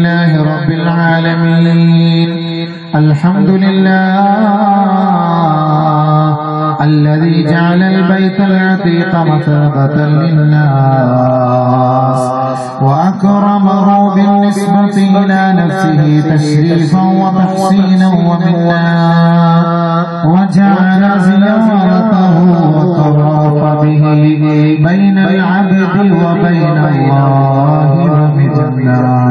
لله رب العالمين الحمد لله الذي جعل البيت العتيق مثابة للناس وأكرمه بالنسبة إلى نفسه تشريفا وتحسينا ومنا وجعل زيارته وطواف به بين العبد وبين الله ومنا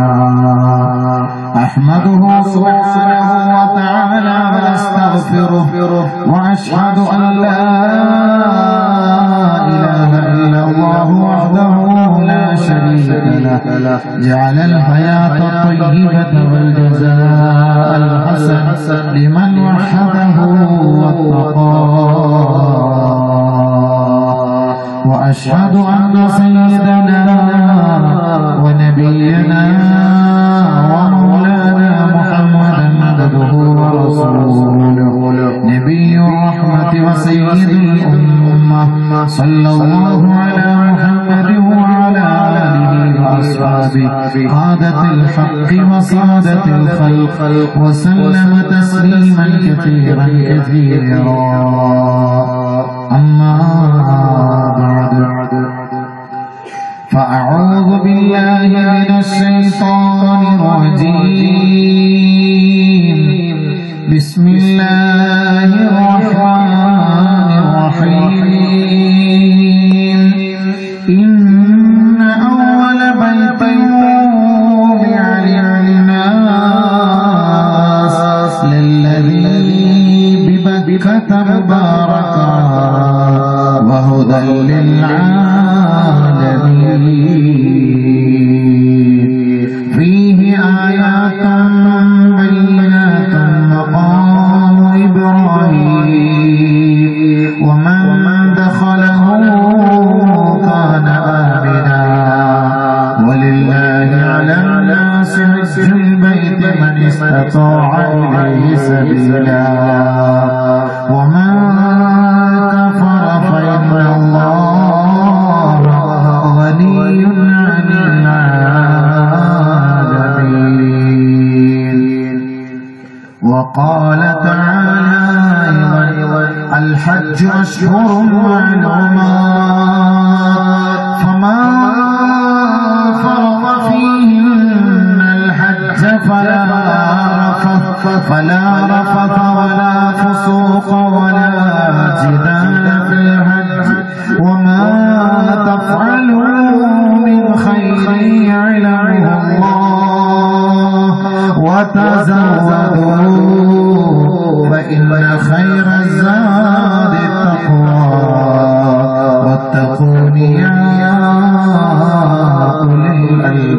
أحمده سبحانه وتعالى واستغفره وأشهد أن لا إله إلا الله وحده لا شريك له جعل الحياة الطيبة والجزاء الحسن لمن وحده واتقاه وأشهد أن سيدنا ونبينا ومولانا محمدا عبده ورسوله نبي الرحمة وسيد الأمة صلى الله على محمد وعلى آله وأصحابه قادة الحق وصادة الخلق وسلم تسليما كثيرا كثيرا أما بعد فأعوذ بالله من الشيطان الرجيم بسم الله الرحمن الرحيم إن أول بيت وضع للناس للذي ببكة مباركا وهدى للعالمين فيه آيات بينات مقام إبراهيم ومن دخله كان آمنا ولله على الناس حج البيت من استطاع إليه سبيلا ومن كفر فإن الله غني عن العالمين وقال تعالى أيضا الحج أشهر معلومات فمن فرض فيهن الحج فلا رفث فلا رفث ولا فسوق ولا جدال في الحج وما تفعلوا من خير يعلمه الله وتزودوا فإن خير الزاد التقوى واتقون يا أولي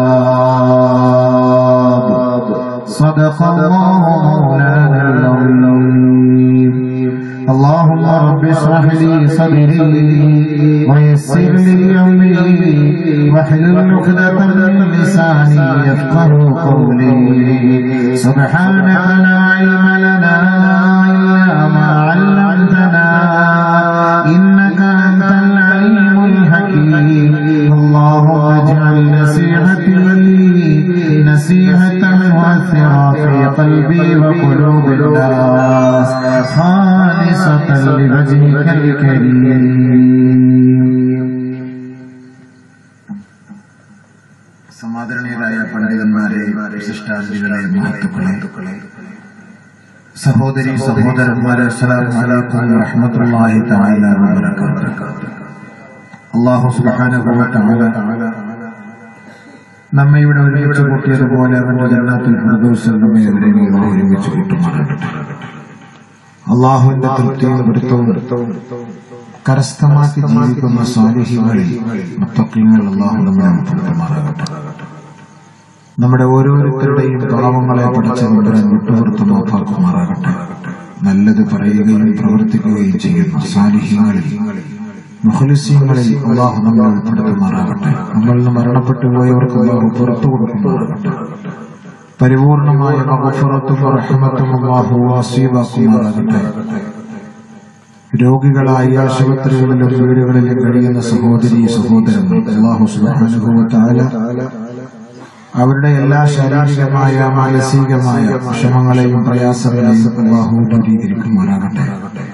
الألباب صدق الله مولانا العظيم اللهم رب اشرح لي صدري ويسر لي امري واحلل عقدة من لساني يفقه قولي سبحانك لا علم لنا الا ما علمتنا انك انت العليم الحكيم اللهم اجعل نصيحتي نصيحة مؤثرة في قلبي وقلوب الناس خالصة لوجهك الكريم സമാദരണീയരായ പണ്ഡിതന്മാരെ വിശിഷ്ടാതിഥികളെ മഹത്തുക്കളെ സഹോദരി സഹോദരന്മാരെ അസ്സലാമു അലൈക്കും വറഹ്മത്തുള്ളാഹി തആല വബറകാതുഹു അല്ലാഹു സുബ്ഹാനഹു വ തആല നമ്മെ ഇവിടെ ഒരുമിച്ച് കൂട്ടിയതുപോലെ അവന്റെ ജന്നാത്തിൽ ഫിർദൗസിൽ നമ്മെ എവരെയും ഒരുമിച്ച് കൂട്ടുമാറാകട്ടെ അള്ളാഹുവിന്റെ തൃപ്തിയും വൃത്തവും കരസ്ഥമാക്കി ജീവിക്കുന്ന സ്വാലിഹികളിൽ മുത്തക്കിങ്ങൾ അള്ളാഹു നമ്മെ ഉൾപ്പെടുത്തുമാറാകട്ടെ നമ്മുടെ ഓരോരുത്തരുടെയും പാവങ്ങളെ പഠിച്ച നമ്പരം വിട്ടുപുറത്ത് നോക്കാക്കുമാറാകട്ടെ നല്ലത് പറയുകയും പ്രവർത്തിക്കുകയും ചെയ്യുന്ന സാലിഹ്യങ്ങളിൽ മുഖലിസ്യങ്ങളിൽ അള്ളാഹു നമ്മളെ ഉൾപ്പെടുത്തുമാറാകട്ടെ നമ്മളിൽ നിന്ന് മരണപ്പെട്ടു പോയവർക്ക് അള്ളാഹു പുറത്തു കൊടുക്കുമാറാകട്ടെ പരിപൂർണമായ മഹഫറത്തും റഹ്മത്തും അള്ളാഹു വാസീവാക്കുമാറാകട്ടെ രോഗികളായി ആശുപത്രികളിലും വീടുകളിലും കഴിയുന്ന സഹോദരി സഹോദരങ്ങൾ അള്ളാഹു സുബ്ഹാനഹു വ തആല അവരുടെ എല്ലാ ശാരീരികമായ മാനസികമായ വിഷമങ്ങളെയും പ്രയാസങ്ങളെയും അള്ളാഹു ദൂരീകരിക്കുമാറാകട്ടെ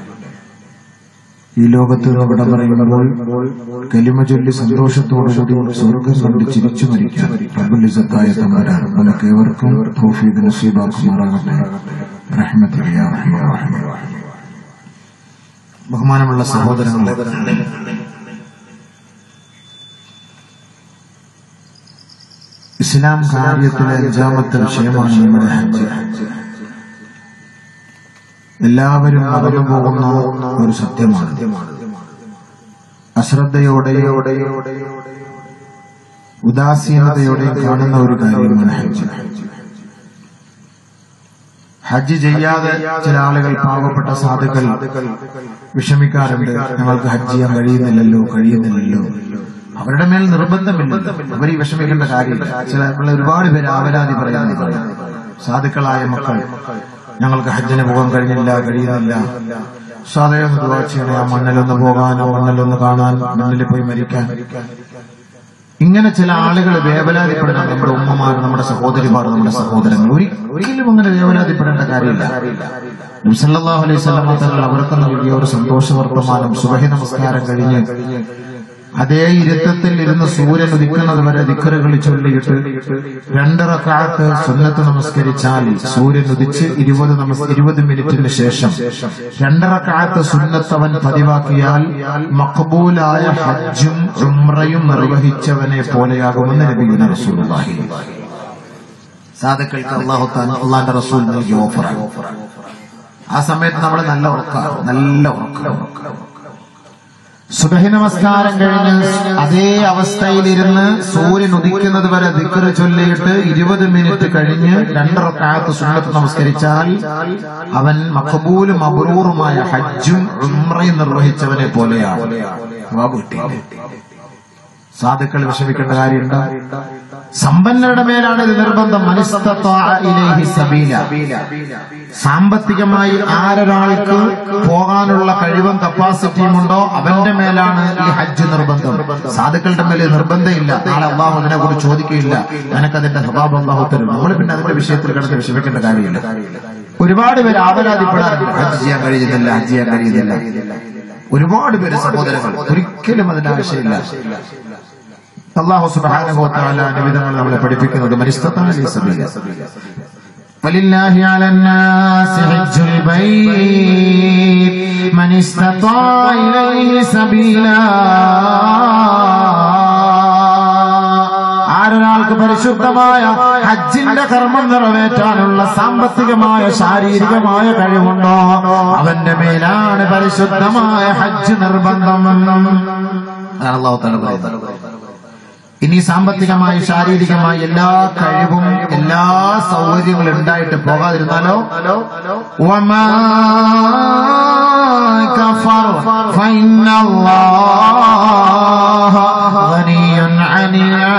ഈ ലോകത്ത് ഇവിടെ പറയുമ്പോൾ കലിമ ചൊല്ലി സന്തോഷത്തോടുകൂടി സ്വർഗം കണ്ട് ചിരിച്ചു മരിക്കാൻ റബ്ബുലിസത്തായ തമ്പരാൻ നമുക്ക് ഏവർക്കും തോഫീദ് നസീബാക്കുമാറാകട്ടെ റഹ്മത്തില്ല ബഹുമാനമുള്ള സഹോദരങ്ങളെ ഇസ്ലാം കാര്യത്തിലെ അഞ്ചാമത്തെ വിഷയമാണ് നമ്മുടെ ഹജ്ജ് എല്ലാവരും നടന്നു പോകുന്ന ഒരു സത്യമാണ് അശ്രദ്ധയോടെയോ ഉദാസീനതയോടെയും കാണുന്ന ഒരു കാര്യമാണ് ഹജ്ജ് ഹജ്ജ് ചെയ്യാതെ ചില ആളുകൾ പാവപ്പെട്ട സാധുക്കൾ വിഷമിക്കാറുണ്ട് ഞങ്ങൾക്ക് ഹജ്ജ് ചെയ്യാൻ കഴിയുന്നില്ലല്ലോ കഴിയുന്നില്ലല്ലോ അവരുടെ മേൽ നിർബന്ധമില്ല അവർ ഈ വിഷമിക്കേണ്ട കാര്യമില്ല ചില നമ്മൾ ഒരുപാട് പേര് ആവരാതി പറയുന്നത് സാധുക്കളായ മക്കൾ ഞങ്ങൾക്ക് ഹജ്ജിന് പോകാൻ കഴിഞ്ഞില്ല കഴിയുന്നില്ല സാധകം ദുവാ ചെയ്യണേ ആ മണ്ണിലൊന്ന് പോകാൻ ആ മണ്ണിലൊന്ന് കാണാൻ മണ്ണിൽ പോയി മരിക്കാൻ ഇങ്ങനെ ചില ആളുകൾ വേവലാതിപ്പെടണം നമ്മുടെ ഉമ്മമാർ നമ്മുടെ സഹോദരിമാർ നമ്മുടെ സഹോദരങ്ങൾ ഒരിക്കലും അങ്ങനെ വേവലാതിപ്പെടേണ്ട കാര്യമില്ല നബ്സല്ലാഹു അലൈഹി സ്വലമ തങ്ങൾ അവർക്ക് നൽകിയ ഒരു സന്തോഷ വർത്തമാനം സുബഹി നമസ്കാരം കഴിഞ്ഞ് അതേ ഇരുത്തത്തിൽ ഇരുന്ന് സൂര്യൻ ഉദിക്കുന്നത് വരെ ദിക്കറുകൾ ചൊല്ലിയിട്ട് രണ്ടര കാലത്ത് സുന്നത്ത് നമസ്കരിച്ചാൽ സൂര്യൻ ഉദിച്ച് ഇരുപത് നമസ് ഇരുപത് മിനിറ്റിന് ശേഷം രണ്ടര കാലത്ത് സുന്നത്തവൻ പതിവാക്കിയാൽ മഖബൂലായ ഹജ്ജും ഉംറയും നിർവഹിച്ചവനെ പോലെയാകുമെന്ന് നബിഗുന റസൂലുള്ളാഹി സാധുക്കൾക്ക് അള്ളാഹു താൻ അള്ളാന്റെ റസൂൽ നൽകിയ ഓഫറാണ് ആ സമയത്ത് നമ്മൾ നല്ല ഉറക്കം നല്ല ഉറക്കം സുബഹി നമസ്കാരം കഴിഞ്ഞ് അതേ അവസ്ഥയിലിരുന്ന് സൂര്യൻ ഉദിക്കുന്നത് വരെ ദിക്കറ് ചൊല്ലിയിട്ട് ഇരുപത് മിനിറ്റ് കഴിഞ്ഞ് രണ്ടറക്കാലത്ത് സുന്നത്ത് നമസ്കരിച്ചാൽ അവൻ മഖബൂലും അബറൂറുമായ ഹജ്ജും ഉംറയും നിർവഹിച്ചവനെ പോലെയാണ് സാധുക്കൾ വിഷമിക്കേണ്ട കാര്യമുണ്ട് സമ്പന്നരുടെ മേലാണ് ഇത് നിർബന്ധം മനസ്തത്വ സബീല സാമ്പത്തികമായി ആരൊരാൾക്ക് പോകാനുള്ള കഴിവും കപ്പാസിറ്റിയും ഉണ്ടോ അവന്റെ മേലാണ് ഈ ഹജ്ജ് നിർബന്ധം സാധുക്കളുടെ മേലെ നിർബന്ധമില്ല നാളെ അള്ളാഹു അതിനെ കുറിച്ച് ചോദിക്കുകയില്ല നിനക്കതിന്റെ സ്വഭാവം അള്ളാഹു തരും നമ്മൾ പിന്നെ അതിന്റെ വിഷയത്തിൽ കിടന്ന് വിഷമിക്കേണ്ട കാര്യമില്ല ഒരുപാട് പേര് ആപരാധിപ്പെടാറുണ്ട് ഹജ്ജ് ചെയ്യാൻ കഴിയുന്നില്ല ഹജ്ജ് ചെയ്യാൻ കഴിയുന്നില്ല ഒരുപാട് പേര് സഹോദരങ്ങൾ ഒരിക്കലും അതിന്റെ ആവശ്യമില്ല അള്ളാഹു സുബ്ഹാനഹു വതആല നിമിതങ്ങൾ നമ്മളെ പഠിപ്പിക്കുന്നത് മരിസ്തത്താന സബീല ولله على الناس حج البيت من استطاع إليه سبيلا ആരൊരാൾക്ക് പരിശുദ്ധമായ ഹജ്ജിന്റെ കർമ്മം നിറവേറ്റാനുള്ള സാമ്പത്തികമായ ശാരീരികമായ കഴിവുണ്ടോ അവന്റെ മേലാണ് പരിശുദ്ധമായ ഹജ്ജ് നിർബന്ധം അള്ളാഹു തല പറയുന്നത് ഇനി സാമ്പത്തികമായി ശാരീരികമായി എല്ലാ കഴിവും എല്ലാ സൗകര്യങ്ങളും ഉണ്ടായിട്ട് പോകാതിരുന്നാലോ وما كفر فإن الله غني عن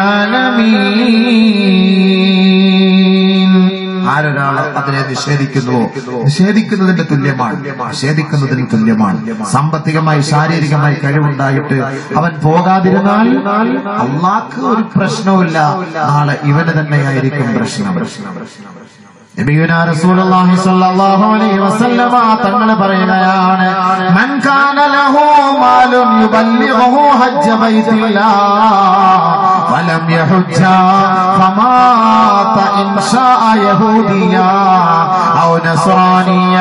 العالمين ആരൊരാൾ അതിനെ നിഷേധിക്കുന്നുവോ നിഷേധിക്കുന്നതിന്റെ തുല്യമാണ് നിഷേധിക്കുന്നതിന് തുല്യമാണ് സാമ്പത്തികമായി ശാരീരികമായി കഴിവുണ്ടായിട്ട് അവൻ പോകാതിരുന്നാൽ അള്ളാക്ക് ഒരു പ്രശ്നവുമില്ല നാളെ ഇവന് തന്നെയായിരിക്കും പ്രശ്നം നബിയുനാ റസൂലുള്ളാഹി സ്വല്ലല്ലാഹു അലൈഹി വസല്ലമ തങ്ങൾ പറയുകയാണ് മൻ കാന ലഹു മാലുൻ യുബല്ലിഗുഹു ഹജ്ജ ബൈത്തില്ലാഹ് ഫലം യഹുജ്ജ ഫമാത ഇൻ ശാഅ യഹൂദിയ ഔ നസ്രാനിയ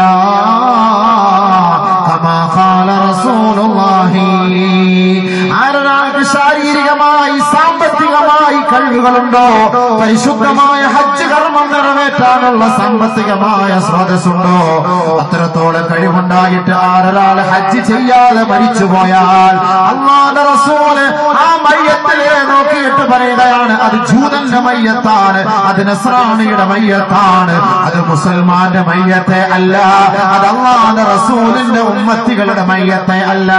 കമാ ഖാല റസൂലുള്ളാഹി ആരൊരാൾക്ക് ശാരീരികമായി സാമ്പത്തികമായി കഴിവുകളുണ്ടോ പരിശുദ്ധമായ ഹജ്ജ് കർമ്മം നിറവേറ്റാനുള്ള സാമ്പത്തികമായ സ്രോതസ്സുണ്ടോ അത്രത്തോളം കഴിവുണ്ടായിട്ട് ആരൊരാൾ ഹജ്ജ് ചെയ്യാതെ മരിച്ചുപോയാൽ അള്ളാന്റെ റസൂല് ആ മയ്യത്തിലെ നോക്കിയിട്ട് പറയുകയാണ് അത് ജൂതന്റെ മയ്യത്താണ് അത് നസ്രാണിയുടെ മയ്യത്താണ് അത് മുസൽമാന്റെ മയ്യത്തെ അല്ല അത് അള്ളാന്റെ റസൂലിന്റെ ഉമ്മത്തികളുടെ മയ്യത്തെ അല്ല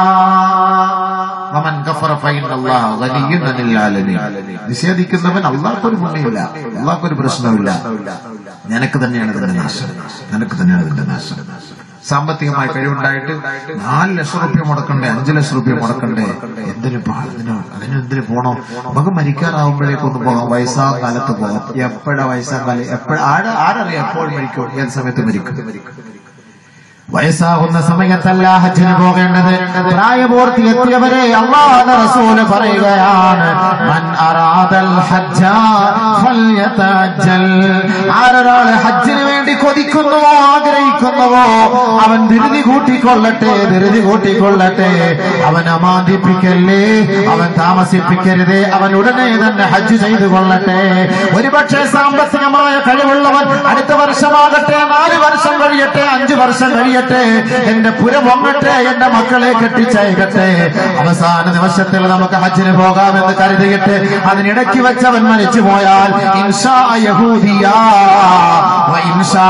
വമൻ കഫറ ഫൈന അല്ലാഹു ഗനിയ്യുൻ അനിൽ ആലമീൻ നിഷേധിക്കുന്നവൻ അള്ളാഹ്ക്കൊരു പുണ്യമില്ല അള്ളാഹ്ക്കൊരു പ്രശ്നമില്ല നിനക്ക് തന്നെയാണ് ഇതിന്റെ നാശം നിനക്ക് തന്നെയാണ് ഇതിന്റെ നാശം സാമ്പത്തികമായി കഴിവുണ്ടായിട്ട് നാല് ലക്ഷം റുപ്യ മുടക്കണ്ടേ അഞ്ചു ലക്ഷം റുപ്യ മുടക്കണ്ടേ എന്തിനു പോ- അതിന് അതിന് എന്തിനു പോണോ നമുക്ക് മരിക്കാറാവുമ്പോഴേക്കൊന്ന് പോകാം വയസ്സാം കാലത്ത് പോകാം എപ്പോഴാ വയസ്സാം കാലം എപ്പോഴ ആരാ ആരറിയാം എപ്പോൾ മരിക്കും ഏത് സമയത്ത് മരിക്കും വയസ്സാകുന്ന സമയത്തല്ല ഹജ്ജിന് പോകേണ്ടത് പ്രായപൂർത്തി എത്തിയവരെ അള്ളാഹുവിന്റെ റസൂല് പറയുകയാണ് മൻ അറാദൽ ഹജ്ജ ഫൽയതഅജ്ജൽ ആരൊരാള് ഹജ്ജിന് വേണ്ടി കൊതിക്കുന്നുവോ ആഗ്രഹിക്കുന്നുവോ അവൻ ധൃതി കൂട്ടിക്കൊള്ളട്ടെ ധൃതി കൂട്ടിക്കൊള്ളട്ടെ അവൻ അമാന്തിപ്പിക്കല്ലേ അവൻ താമസിപ്പിക്കരുതേ അവൻ ഉടനെ തന്നെ ഹജ്ജ് ചെയ്തു കൊള്ളട്ടെ ഒരുപക്ഷെ സാമ്പത്തികമായ കഴിവുള്ളവൻ അടുത്ത വർഷമാകട്ടെ നാല് വർഷം കഴിയട്ടെ അഞ്ചു വർഷം കഴിയട്ടെ എന്റെ പുര പൊങ്ങട്ടെ എന്റെ മക്കളെ കെട്ടിച്ചയക്കട്ടെ അവസാന നിമിഷത്തിൽ നമുക്ക് ഹജ്ജിന് പോകാമെന്ന് കരുതിയിട്ട് അതിനിടയ്ക്ക് വെച്ചവൻ മരിച്ചു പോയാൽ ഇൻഷാ യഹൂദിയ വ ഇൻഷാ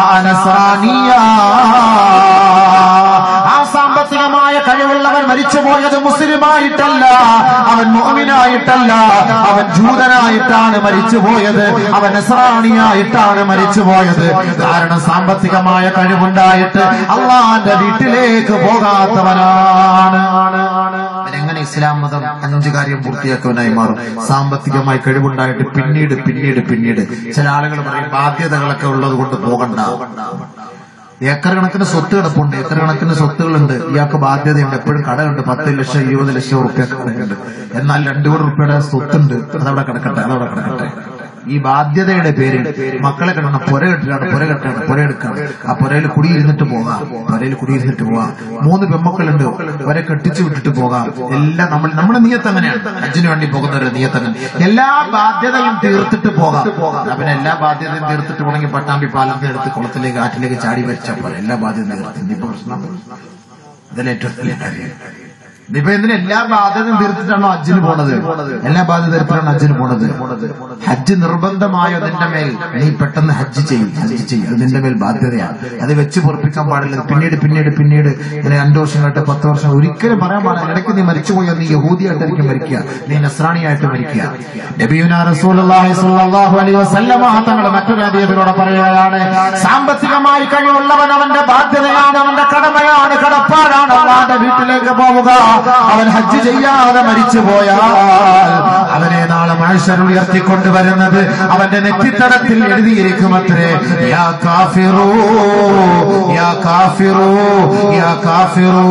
നസ്രാനിയ ആ സാമ്പത്തികമായ കഴിവുള്ളവൻ മരിച്ചുപോയത് മുസ്ലിമായിട്ടല്ല അവൻ മോമിനായിട്ടല്ല അവൻ ജൂതനായിട്ടാണ് മരിച്ചുപോയത് അവൻ നസ്രാണിയായിട്ടാണ് മരിച്ചുപോയത് കാരണം സാമ്പത്തികമായ കഴിവുണ്ടായിട്ട് അള്ളാന്റെ വീട്ടിലേക്ക് പോകാത്തവനാണ് എങ്ങനെ ഇസ്ലാം മതം അഞ്ച് കാര്യം പൂർത്തിയാക്കുവാനായി മാറും സാമ്പത്തികമായി കഴിവുണ്ടായിട്ട് പിന്നീട് പിന്നീട് പിന്നീട് ചില ആളുകൾ പറയും ബാധ്യതകളൊക്കെ ഉള്ളത് കൊണ്ട് പോകണ്ട ഏക്കർ കണക്കിന് സ്വത്ത് കിടപ്പുണ്ട് ഏക്കർ കണക്കിന് സ്വത്തുകളുണ്ട് ഇയാൾക്ക് ബാധ്യതയുണ്ട് എപ്പോഴും കടയുണ്ട് പത്ത് ലക്ഷം ഇരുപത് ലക്ഷം റുപ്യ കടയുണ്ട് എന്നാൽ രണ്ടു കോടി റുപ്യയുടെ സ്വത്തുണ്ട് അതവിടെ കിടക്കട്ടെ അതവിടെ കിടക്കട്ടെ ഈ ബാധ്യതയുടെ പേരിൽ മക്കളെ കിടണം പുര കെട്ടിലാണ് പുര കെട്ടാണ് പുര എടുക്കാണ് ആ പുരയിൽ കുടിയിരുന്നിട്ട് പോകാം പുരയിൽ കുടിയിരുന്നിട്ട് പോകാം മൂന്ന് പെമ്മക്കളുണ്ട് അവരെ കെട്ടിച്ചു വിട്ടിട്ട് പോകാം എല്ലാം നമ്മൾ നമ്മുടെ നിയത്ത് അങ്ങനെയാണ് അച്ഛന് വേണ്ടി പോകുന്നവരുടെ നിയത്ത് അങ്ങനെ എല്ലാ ബാധ്യതയും തീർത്തിട്ട് പോകാം എന്നാ പിന്നെ എല്ലാ ബാധ്യതയും തീർത്തിട്ട് പോകണമെങ്കിൽ പട്ടാമ്പി പാലത്തെ എടുത്ത് കുളത്തിലേക്ക് ആറ്റിലേക്ക് ചാടി മരിച്ചാൽ പോലെ എല്ലാ ബാധ്യതയും തീർത്ത് ഇനിയിപ്പോ പ്രശ്നം ഇതല്ലേ ഏറ്റവും വലിയ കാര്യം ഇതിപ്പോ എന്തിനാ എല്ലാ ബാധ്യതയും തീർത്തിട്ടാണോ ഹജ്ജിന് പോണത് എല്ലാ ബാധ്യത തീർത്തിട്ടാണ് ഹജ്ജിന് പോണത് ഹജ്ജ് നിർബന്ധമായോ നിന്റെ മേൽ നീ പെട്ടെന്ന് ഹജ്ജ് ചെയ്യും ഹജ്ജ് ചെയ്യും അത് നിന്റെ മേൽ ബാധ്യതയാണ് അത് വെച്ച് പൊറപ്പിക്കാൻ പാടില്ല പിന്നീട് പിന്നീട് പിന്നീട് ഇങ്ങനെ രണ്ടു വർഷം കഴിഞ്ഞിട്ട് പത്ത് വർഷം ഒരിക്കലും പറയാൻ പാടില്ല ഇടയ്ക്ക് നീ മരിച്ചുപോയോ നീ യഹൂദിയായിട്ടായിരിക്കും മരിക്കുക നീ നസ്രാണിയായിട്ട് മരിക്കുക നബിയുന റസൂലുള്ളാഹി സ്വല്ലല്ലാഹു അലൈഹി വസല്ലമ തങ്ങളുടെ മറ്റൊരു ഹദീസിലൂടെ പറയുകയാണ് സാമ്പത്തികമായി കഴിവുള്ളവൻ അവന്റെ ബാധ്യതയാണ് അവന്റെ കടമയാണ് കടപ്പാടാണ് അള്ളാന്റെ വീട്ടിലേക്ക് പോവുക അവൻ ഹജ്ജ് ചെയ്യാതെ മരിച്ചു പോയാൽ അവനെ നാളെ മനുഷ്യർ ഉയർത്തിക്കൊണ്ടുവരുന്നത് അവന്റെ നെറ്റിത്തടത്തിൽ എഴുതിയിരിക്കുമത്രേ യാ കാഫിറൂ യാ കാഫിറൂ യാ കാഫിറൂ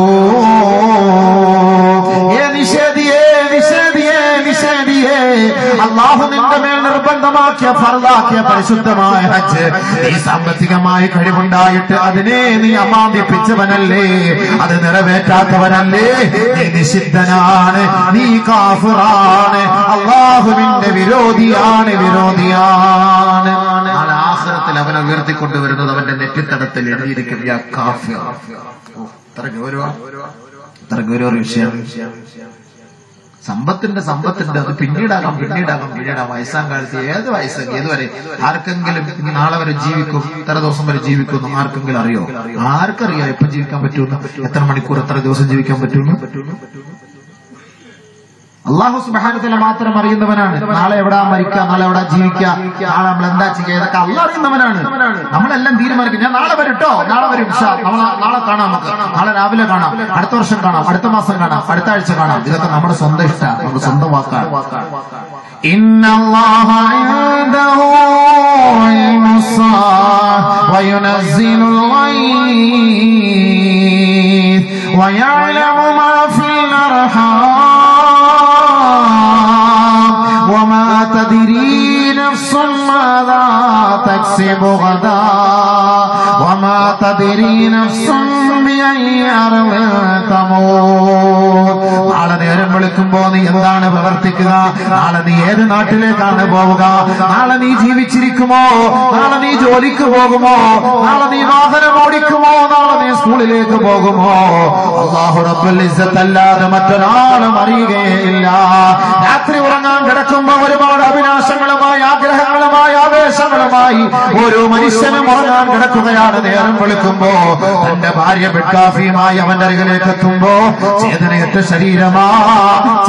ഏ നിഷേധിയേ നിഷേധിയേ നിഷേധിയേ അള്ളാഹു നിന്റെ മേൽ നിർബന്ധമാക്കിയ ഫർദാക്കിയ പരിശുദ്ധമായ ഹജ്ജ് നീ സാമ്പത്തികമായ കഴിവുണ്ടായിട്ട് അതിനെ നീ അമാന്തിപ്പിച്ചവനല്ലേ അത് നിറവേറ്റാത്തവനല്ലേ നീ നിഷിദ്ധനാണ് നീ കാഫുറാണ് അള്ളാഹുവിന്റെ വിരോധിയാണ് വിരോധിയാണ് നാളെ ആഹ്റത്തിൽ അവനെ ഉയർത്തിക്കൊണ്ടുവരുന്നത് അവന്റെ നെറ്റിത്തടത്തിൽ എഴുതിയിരിക്കും യാ കാഫിർ ഓ, ഇത്ര ഗൗരവ ഇത്ര ഗൗരവ വിഷയം സമ്പത്തിന്റെ സമ്പത്തിന്റെ അത് പിന്നീടാകാം പിന്നീടാകാം പിന്നീടാകാം വയസ്സാം കാലത്ത് ഏത് വയസ്സ് ഏതുവരെ ആർക്കെങ്കിലും ഇനി നാളെ വരെ ജീവിക്കും ഇത്ര ദിവസം വരെ ജീവിക്കുന്നു ആർക്കെങ്കിലും അറിയോ ആർക്കറിയാം എപ്പം ജീവിക്കാൻ പറ്റുമെന്ന് എത്ര മണിക്കൂർ എത്ര ദിവസം ജീവിക്കാൻ പറ്റുമെന്ന് അള്ളാഹു സുബാനത്തിലെ മാത്രം അറിയുന്നവനാണ് നാളെ എവിടാ മരിക്കുക നാളെ എവിടാ ജീവിക്കുക നാളെ നമ്മൾ എന്താ ചെയ്യുക ഇതൊക്കെ അള്ള അറിയുന്നവനാണ് നമ്മളെല്ലാം തീരുമാനിക്കും ഞാൻ നാളെ വരും കേട്ടോ നാളെ വരും ഇൻഷാ. നമ്മളെ നാളെ കാണാം നമുക്ക് നാളെ രാവിലെ കാണാം അടുത്ത വർഷം കാണാം അടുത്ത മാസം കാണാം അടുത്ത ആഴ്ച കാണാം ഇതൊക്കെ നമ്മുടെ സ്വന്തം ഇഷ്ടമാണ് നമ്മുടെ സ്വന്തം വാക്കാണ് إن الله عنده علم الساعة وينزل الغيث ويعلم ما في الأرحام وما تدري نفس ماذا تكسب غدا وما تدري نفس بأي أرض تموت നാളെ നേരം വിളിക്കുമ്പോ നീ എന്താണ് പ്രവർത്തിക്കുക നാളെ നീ ഏത് നാട്ടിലേക്കാണ് പോവുക നാളെ നീ ജീവിച്ചിരിക്കുമോ നാളെ നീ ജോലിക്ക് പോകുമോ നാളെ നീ വാഹനം ഓടിക്കുമോ നാളെ നീ സ്കൂളിലേക്ക് പോകുമോ അള്ളാഹു റബ്ബുൽ ഇസ്സത്തല്ലാതെ മറ്റൊരാളും അറിയുകയില്ല രാത്രി ഉറങ്ങാൻ കിടക്കുമ്പോ ഒരുപാട് അഭിലാഷങ്ങളുമായി ആഗ്രഹങ്ങളുമായി ആവേശങ്ങളുമായി ഓരോ മനുഷ്യനും ഉറങ്ങാൻ കിടക്കുകയാണ് നേരം വിളിക്കുമ്പോ തന്റെ ഭാര്യ ബെഡ്കാഫിയുമായി അവന്റെ അരികിലേക്ക് എത്തുമ്പോ ചേതനയറ്റ ശരീരമാ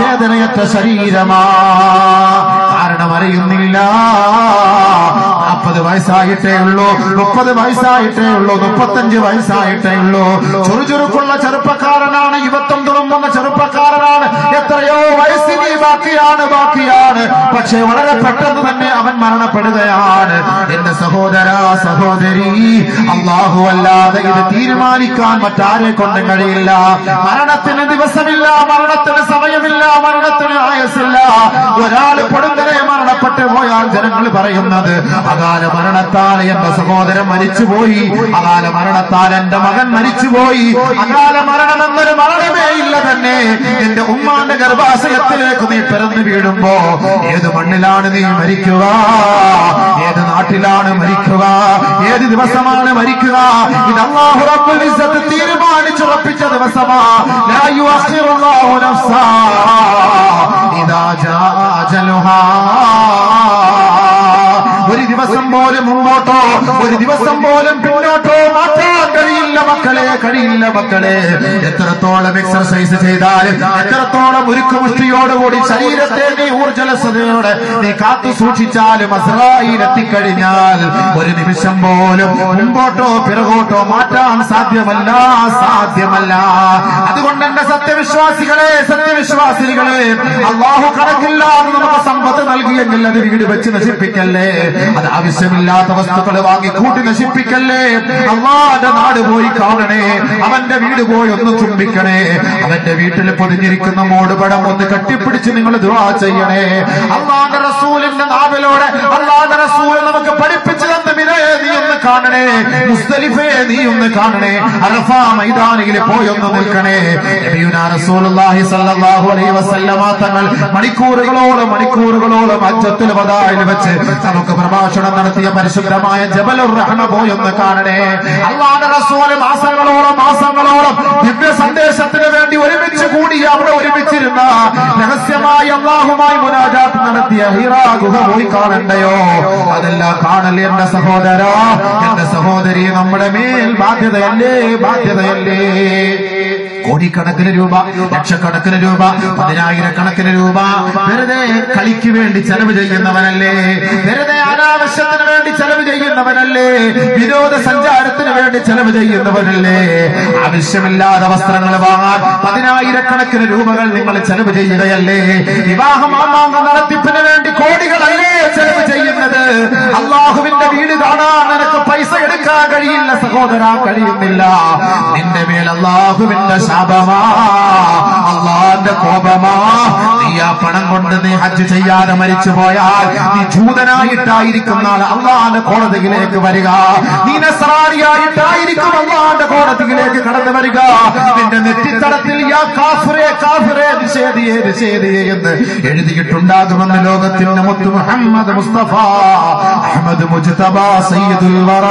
ചേതനയറ്റ ശരീരമാ കാരണം അറിയുന്നില്ല നാൽപ്പത് അമ്പത് വയസ്സായിട്ടേ ഉള്ളൂ മുപ്പത് വയസ്സായിട്ടേ ഉള്ളൂ മുപ്പത്തഞ്ച് വയസ്സായിട്ടേ ഉള്ളൂ ചുറുചുറുക്കുള്ള ചെറുപ്പക്കാരനാണ് യുവത്വം തുളുമ്പുന്ന ചെറുപ്പക്കാരനാണ് എത്രയോ വയസ്സിനി ബാക്കിയാണ് ബാക്കിയാണ് പക്ഷേ വളരെ പെട്ടെന്ന് തന്നെ അവൻ മരണപ്പെടുകയാണ് എന്റെ സഹോദര സഹോദരി അള്ളാഹു അല്ലാതെ ഇത് തീരുമാനിക്കാൻ മറ്റാരെ കൊണ്ടും കഴിയില്ല മരണത്തിന് ദിവസമില്ല മരണത്തിന് സമയമില്ല മരണത്തിന് ആയസില്ല ഒരാൾ പൊടുന്നനെ മരണപ്പെട്ടു പോയാൽ ജനങ്ങൾ പറയുന്നത് അകാല മരണത്താൽ എന്റെ സഹോദരൻ മരിച്ചുപോയി അകാല മരണത്താൽ എന്റെ മകൻ മരിച്ചുപോയി അകാല മരണം എന്നൊരു മരണമേ ഇല്ല തന്നെ എന്റെ ഉമ്മാന്റെ ഗർഭാശയത്തിലേക്ക് നീ പിറന്നു വീഴുമ്പോ ഏത് മണ്ണിലാണ് നീ മരിക്കുക ഏത് നാട്ടിലാണ് മരിക്കുക ഏത് ദിവസമാണ് മരിക്കുക ഇത് അല്ലാഹു റബ്ബുൽ ഇസ്സത്ത് തീരുമാനിച്ചുറപ്പിച്ച ദിവസമാ ലാ യുഅഖിറുല്ലാഹു നഫ്സാ ഇദാ ജാ അജലുഹാ ഒരു ദിവസം പോലും മുമ്പോട്ടോ ഒരു ദിവസം പോലും പിന്നോട്ടോ മാറ്റാൻ കഴിയില്ല മക്കളെ കഴിയില്ല മക്കളെ എത്രത്തോളം എക്സർസൈസ് ചെയ്താൽ എത്രത്തോളം ഉരുക്കുമുഷ്ടിയോടുകൂടി ശരീരത്തെ നീ ഊർജ്ജലസതയോടെ നീ കാത്തു സൂക്ഷിച്ചാലും അസ്രായിൽ എത്തിക്കഴിഞ്ഞാൽ ഒരു നിമിഷം പോലും മുമ്പോട്ടോ പിറകോട്ടോ മാറ്റാൻ സാധ്യമല്ല സാധ്യമല്ല അതുകൊണ്ട് എന്റെ സത്യവിശ്വാസികളെ സത്യവിശ്വാസികളെ അള്ളാഹു കണക്കില്ലാതെ നമുക്ക് സമ്പത്ത് നൽകിയെങ്കിൽ അത് വീട് വെച്ച് നശിപ്പിക്കല്ലേ അത് ആവശ്യമില്ലാത്ത വസ്തുക്കൾ വാങ്ങി കൂട്ടി നശിപ്പിക്കല്ലേ അള്ളാന്റെ നാട് പോയി കാണണേ അവന്റെ വീട് പോയി ഒന്ന് ചുംബിക്കണേ അവന്റെ വീട്ടിൽ പൊതിഞ്ഞിരിക്കുന്ന മൂടുപടം ഒന്ന് കെട്ടിപ്പിടിച്ച് നിങ്ങൾ ദുവാ ചെയ്യണേ അള്ളാന്റെ റസൂലിന്റെ നാവിലൂടെ അള്ളാന്റെ റസൂൽ നമുക്ക് പഠിപ്പിച്ചു തന്ന വിനയെ നീ ഒന്ന് കാണണേ മുസ്തലിഫെ നീ ഒന്ന് കാണണേ അറഫ മൈതാനിയിൽ പോയി ഒന്ന് നിൽക്കണേ നബിയുനാ റസൂലുള്ളാഹി സ്വല്ലല്ലാഹു അലൈഹി വസല്ലമ തങ്ങൾ മണിക്കൂറുകളോളം മണിക്കൂറുകളോളം അച്ചത്തിൽ വദായിൽ വെച്ച് നമുക്ക് പ്രഭാഷണം നടത്തിയ പരിശുദ്ധമായ ജബലുർ റഹ്മ പോയി ഒന്ന് കാണണേ അള്ളാഹുവിന്റെ റസൂൽ മാസങ്ങളോളം മാസങ്ങളോളം ദിവ്യ സന്ദേശത്തിന് വേണ്ടി ഒരുമിച്ച് കൂടി അവിടെ ഒരുമിച്ചിരുന്ന രഹസ്യമായി അള്ളാഹുമായി മുനാജാത്ത് നടത്തിയ ഹിറാ ഗുഹ പോയി കാണണ്ടയോ അതെല്ലാം കാണൽ എന്റെ സഹോദര എന്റെ സഹോദരി നമ്മുടെ മേൽ ബാധ്യതയല്ലേ ബാധ്യതയല്ലേ കോടിക്കണക്കിന് രൂപ ലക്ഷക്കണക്കിന് രൂപ പതിനായിരക്കണക്കിന് രൂപ വെറുതെ കളിക്ക് വേണ്ടി ചെലവ് ചെയ്യുന്നവനല്ലേ വെറുതെ അനാവശ്യത്തിന് വേണ്ടി ചെലവ് ചെയ്യുന്നവനല്ലേ വിനോദ സഞ്ചാരത്തിന് വേണ്ടി ചെലവ് ചെയ്യുന്നവനല്ലേ ആവശ്യമില്ലാത്ത വസ്ത്രങ്ങൾ വാങ്ങാൻ പതിനായിരക്കണക്കിന് രൂപകൾ നിങ്ങൾ ചെലവ് ചെയ്യുകയല്ലേ വിവാഹ മാമാങ്ക നടത്തിപ്പിന് വേണ്ടി കോടികളല്ലേ ചെലവ് ചെയ്യുന്നത് അള്ളാഹുവിന്റെ വീട് കാണാൻ നിനക്ക് പൈസ എടുക്കാൻ കഴിയില്ല സഹോദര കഴിയുന്നില്ല നിന്റെ മേൽ അള്ളാഹുവിന്റെ ശാപമാ അള്ളാന്റെ കോപമാ നീ ആ പണം കൊണ്ട് നീ ഹജ്ജ് ചെയ്യാതെ മരിച്ചു പോയാൽ നീ ജൂതനായിട്ടായിരിക്കും നാളെ അള്ളാന്റെ കോടതിയിലേക്ക് വരിക നീ നസ്രാണിയായിട്ടായിരിക്കും അള്ളാന്റെ കോടതിയിലേക്ക് കടന്നു വരിക നിന്റെ നെറ്റിത്തടത്തിൽ യാ കാഫിറെ കാഫിറെ നിഷേധിയെ നിഷേധിയെ എന്ന് എഴുതിയിട്ടുണ്ടാകുമെന്ന് ലോകത്തിന്റെ മുത്ത് മുഹമ്മദ് മുസ്തഫ അഹമ്മദ് മുജ്തബ സയ്യിദുൽ വറ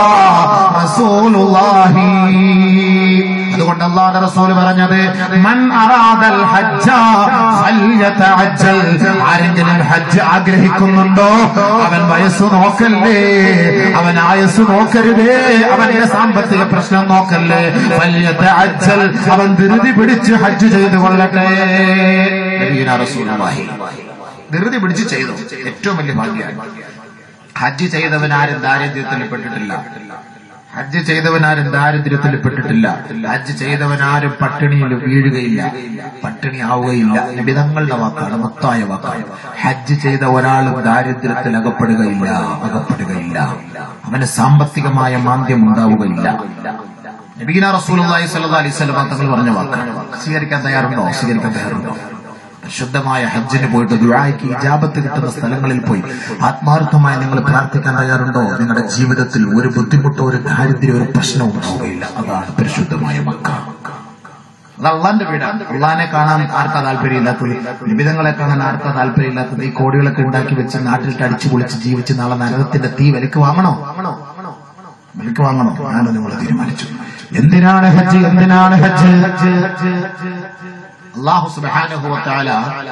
റസൂലുള്ളാഹി അതുകൊണ്ട് അള്ളാഹുവിന്റെ റസൂൽ പറഞ്ഞത് മൻ അറാദൽ ഹജ്ജ ഫല്യതഅജ്ജൽ ആരെങ്കിലും ഹജ്ജ് ആഗ്രഹിക്കുന്നുണ്ടോ അവൻ വയസ്സ് നോക്കല്ലേ അവൻ ആയസ് നോക്കരുതേ അവന്റെ സാമ്പത്തിക പ്രശ്നം നോക്കല്ലേ ഫല്യതഅജ്ജൽ അവൻ ധൃതി പിടിച്ച് ഹജ്ജ് ചെയ്തു കൊള്ളട്ടെ നബിയുനാ റസൂലുള്ളാഹി ധൃതി പിടിച്ച് ചെയ്തു ഏറ്റവും വലിയ ഭാഗ്യമാണ് ഹജ്ജ് ചെയ്തവൻ ആരും ദാരിദ്ര്യത്തിൽ പെട്ടിട്ടില്ല ഹജ്ജ് ചെയ്തവനാരും ദാരിദ്ര്യത്തിൽ പെട്ടിട്ടില്ല ഹജ്ജ് ചെയ്തവനാരും പട്ടിണിയിൽ വീഴുകയില്ല പട്ടിണി ആവുകയില്ല നിബിതങ്ങളുടെ വാക്കാണ് മൊത്തായ വാക്കാണ് ഹജ്ജ് ചെയ്ത ഒരാളും ദാരിദ്ര്യത്തിൽ അകപ്പെടുകയില്ല അകപ്പെടുകയില്ല അവന് സാമ്പത്തികമായ മാന്ദ്യം ഉണ്ടാവുകയില്ല നബീന റസൂലി സല്ലാ അലൈഹി സ്വലമ തങ്ങൾ പറഞ്ഞ വാക്കാണ് സ്വീകരിക്കാൻ തയ്യാറുണ്ടോ സ്വീകരിക്കാൻ തയ്യാറുണ്ടോ ശുദ്ധമായ ഹജ്ജിന് പോയിട്ട് ദുഴായ്ക്ക് ഇജാബത്ത് കിട്ടുന്ന സ്ഥലങ്ങളിൽ പോയി ആത്മാർത്ഥമായി നിങ്ങൾ പ്രാർത്ഥിക്കാൻ തയ്യാറുണ്ടോ നിങ്ങളുടെ ജീവിതത്തിൽ ഒരു ബുദ്ധിമുട്ടോ ഒരു ദാരിദ്ര്യം ഒരു പ്രശ്നവും ഉണ്ടാവുകയില്ല അതാണ് പരിശുദ്ധമായ മക്ക അത് അള്ളാന്റെ വീടാണ് അള്ളാനെ കാണാൻ ആർക്കാ താല്പര്യമില്ലാത്തത് നിബിധങ്ങളെ കാണാൻ ആർക്കാ താല്പര്യമില്ലാത്തത് ഈ കോടികളൊക്കെ ഉണ്ടാക്കി വെച്ച് നാട്ടിലിട്ട് അടിച്ചു പൊളിച്ച് ജീവിച്ച് നാളെ നരകത്തിന്റെ തീ വിലക്ക് വാങ്ങണോ വിലക്ക് വാങ്ങണോ ഞാനും നിങ്ങൾ തീരുമാനിച്ചു എന്തിനാണ് ഹജ്ജ് എന്തിനാണ് ഹജ്ജ് അള്ളാഹു സുബ്ഹാനഹു വതആല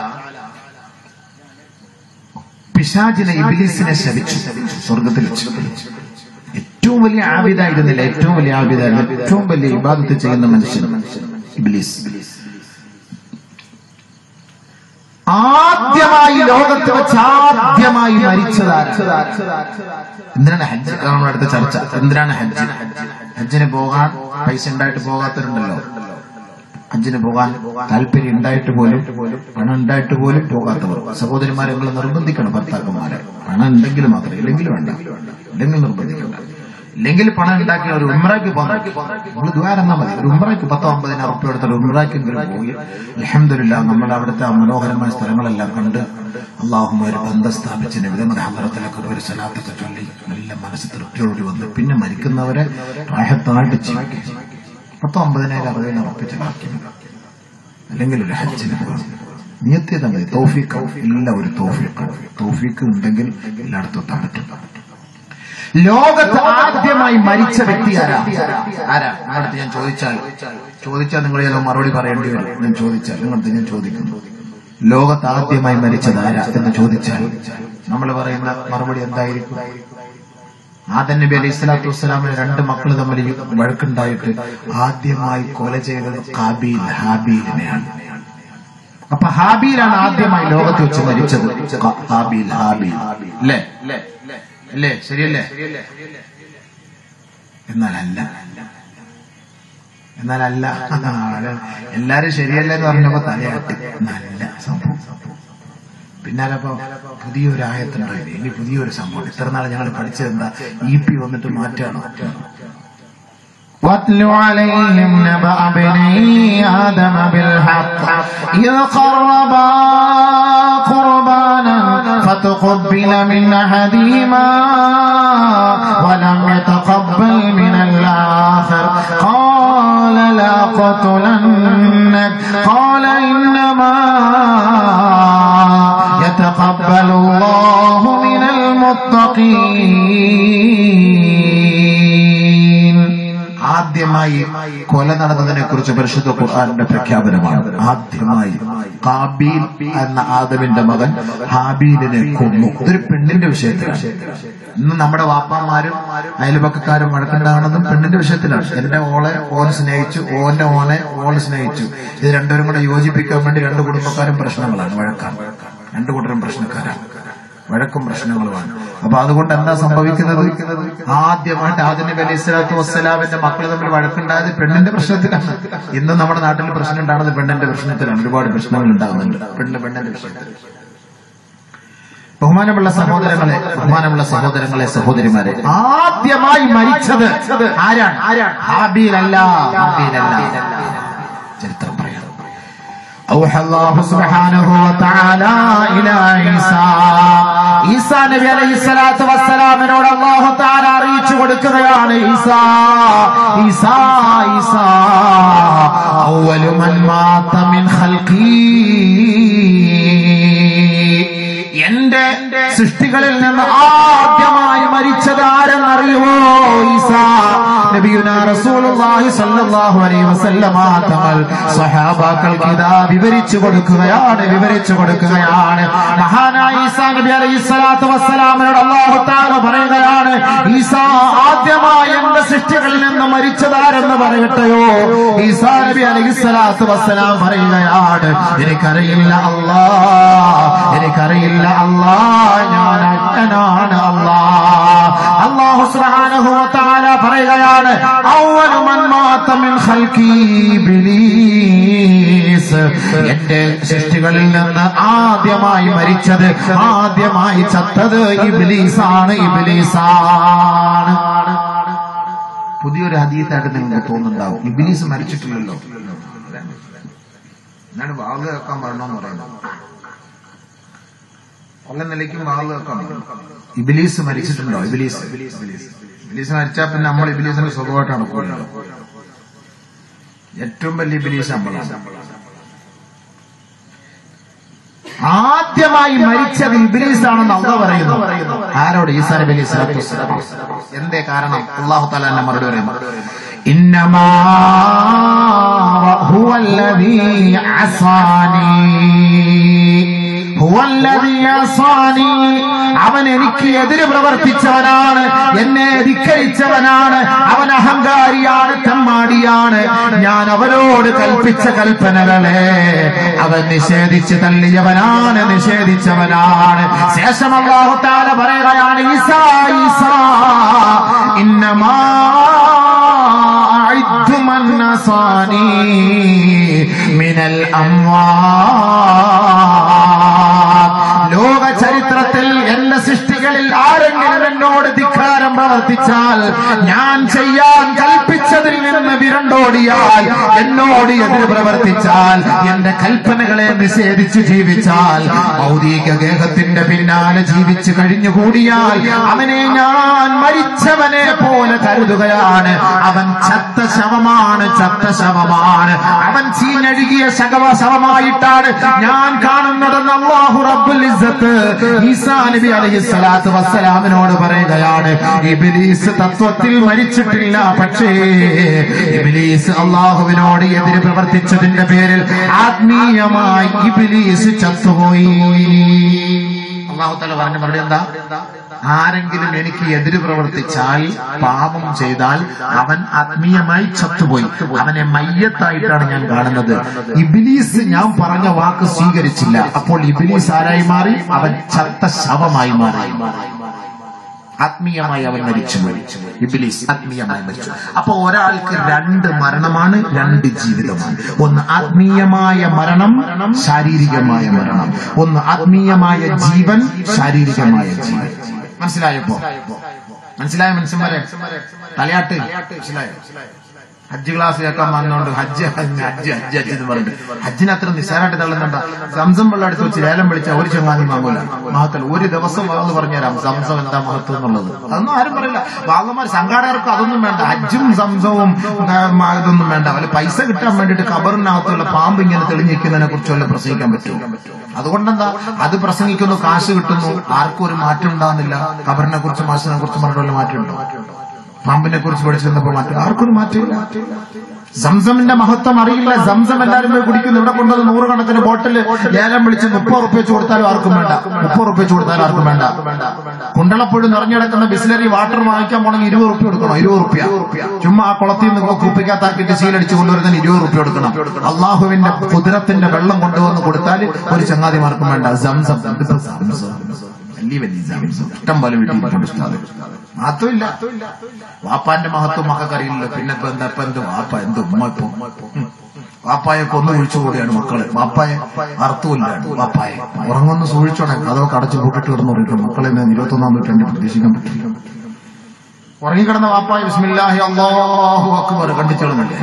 പിശാചിനെ ഇബിലിസിനെ ശപിച്ചു സ്വർഗത്തിൽ വെച്ച് ഏറ്റവും വലിയ ആബിദായിരുന്നില്ല ഏറ്റവും വലിയ ആബിദായിരുന്നു ഏറ്റവും വലിയ ഇബാദത്ത് ചെയ്യുന്ന മനുഷ്യൻ ഇബിലിസ് ആദ്യമായി ലോകത്ത് വെച്ച് ആദ്യമായി മരിച്ചതാരാ എന്തിനാണ് ഹജ്ജ് അതാണ് നമ്മുടെ അടുത്ത ചർച്ച എന്തിനാണ് ഹജ്ജ് ഹജ്ജിന് പോകാൻ പൈസ ഉണ്ടായിട്ട് പോകാത്തവരുണ്ടല്ലോ ഹജ്ജിന് പോകാൻ താല്പര്യം ഉണ്ടായിട്ട് പോലും പണം ഉണ്ടായിട്ട് പോലും പോകാത്തവർ സഹോദരിമാരെ നിങ്ങൾ നിർബന്ധിക്കണം ഭർത്താക്കന്മാരെ പണം ഉണ്ടെങ്കിൽ മാത്രം ഇല്ലെങ്കിൽ വേണ്ട ഇല്ലെങ്കിൽ നിർബന്ധിക്കണ്ട ഇല്ലെങ്കിൽ പണം ഉണ്ടാക്കി ഒരു ഉമ്രയ്ക്ക് പോകാൻ നമ്മൾ ദ്വാരെന്നാ മതി ഒരു ഉമ്രയ്ക്ക് പത്തോ അമ്പതിനായിരം ഉറുപ്പ്യ എടുത്തിട്ട് ഉമ്രയ്ക്കെങ്കിലും പോയി അലഹമില്ല നമ്മുടെ അവിടുത്തെ ആ മനോഹരമായ സ്ഥലങ്ങളെല്ലാം കണ്ട് അള്ളാഹുമ ഒരു ബന്ധം സ്ഥാപിച്ച് നബിതങ്ങളുടെ ഹമറത്തിലൊക്കെ ഒരു സ്ഥലത്തൊക്കെ ചൊല്ലി നല്ല മനസ്സ് തൃപ്തിയോടുകൂടി വന്ന് പിന്നെ മരിക്കുന്നവരെ റാഹത്തായിട്ട് ജീവിക്കും പത്തോ അമ്പതിനായിരം അറുപതിനായിരം ഉറപ്പിച്ച് ബാക്കി അല്ലെങ്കിൽ ഒരു ഹജ്ജിന് പോകണം നിയത്തിയതാ മതി തോഫീക്ക് എല്ലാം ഒരു തോഫീക്ക് തോഫീക്ക് ഉണ്ടെങ്കിൽ എല്ലായിടത്തും എത്താൻ പറ്റും ലോകത്ത് ആദ്യമായി മരിച്ച വ്യക്തി ആരാ ആരാ നിങ്ങളടുത്ത് ഞാൻ ചോദിച്ചാൽ ചോദിച്ചാൽ നിങ്ങൾ ചില മറുപടി പറയേണ്ടി വരും ഞാൻ ചോദിച്ചാൽ നിങ്ങളടുത്ത് ഞാൻ ചോദിക്കുന്നു ലോകത്ത് ആദ്യമായി മരിച്ചത് ആരാ എന്ന് ചോദിച്ചാൽ നമ്മൾ പറയുന്ന മറുപടി എന്തായിരിക്കും ആദൻ നബി അലൈഹി സ്വലാത്തു വസ്സലാമിന് രണ്ട് മക്കൾ തമ്മിൽ ഈ വഴക്കുണ്ടായിട്ട് ആദ്യമായി കൊല ചെയ്തത് കാബീൽ ഹാബീലിനെയാണ് അപ്പൊ ഹാബീലാണ് ആദ്യമായി ലോകത്ത് വെച്ച് മരിച്ചത് ക- ഹാബീൽ ഹാബീൽ അല്ലേ അല്ലേ ശരിയല്ലേ എന്നാലല്ല എന്നാലല്ല എല്ലാരും ശരിയല്ലേ എന്ന് പറഞ്ഞപ്പോ തലയാട്ടി നല്ല സംഭവം പിന്നാലെ അപ്പൊ പുതിയൊരു ആയത്തുണ്ടോ ഇനി ഇനി പുതിയൊരു സംഭവം ഇത്ര നാൾ ഞങ്ങൾ പഠിച്ചത് എന്താ ഇ പി വന്നിട്ട് മാറ്റാണോ واتل عليهم نبأ بني آدم بالحق إذ قربا قربانا فتقبل من أحدهما ولم يتقبل من الآخر قال لا قتلنك قال إنما يتقبل الله من المتقين ആദ്യമായി കൊല നടന്നതിനെ കുറിച്ച് പരിശുദ്ധ ഖുർആാനിന്റെ പ്രഖ്യാപനമാണ് ആദ്യമായി കാബീൽ എന്ന ആദമിന്റെ മകൻ ഹാബീലിനെ കൊന്നു ഇതൊരു പെണ്ണിന്റെ വിഷയത്തിലാണ് ഇന്ന് നമ്മുടെ വാപ്പാമാരും അയൽപക്കക്കാരും വഴക്കുണ്ടാകണതും പെണ്ണിന്റെ വിഷയത്തിലാണ് എന്റെ ഓളെ ഓൻ സ്നേഹിച്ചു ഓന്റെ ഓനെ ഓൾ സ്നേഹിച്ചു ഇത് രണ്ടുപേരും കൂടെ യോജിപ്പിക്കാൻ വേണ്ടി രണ്ട് കുടുംബക്കാരും പ്രശ്നങ്ങളാണ് വഴക്കാണ് രണ്ടു കൂട്ടരും പ്രശ്നക്കാരാണ് വഴക്കും പ്രശ്നങ്ങളുമാണ് അപ്പൊ അതുകൊണ്ട് എന്താ സംഭവിക്കുന്നത് ആദ്യമായിട്ട് ആദ്യ നബി അലൈഹി സ്വലാത്തു വസ്സലാമിന്റെ മക്കൾ തമ്മിൽ വഴക്കുണ്ടായത് പെണ്ണിന്റെ പ്രശ്നത്തിലാണ് ഇന്ന് നമ്മുടെ നാട്ടിൽ പ്രശ്നം ഉണ്ടാകുന്നത് പെണ്ണിന്റെ പ്രശ്നത്തിലാണ് ഒരുപാട് പ്രശ്നങ്ങൾ ഉണ്ടാകുന്നുണ്ട് പെണ്ണ് പെണ്ണിന്റെ പ്രശ്നത്തിൽ ബഹുമാനമുള്ള സഹോദരങ്ങളെ ബഹുമാനമുള്ള സഹോദരങ്ങളെ സഹോദരിമാരെ ആദ്യമായി മരിച്ചത് ആരാണ് ആരാണ് ഹാബീലല്ല ഹാബീലല്ല ചരിത്രം പറയാം أوحى الله سبحانه وتعالى إلى عيسى ഈസാ നബി അലൈഹി സ്വലാത്തു വസ്സലാമിനോട് അള്ളാഹു താല അറിയിച്ചു കൊടുക്കുകയാണ് ഈസാ ഈസാ ഈസാ അവലു മൻ മാത മിൻ ഖൽഖി എന്റെ സൃഷ്ടികളിൽ നിന്ന് ആദ്യമായി മരിച്ചത് ആരെന്നറിയുമോ ഈസാ നബിയുന റസൂലുള്ളാഹി സ്വല്ലല്ലാഹു അലൈഹി വസല്ലമ തങ്ങൾ സ്വഹാബാക്കൾക്ക് ഇതാ വിവരിച്ചു കൊടുക്കുകയാണ് വിവരിച്ചു കൊടുക്കുകയാണ് മഹാനായ ഈസാ നബി അലൈഹി സ്വലാത്തു വസ്സലാമിനോട് അല്ലാഹു തആല പറയുകയാണ് ഈസാ ആദ്യമായി എന്റെ സൃഷ്ടികളിൽ നിന്ന് മരിച്ചതാരെന്ന് പറയട്ടെയോ ഈസാ നബി അലൈഹി സ്വലാത്തു വസ്സലാം പറയുകയാണ് എനിക്കറിയില്ല അല്ലാ എനിക്കറിയില്ല അല്ലാ ഞാൻ അജ്ഞനാണ് അല്ലാ അല്ലാഹു സുബ്ഹാനഹു വ തആല പറയുകയാണ് അവ്വലു മൻ മാത മിൻ ഖൽഖി ഇബ്ലീസ് എന്റെ സൃഷ്ടികളിൽ നിന്ന് ആദ്യമായി മരിച്ചത് ആദ്യമായി ചത്തത് ഇബ്ലീസാണ് ഇബ്ലീസാണ് പുതിയൊരു ഹദീത്തായിട്ട് നിങ്ങൾക്ക് തോന്നുന്നുണ്ടാവും ഇബിലീസ് മരിച്ചിട്ടില്ലല്ലോ ഞാൻ വാള് കേൾക്കാൻ പറയണമെന്ന് പറയുന്നത് പല നിലയ്ക്കും വാള് കേൾക്കാൻ പറയണം ഇബിലീസ് മരിച്ചിട്ടുണ്ടോ ഇബിലീസ് ഇബിലീസ് മരിച്ചാൽ പിന്നെ നമ്മൾ ഇബിലീസിന്റെ സുഖമായിട്ടാണ് പോകുന്നത് ഏറ്റവും വലിയ ഇബിലീസ് നമ്മളാണ് ആദ്യമായി മരിച്ചത് ഇബ്ലീസാണെന്ന് അള്ള പറയുന്നു ആരോട് ഈസാ നബി അലൈഹി സ്വലാത്തു വസ്സലാം എന്തേ കാരണം അള്ളാഹു താല എന്നെ മറുപടി പറയുന്നു إنما هو الذي عصاني ഹുവല്ലദീ അസാനി. അവൻ എനിക്ക് എതിര് പ്രവർത്തിച്ചവനാണ് എന്നെ ധിക്കരിച്ചവനാണ് അവൻ അഹങ്കാരിയാണ് തെമ്മാടിയാണ് ഞാൻ അവരോട് കൽപ്പിച്ച കൽപ്പനകളെ അവൻ നിഷേധിച്ച് തള്ളിയവനാണ് നിഷേധിച്ചവനാണ് ശേഷം അള്ളാഹുത്താല പറയുകയാണ് ഈസാ ഈസാ ഇന്നമാ أعد من نصاني من الأموات ലോക ചരിത്രത്തിൽ എന്റെ സൃഷ്ടികളിൽ ആരെങ്കിലും എന്നോട് ധിക്കാരം പ്രവർത്തിച്ചാൽ ഞാൻ ചെയ്യാൻ കൽപ്പിച്ചതിൽ നിന്ന് വിരണ്ടോടിയാൽ എന്നോട് എതിര് പ്രവർത്തിച്ചാൽ എന്റെ കൽപ്പനകളെ നിഷേധിച്ച് ജീവിച്ചാൽ ഭൗതിക ഗേഹത്തിന്റെ പിന്നാലെ ജീവിച്ചു കഴിഞ്ഞുകൂടിയാൽ അവനെ ഞാൻ മരിച്ചവനെ പോലെ കരുതുകയാണ് അവൻ ചത്ത ശവമാണ് ചത്ത ശവമാണ് അവൻ ചീഞ്ഞഴുകിയ ശകവ ശവമായിട്ടാണ് ഞാൻ കാണുന്നതെന്ന് അള്ളാഹു റബ്ബുൽ ഇസ്സത്ത് ഈസാ നബി അലൈഹി സ്വലാത്തു വസ്സലാമിനോട് പറയുകയാണ് ഇബിലീസ് തത്വത്തിൽ മരിച്ചിട്ടില്ല പക്ഷേ ഇബിലീസ് അള്ളാഹുവിനോട് എതിര് പ്രവർത്തിച്ചതിന്റെ പേരിൽ ആത്മീയമായി ഇബിലീസ് ചത്തുപോയി അള്ളാഹു തല പറഞ്ഞ മറുപടി എന്താ ആരെങ്കിലും എനിക്ക് എതിര് പ്രവർത്തിച്ചാൽ പാപം ചെയ്താൽ അവൻ ആത്മീയമായി ചത്തുപോയി അവനെ മയ്യത്തായിട്ടാണ് ഞാൻ കാണുന്നത് ഇബിലീസ് ഞാൻ പറഞ്ഞ വാക്ക് സ്വീകരിച്ചില്ല അപ്പോൾ ഇബിലീസ് ആരായി മാറി അവൻ ചത്ത ശവമായി മാറി ആത്മീയമായി അവൻ മരിച്ചു ഇബിലീസ് ആത്മീയമായി മരിച്ചു അപ്പൊ ഒരാൾക്ക് രണ്ട് മരണമാണ് രണ്ട് ജീവിതമാണ് ഒന്ന് ആത്മീയമായ മരണം ശാരീരികമായ മരണം ഒന്ന് ആത്മീയമായ ജീവൻ ശാരീരികമായ ജീവൻ മനസ്സിലായപ്പോ മനസ്സിലായ മനുഷ്യന്മാരെ തലയാട്ട് മനസ്സിലായോ ഹജ്ജ് ക്ലാസ് കേൾക്കാൻ വന്നോണ്ട് ഹജ്ജ് ഹജ്ജ് ഹജ്ജ് ഹജ്ജ് ഹജ്ജ് എന്ന് പറഞ്ഞിട്ട് ഹജ്ജിന് അത്ര നിസ്സാരമായിട്ട് തള്ളുന്നുണ്ട സംസം വെള്ളം എടുത്ത് വെച്ച് ലേലം വിളിച്ച ഒരു ചങ്ങാതി വാങ്ങൂല മഹത്തൽ ഒരു ദിവസം വാങ്ങുന്നു പറഞ്ഞുതരാം സംസം എന്താ മഹത്വം എന്നുള്ളത് അതൊന്നും ആരും പറയില്ല വാങ്ങന്മാർ സംഘാടകർക്ക് അതൊന്നും വേണ്ട ഹജ്ജും സംസവും ആ, മ- ഇതൊന്നും വേണ്ട വല്ല പൈസ കിട്ടാൻ വേണ്ടിയിട്ട് കബറിനകത്തുള്ള പാമ്പ് ഇങ്ങനെ തെളിഞ്ഞിരിക്കുന്നതിനെ കുറിച്ച് വല്ല പ്രസംഗിക്കാൻ പറ്റുമോ അതുകൊണ്ടെന്താ അത് പ്രസംഗിക്കുന്നു കാശ് കിട്ടുന്നു ആർക്കും ഒരു മാറ്റം ഉണ്ടാകുന്നില്ല കബറിനെ കുറിച്ച് മാസിനെ കുറിച്ച് പറഞ്ഞിട്ട് വല്ല മാറ്റമുണ്ടോ പാമ്പിനെ കുറിച്ച് പഠിച്ചിരുന്നപ്പോൾ മാറ്റം ആർക്കൊരു മാറ്റമില്ല സംസമിന്റെ മഹത്വം അറിയില്ല സംസം എല്ലാവരും പോയി കുടിക്കുന്നു ഇവിടെ കൊണ്ടുവന്ന് നൂറുകണക്കിന് ബോട്ടിൽ ലേലം വിളിച്ച് മുപ്പത് റുപ്യ വെച്ച് കൊടുത്താലും ആർക്കും വേണ്ട മുപ്പത് റുപ്യ വെച്ച് കൊടുത്താലും ആർക്കും വേണ്ട കുണ്ടളപ്പുഴ നിറഞ്ഞിടക്കുന്ന ബിസ്ലറി വാട്ടർ വാങ്ങിക്കാൻ പോണെങ്കിൽ ഇരുപത് റുപ്യ കൊടുക്കണം ഇരുപത് റുപ്യ ചുമ്മാ ആ കുളത്തിൽ നിന്ന് കുപ്പിക്കകത്താക്കിയിട്ട് ശീലടിച്ച് കൊണ്ടുവരുന്നതിന് ഇരുപത് റുപ്യ കൊടുക്കണം അള്ളാഹുവിന്റെ കുതിരത്തിന്റെ വെള്ളം കൊണ്ടുവന്ന് കൊടുത്താൽ ഒരു ചങ്ങാതിമാർക്കും വേണ്ട സംസം ഇതിപ്പോ സംസം വലിയ വലിയ സംസം ഇഷ്ടം പോലെ വീട്ടിൽ ഉസ്താദ് മാത്രമില്ല വാപ്പാന്റെ മഹത്വം മക്കൾക്ക് അറിയില്ലല്ലോ പിന്നെ ഇപ്പൊ എന്താ ഇപ്പൊ എന്ത് വാപ്പ എന്ത് ഉമ്മ ഇപ്പൊ ഉം. വാപ്പായെ കൊന്നു കുഴിച്ചുകൂടിയാണ് മക്കള് വാപ്പായെ അർത്ഥമില്ലാണ് വാപ്പായെ ഉറങ്ങുന്ന സൂക്ഷിച്ചോണെ കഥവൊക്കെ അടച്ചു പൂട്ടിട്ട് കിടന്നു പറയും മക്കളെ ഞാൻ ഇരുപത്തൊന്നാം നൂറ്റാണ്ടിൽ പ്രതീക്ഷിക്കാൻ പറ്റില്ല ഉറങ്ങിക്കിടന്ന വാപ്പായ ബിസ്മില്ലാഹി അള്ളാഹു അക്ബർ കണ്ടിച്ചോളുന്നില്ലേ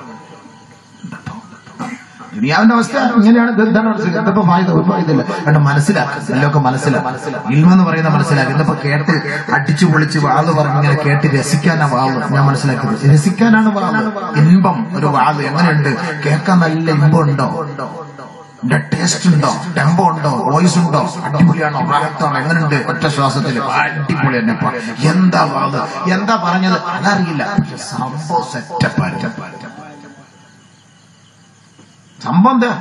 ദുനിയാവിന്റെ അവസ്ഥ ഇങ്ങനെയാണ് ഇത് എന്താണ് മനസ്സിലാക്കുക? ഇതിപ്പോ ഫായ്ദ ഒരു ഫായ്ദയില്ല കാരണം മനസ്സിലാക്കുക എല്ലൊക്കെ മനസ്സിലാക്കുക ഇൽമെന്ന് പറയുന്ന മനസ്സിലാക്കുക ഇന്നിപ്പോ കേട്ട് അടിച്ചു പൊളിച്ച് വാള് പറഞ്ഞ് ഇങ്ങനെ കേട്ട് രസിക്കാനാ വാള് ഞാൻ മനസ്സിലാക്കുന്നത് രസിക്കാനാണ് വാള് ഇൻപം ഒരു വാള് എങ്ങനെയുണ്ട് കേൾക്കാൻ നല്ല ഇമ്പം ഉണ്ടോ ഇതിന്റെ ടേസ്റ്റ് ഉണ്ടോ ടെമ്പോ ഉണ്ടോ വോയിസ് ഉണ്ടോ അടിപൊളിയാണോ റാഹത്താണോ എങ്ങനെയുണ്ട് ഒറ്റ ശ്വാസത്തിൽ അടിപൊളി തന്നെ ഇപ്പൊ. എന്താ വാള് എന്താ പറഞ്ഞത് അതറിയില്ല പക്ഷെ സംഭവം സെറ്റപ്പ് സംഭവം ദേ.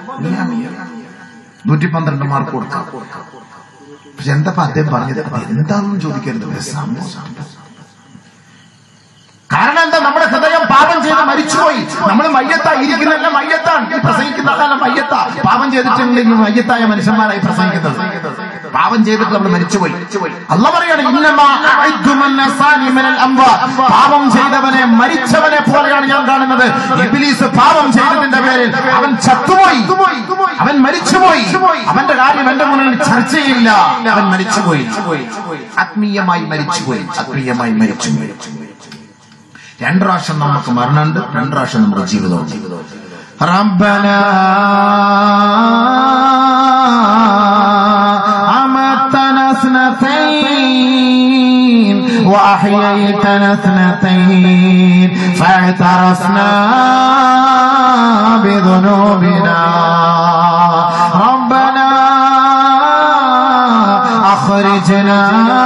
നൂറ്റി പന്ത്രണ്ട് മാർക്ക് കൊടുക്കാം പക്ഷെ എന്താ അദ്ദേഹം പറഞ്ഞത് അത് എന്താണെന്ന് ചോദിക്കരുത് പക്ഷെ സംഭവം സംഭവം. കാരണം എന്താ നമ്മുടെ ഹൃദയം പാപം ചെയ്ത് മരിച്ചുപോയി നമ്മൾ മയ്യത്താ ഇരിക്കുന്നല്ല മയ്യത്താണ് ഈ പ്രസംഗിക്കുന്ന ആളല്ല മയ്യത്താ പാപം ചെയ്തിട്ടുണ്ടെങ്കിൽ മയ്യത്തായ മനുഷ്യന്മാരായി പ്രസംഗിക്കുന്നത് പാപം ചെയ്തിട്ട് നമ്മൾ മരിച്ചുപോയി അല്ല പറയാണ് ഇന്നമാ അഅദ്ദു മൻ നസാനി മിനൽ അംവാ. പാപം ചെയ്തവനെ മരിച്ചവനെ പോലെയാണ് ഞാൻ കാണുന്നത് ഇബ്ലീസ് പാപം ചെയ്തതിന്റെ പേരിൽ അവൻ ചത്തുപോയി അവൻ മരിച്ചുപോയി അവന്റെ കാര്യം എന്റെ മുന്നിൽ ചർച്ചയില്ല അവൻ മരിച്ചുപോയി ആത്മീയമായി മരിച്ചുപോയി ആത്മീയമായി മരിച്ചുപോയി രണ്ട് പ്രാവശ്യം നമുക്ക് മരണമുണ്ട് രണ്ട് പ്രാവശ്യം നമ്മുടെ ജീവിതമുണ്ട് ربنا أمتنا اثنتين وأحييتنا اثنتين فاعترفنا بذنوبنا ربنا أخرجنا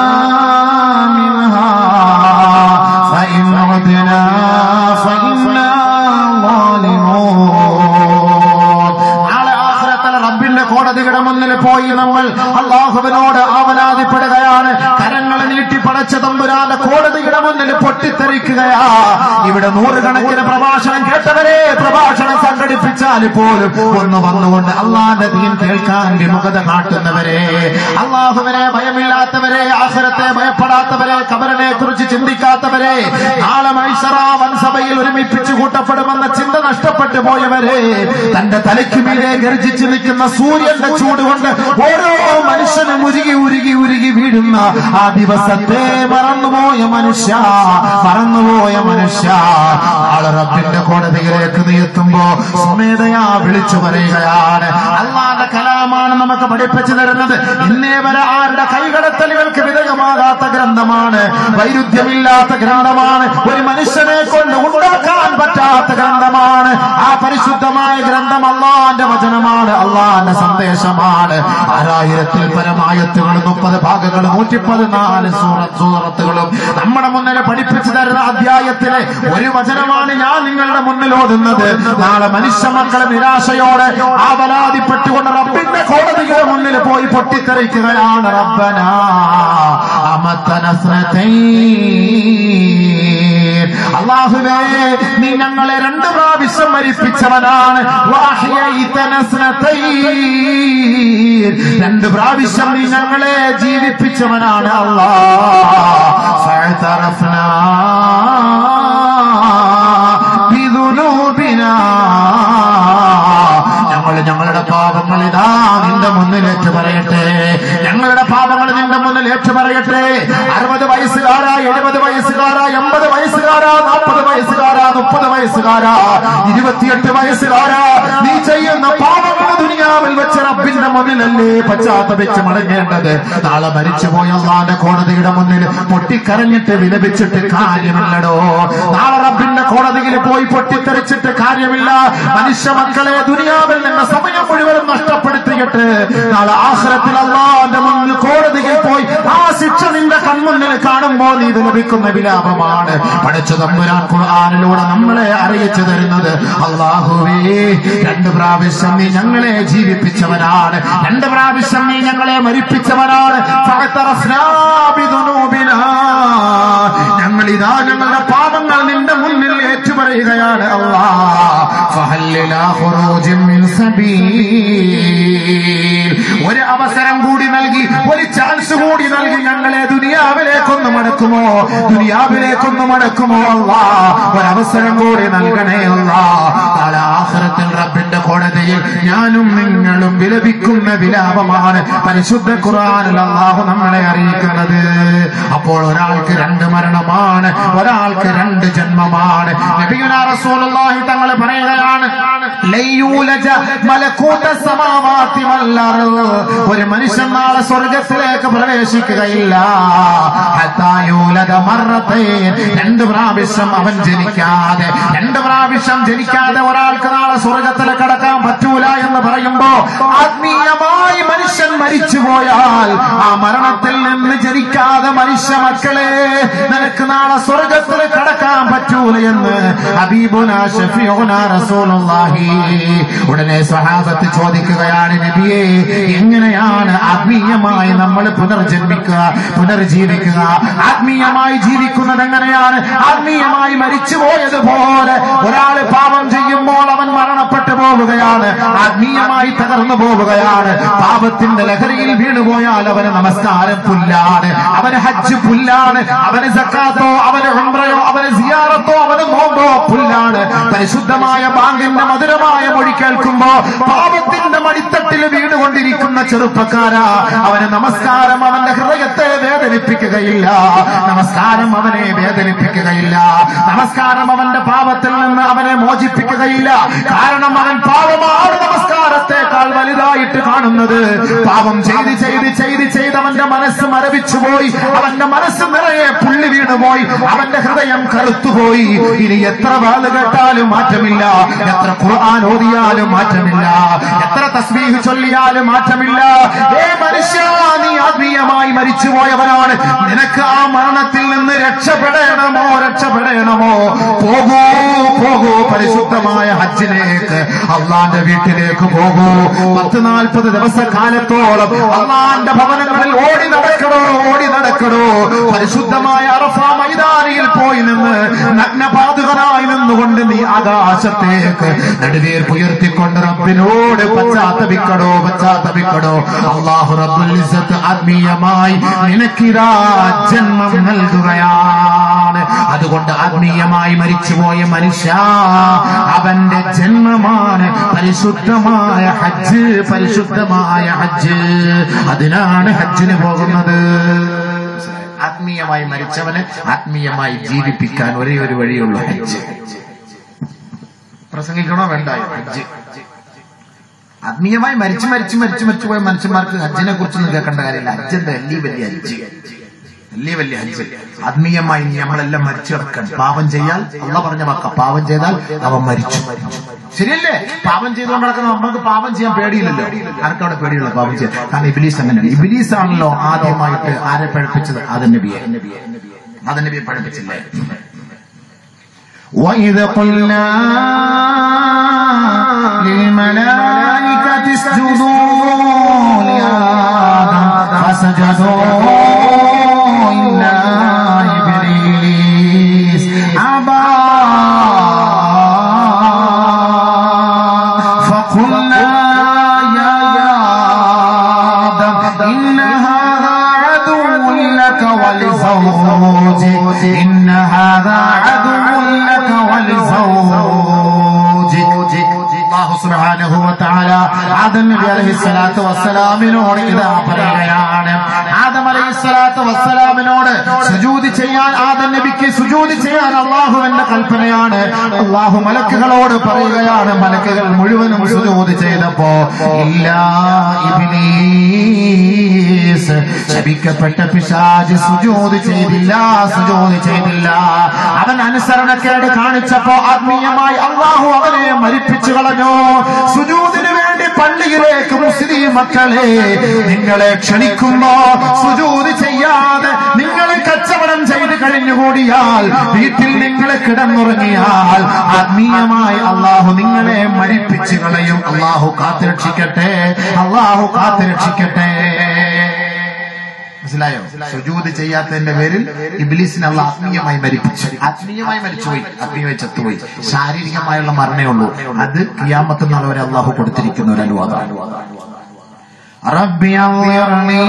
منها فإن عدنا فإنا ظالمون നാളെ ആഖിറത്തിലെ റബ്ബിന്റെ കോടതിയുടെ മുന്നിൽ പോയി പടച്ച തമ്പുരാന്റെ കോടതിയുടെ മുന്നിൽ പൊട്ടിത്തെറിക്കുകയാ ഇവിടെ നൂറുകണക്കിന് പ്രഭാഷണം കേട്ടവരെ പ്രഭാഷണം സംഘടിപ്പിച്ചാൽ പോലും ഒന്ന് വന്നുകൊണ്ട് അള്ളാന്റെ തീൻ കേൾക്കാൻ വിമുഖത കാട്ടുന്നവരെ അള്ളാഹുവിനെ ഭയമില്ലാത്തവരെ ആഹരത്തെ ഭയപ്പെടാത്തവരെ കബറിനെ കുറിച്ച് ചിന്തിക്കാത്തവരെ നാളെ മൈസറ വൻസഭയിൽ ഒരുമിപ്പിച്ചു കൂട്ടപ്പെടുമെന്ന ചിന്ത നഷ്ടപ്പെട്ടു പോയവരെ തന്റെ തലയ്ക്ക് മീതെ ഗർജിച്ചു നിൽക്കുന്ന സൂര്യന്റെ ചൂട് കൊണ്ട് ഓരോ മനുഷ്യനും ഉരുകി ഉരുകി ഉരുകി വീഴുന്ന ആ ദിവസത്തെ മറന്നുപോയ മനുഷ്യ മറന്നുപോയ മനുഷ്യ ആള് റബ്ബിന്റെ കോടതിയിലേക്ക് നീ എത്തുമ്പോ സ്വമേധയാ വിളിച്ചു പറയുകയാണ് അള്ളാന്റെ കലാമാണ് നമുക്ക് പഠിപ്പിച്ചു തരുന്നത് ഇന്നേ വരെ ആരുടെ കൈകടത്തലുകൾക്ക് വിധേയമാകാത്ത ഗ്രന്ഥമാണ് വൈരുദ്ധ്യമില്ലാത്ത ഗ്രന്ഥമാണ് ഒരു മനുഷ്യനെ കൊണ്ട് ഉണ്ടാക്കാൻ പറ്റാത്ത ഗ്രന്ഥമാണ് ആ പരിശുദ്ധമായ ഗ്രന്ഥം അള്ളാന്റെ വചനമാണ് അള്ളാന്റെ സന്ദേശമാണ് ആറായിരത്തിൽ പരമായത്തുകളും മുപ്പത് ഭാഗങ്ങളും നൂറ്റി പതിനാല് സൂറത്ത് സൂറത്തുകളും നമ്മുടെ മുന്നിൽ പഠിപ്പിച്ചു തരുന്ന അധ്യായത്തിലെ ഒരു വചനമാണ് ഞാൻ നിങ്ങളുടെ മുന്നിൽ ഓതുന്നത് നാളെ മനുഷ്യ മക്കളെ നിരാശയോടെ ആവലാതിപ്പെട്ടുകൊണ്ട് റബ്ബിന്റെ കോടതിയുടെ മുന്നിൽ പോയി പൊട്ടിത്തെറിക്കുകയാണ് റബ്ബന അള്ളാഹുവേ നീ ഞങ്ങളെ രണ്ട് പ്രാവശ്യം മരിപ്പിച്ചവനാണ് വാഹിയൈതന സ്നതൈൻ. രണ്ട് പ്രാവശ്യം നീ ഞങ്ങളെ ജീവിപ്പിച്ചവനാണ് അള്ളാ ഫഅതറഫ്നാ ബിദുനൂബിനാ ഞങ്ങൾ ഞങ്ങളുടെ പാപങ്ങൾ ഇതാ നിന്റെ മുന്നിൽ ഏറ്റു പറയട്ടെ ഞങ്ങളുടെ പാപങ്ങൾ നിന്റെ മുന്നിൽ ഏറ്റു പറയട്ടെ അറുപത് വയസ്സുകാരാ എഴുപത് വയസ്സുകാരാ എൺപത് വയസ്സുകാരാ നാൽപ്പത് വയസ്സുകാരാ മുപ്പത് വയസ്സുകാരാ ഇരുപത്തിയെട്ട് വയസ്സുകാരാ നീ ചെയ്യുന്ന പാപങ്ങൾ ദുനിയാവിൽ വെച്ച് റബ്ബിന്റെ മുന്നിലല്ലേ പശ്ചാത്തപിച്ച് മടങ്ങേണ്ടത് നാളെ മരിച്ചുപോയ അള്ളാന്റെ കോടതിയുടെ മുന്നിൽ പൊട്ടിക്കരഞ്ഞിട്ട് വിലപിച്ചിട്ട് കാര്യമില്ലടോ നാളെ റബ്ബിന്റെ കോടതിയിൽ പോയി പൊട്ടിത്തെറിച്ചിട്ട് കാര്യമില്ല മനുഷ്യ മക്കളെ ദുനിയാവിൽ നിന്ന് സമയം മുഴുവനും നഷ്ടപ്പെടുത്തിയിട്ട് നാളെ ആശ്രത്തിൽ അള്ളാന്റെ മുന്നിൽ കോടതിയിൽ പോയി ആ ശിക്ഷ നിന്റെ കൺമുന്നിൽ കാണുമ്പോൾ നീ ഇത് ലഭിക്കുന്ന വിലാപമാണ് പഠിച്ചു തമ്പുരാൻ ഖുർആാനിലൂടെ നമ്മളെ അറിയിച്ചു തരുന്നത് അള്ളാഹുവേ രണ്ട് പ്രാവശ്യം നീ ഞങ്ങളെ ജീവിപ്പിച്ചവനാണ് രണ്ട് പ്രാവശ്യം നീ ഞങ്ങളെ മരിപ്പിച്ചവനാണ് ഫഅതറഫ്നാ ബിദുനൂബിനാ. ഞങ്ങൾ ഇതാ ഞങ്ങളുടെ പാപങ്ങൾ നിന്റെ മുന്നിൽ ഏറ്റുപറയുകയാണ് അള്ളാ ഫഹല്ലിലാ ഖുറൂജിൻ മിൻ സബീൽ. ഒരു അവസരം കൂടി നൽകി ഒരു ചാൻസ് കൂടി നൽകി ഞങ്ങളെ ദുനിയാവിലേക്കൊന്ന് മടക്കുമോ ദുനിയാവിലേക്കൊന്ന് മടക്കുമോ അല്ലാ ഒരവസരം കൂടി നൽകണേ അല്ലാ നാളെ ആഖിറത്തിൽ റബ്ബിന്റെ കോടതിയിൽ ഞാനും നിങ്ങളും വിലപിക്കുന്ന വിലാപമാണ് പരിശുദ്ധ ഖുർആനിൽ അള്ളാഹു നമ്മളെ അറിയിക്കുന്നത് അപ്പോൾ ഒരാൾക്ക് രണ്ട് മരണമാണ് ഒരാൾക്ക് രണ്ട് ജന്മമാണ് നബിയുനാ റസൂലുള്ളാഹി തങ്ങൾ പറയുകയാണ് ലയ്യൂലജ മലക്കൂത സമാവാതി വൽ അർള്. ഒരു മനുഷ്യൻ നാളെ സ്വർഗത്തിലേക്ക് പ്രവേശിക്കുകയില്ല ഹത്താ യൂലദ മർറത്തൈൻ. രണ്ട് പ്രാവശ്യം അവൻ ജനിക്കാതെ രണ്ട് പ്രാവശ്യം ജനിക്കാതെ ഒരാൾക്ക് നാളെ സ്വർഗത്തിൽ കടക്കാൻ പറ്റൂല എന്ന് പറയുമ്പോ ആത്മീയമായി മനുഷ്യൻ മരിച്ചുപോയാൽ ആ മരണത്തിൽ നിന്ന് ജനിക്കാതെ മനുഷ്യ മക്കളെ നിനക്ക് നാളെ സ്വർഗത്തിൽ കടക്കാൻ പറ്റൂല എന്ന് ഹബീബുന ഷഫീഉന റസൂലുള്ളാഹി ഉടനെ സഹാബത്ത് ചോദിക്കുകയാണ് നബിയെ എങ്ങനെയാണ് ആത്മീയമായി നമ്മൾ പുനർജന്മിക്കുക പുനർജീവിക്കുക ആത്മീയമായി ജീവിക്കുന്നത് എങ്ങനെയാണ് ആത്മീയമായി മരിച്ചുപോയതുപോലെ ഒരാൾ പാപം ചെയ്യുമ്പോൾ അവൻ മരണപ്പെട്ടു പോവുകയാണ് ആത്മീയമായി തകർന്നു പോവുകയാണ് പാപത്തിന്റെ ലഹരിയിൽ വീണുപോയാൽ അവന് നമസ്കാരം പുല്ലാണ് അവന് ഹജ്ജ് പുല്ലാണ് അവന് സക്കാത്തോ അവന് ഉംറയോ അവന് സിയാറത്തോ അവന് നോമ്പോ പുല്ലാണ് പരിശുദ്ധമായ ബാങ്കിന്റെ മധുരമായ മൊഴി കേൾക്കുമ്പോ പാപത്തിന്റെ മടിത്തട്ടിൽ വീണുകൊണ്ടിരിക്കുന്ന ചെറുപ്പക്കാരാ അവന് നമസ്കാരം അവന്റെ ഹൃദയത്തെ വേദനിപ്പിക്കുകയില്ല നമസ്കാരം അവനെ വേദനിപ്പിക്കുകയില്ല നമസ്കാരം അവന്റെ പാപത്തിൽ നിന്ന് അവനെ മോചിപ്പിക്കുകയില്ല കാരണം അവൻ പാപമാണ് നമസ്കാരത്തെക്കാൾ വലുതായിട്ട് കാണുന്നത് പാപം ചെയ്ത് ചെയ്ത് ചെയ്ത് ചെയ്ത് അവന്റെ മനസ്സ് മരവിച്ചു പോയി അവന്റെ മനസ്സ് നിറയെ പുള്ളി വീണുപോയി അവന്റെ ഹൃദയം കറുത്തുപോയി ഇനി എത്ര വാല് കേട്ടാലും മാറ്റമില്ല എത്ര ഖുർആൻ ഓതിയാലും മാറ്റമില്ല എത്ര തസ്ബീഹ് ചൊല്ലിയാലും മാറ്റമില്ല ഏ മനുഷ്യ നീ ആത്മീയമായി മരിച്ചുപോയവനാണ് നിനക്ക് ആ മരണത്തിൽ നിന്ന് രക്ഷപ്പെടണമോ രക്ഷപ്പെടണമോ പോകൂ പോകൂ പരിശുദ്ധമായ ഹജ്ജിലേക്ക് അള്ളാന്റെ വീട്ടിലേക്ക് പോകൂ പത്ത് നാൽപ്പത് ദിവസക്കാലത്തോളം അള്ളാന്റെ ഭവനങ്ങളിൽ ഓടി നടക്കണോ ഓടി നടക്കണോ പരിശുദ്ധമായ അറഫ മൈതാനിയിൽ പോയി നിന്ന് നഗ്നപാതുകനായി നിന്നുകൊണ്ട് നീ ആകാശത്തേക്ക് നെടുവീർപ്പ് ഉയർത്തിക്കൊണ്ട് റബ്ബിനോട് പശ്ചാത്തപിക്കടോ പശ്ചാത്തപിക്കടോ അള്ളാഹു റബ്ബുൽ ഇസ്സത്ത് ആത്മീയമായി നിനക്കിതാ ജന്മം നൽകുകയാണ് അതുകൊണ്ട് ആത്മീയമായി മരിച്ചുപോയ മനുഷ്യ അവന്റെ ജന്മമാണ് പരിശുദ്ധമായ ഹജ്ജ് പരിശുദ്ധമായ ഹജ്ജ് അതിനാണ് ഹജ്ജിന് പോകുന്നത് ആത്മീയമായി മരിച്ചവന് ആത്മീയമായി ജീവിപ്പിക്കാൻ ഒരേ ഒരു വഴിയുള്ളൂ ഹജ്ജ് പ്രസംഗിക്കണോ വേണ്ടായോ ഹജ്ജ് ആത്മീയമായി മരിച്ചു മരിച്ചു മരിച്ചു മരിച്ചു പോയ മനുഷ്യന്മാർക്ക് ഹജ്ജിനെ കുറിച്ചൊന്നും കേൾക്കേണ്ട കാര്യമില്ല ഹജ്ജെന്താ വലിയ വലിയ ഹജ്ജ് വലിയ വലിയ ഹജ്ജ് ആത്മീയമായി നീ നമ്മളെല്ലാം മരിച്ചു കിടക്കണം പാപം ചെയ്യാൽ അള്ള പറഞ്ഞ വാക്ക പാപം ചെയ്താൽ അവൻ മരിച്ചു ശരിയല്ലേ പാപം ചെയ്തുകൊണ്ട് നടക്കുന്ന നമുക്ക് പാപം ചെയ്യാൻ പേടിയില്ലല്ലോ ആർക്കവിടെ പേടിയുള്ള പാപം ചെയ്യാൻ കാരണം ഇബിലീസ് അങ്ങനെയാണ് ഇബിലീസ് ആണല്ലോ ആദ്യമായിട്ട് ആരെ പഴപ്പിച്ചത് ആദൻ നബിയെ ആദൻ നബിയെ പഴപ്പിച്ചില്ലേ وإذ قلنا للملائكة اسجدوا لآدم فسجدوا إلا إبليس أبى فقلنا يا آدم إن هذا عدو لك ولزوجك إن هذا عدو لك ولزوجك അള്ളാഹു സുബ്ഹാനഹു വ തആല ആദം നബി അലൈഹി സ്വലാത്തു വസ്സലാമിനോട് ഇതാ പറയുകയാണ് ആദം അലൈഹി സ്വലാത്തു വസ്സലാമിനോട് സുജൂദ് ചെയ്യാൻ ആദം നബിക്ക് സുജൂദ് ചെയ്യാൻ അള്ളാഹുവിന്റെ കൽപ്പനയാണ് അള്ളാഹു മലക്കുകളോട് പറയുകയാണ് മലക്കുകൾ മുഴുവനും സുജൂദ് ചെയ്തപ്പോ ഇല്ലാ ഇബ്ലീസ് ശപിക്കപ്പെട്ട പിശാജ് സുജൂദ് ചെയ്തില്ല സുജൂദ് ചെയ്തില്ല അവൻ അനുസരണക്കേട് കാണിച്ചപ്പോ ആത്മീയമായി അള്ളാഹു അവനെ മരിപ്പിച്ചു കളഞ്ഞു സുജൂദിന് വേണ്ടി പള്ളിയിലേക്ക് മുസ്ലിം മക്കളെ നിങ്ങളെ ക്ഷണിക്കുമ്പോ സുജൂദ് ചെയ്യാതെ നിങ്ങൾ കച്ചവടം ചെയ്ത് കഴിഞ്ഞുകൂടിയാൽ വീട്ടിൽ നിങ്ങൾ കിടന്നുറങ്ങിയാൽ ആത്മീയമായി അള്ളാഹു നിങ്ങളെ മരിപ്പിച്ചു കളയും അള്ളാഹു കാത്തുരക്ഷിക്കട്ടെ അള്ളാഹു കാത്തുരക്ഷിക്കട്ടെ മനസ്സിലായോ സുജൂത് ചെയ്യാത്തതിന്റെ പേരിൽ ഇബിലീസിനെ അള്ള ആത്മീയമായി മരിപ്പിച്ചു ആത്മീയമായി മരിച്ചുപോയി ആത്മീയമായി ചത്തുപോയി ശാരീരികമായുള്ള മരണേ ഉള്ളൂ അത് കിയാമത്ത് നാൾ വരെ അള്ളാഹു കൊടുത്തിരിക്കുന്ന ഒരു അനുവാദമാണ് رب انظرني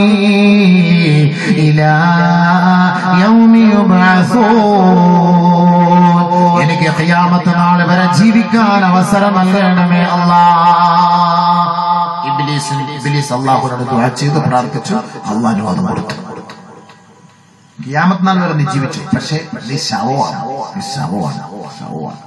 إلى يوم يبعثون എനിക്ക് ഖിയാമത്ത് നാൾ വരെ ജീവിക്കാൻ അവസരം നൽകണമേ അല്ലാ ഇബ്ലീസ് ഇബ്ലീസ് അള്ളാഹുനോട് ദുആ ചെയ്ത് പ്രാർത്ഥിച്ചു അള്ളാഹ് അനുവാദം കൊടുത്തു ഖിയാമത്ത് നാൾ വരെ നീ ജീവിച്ചു പക്ഷേ നീ ശവമാണ് നീ ശവമാണ് ശവമാണ്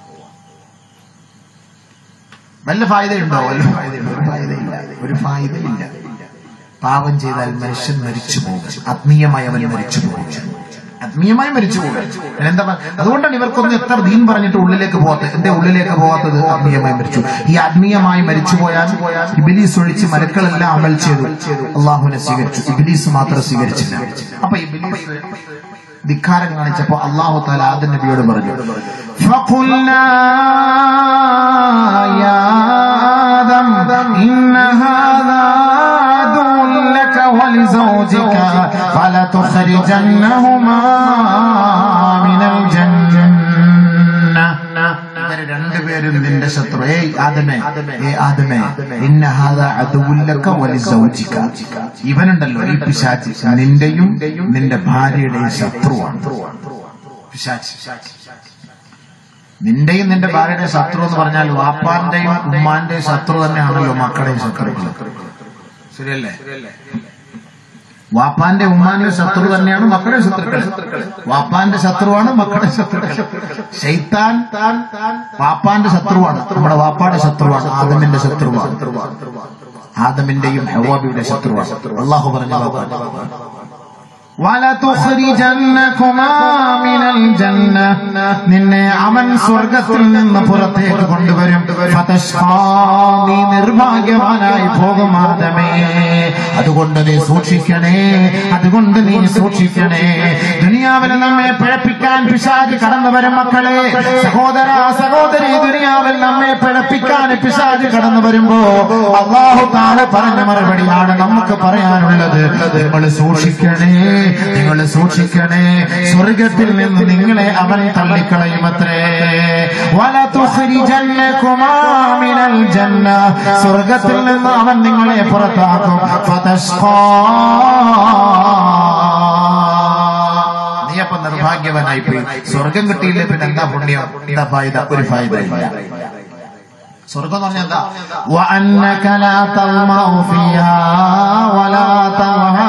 വല്ല ഫായതയുണ്ടോ വല്ല ഫായതയുണ്ടോ ഒരു ഫായതയില്ല ഒരു ഫായതയില്ല പാപം ചെയ്താൽ മനുഷ്യൻ മരിച്ചു പോകും ആത്മീയമായി അവൻ മരിച്ചു പോകും ആത്മീയമായി മരിച്ചു പോകും എന്താ പ- അതുകൊണ്ടാണ് ഇവർക്കൊന്നും എത്ര ദീൻ പറഞ്ഞിട്ട് ഉള്ളിലേക്ക് പോകാത്തത് എന്റെ ഉള്ളിലേക്ക് പോകാത്തത് ആത്മീയമായി മരിച്ചു ഈ ആത്മീയമായി മരിച്ചു പോയാൽ ഇബിലീസ് ഒഴിച്ച് മലക്കളെല്ലാം അമൽ ചെയ്തു അള്ളാഹുവിനെ സ്വീകരിച്ചു ഇബിലീസ് മാത്രം സ്വീകരിച്ചില്ല അപ്പൊ ഇബിലീസ് ധിക്കാരം കാണിച്ചപ്പോ അള്ളാഹു താല ആദൻ നബിയോട് പറഞ്ഞു فقلنا يا آدم إن هذا عدو لك ولزوجك فلتخرجنهما من الجنة ഇവര് രണ്ടുപേരും നിന്റെ ശത്രു ഏയ് ആദമേ ഏ ആദമേ ഇന്ന ഹാദ അദുവുല്ലക വലിസൗജിക ഇവനുണ്ടല്ലോ ഈ പിശാച് നിന്റെയും നിന്റെ ഭാര്യയുടെയും ശത്രുവാണ് പിശാച് നിന്റെയും നിന്റെ ഭാര്യയുടെ ശത്രു എന്ന് പറഞ്ഞാൽ വാപ്പാന്റെയും ഉമ്മാന്റെയും ശത്രു തന്നെയാണല്ലോ മക്കളുടെയും ശത്രുക്കൾ ശരിയല്ലേ വാപ്പാന്റെ ഉമ്മാന്റെ ശത്രു തന്നെയാണ് മക്കളുടെ ശത്രുക്കൾ വാപ്പാന്റെ ശത്രുവാണ് മക്കളുടെ ശത്രുക്കൾ ശൈത്താൻ വാപ്പാന്റെ ശത്രുവാണ് നമ്മുടെ വാപ്പാന്റെ ശത്രുവാണ് ആദമിന്റെ ശത്രുവാണ് ആദമിന്റെയും ഹവാബിയുടെ ശത്രുവാണ് അള്ളാഹു പറഞ്ഞ വാപ്പാൻ വലതുഖ്രിജന്നകുമാ മിനൽ ജന്ന നിന്നെ അവൻ സ്വർഗത്തിൽ നിന്ന് പുറത്തേക്ക് കൊണ്ടുവരും ഫതശ്ഖാ നീ നിർഭാഗ്യവാനായി പോകും ആദമേ അതുകൊണ്ട് നീ സൂക്ഷിക്കണേ അതുകൊണ്ട് നീ സൂക്ഷിക്കണേ ദുനിയാവിൽ നമ്മെ പിഴപ്പിക്കാൻ പിശാജ് കടന്നു വരും മക്കളെ സഹോദര സഹോദരി ദുനിയാവിൽ നമ്മെ പിഴപ്പിക്കാൻ പിശാജ് കടന്നു വരുമ്പോ അള്ളാഹു താഴെ പറഞ്ഞ മറുപടിയാണ് നമുക്ക് പറയാനുള്ളത് നിങ്ങൾ സൂക്ഷിക്കണേ നിങ്ങൾ സൂക്ഷിക്കണേ സ്വർഗത്തിൽ നിന്ന് നിങ്ങളെ അവൻ തള്ളിക്കളയുമത്രേ വലതുഖ്രിജന്നകുമാ മിനൽ ജന്ന സ്വർഗത്തിൽ നിന്ന് അവൻ നിങ്ങളെ പുറത്താക്കും ഫതശ്ഖാ നീ അപ്പൊ നിർഭാഗ്യവനായി പോയി സ്വർഗം കിട്ടിയില്ലേ പിന്നെ എന്താ പുണ്യം എന്താ ഫായുധ ഒരു ഫായുധ ഇല്ല സ്വർഗം എന്ന് പറഞ്ഞാൽ എന്താ وأنك لا تظمأ فيها ولا تضحى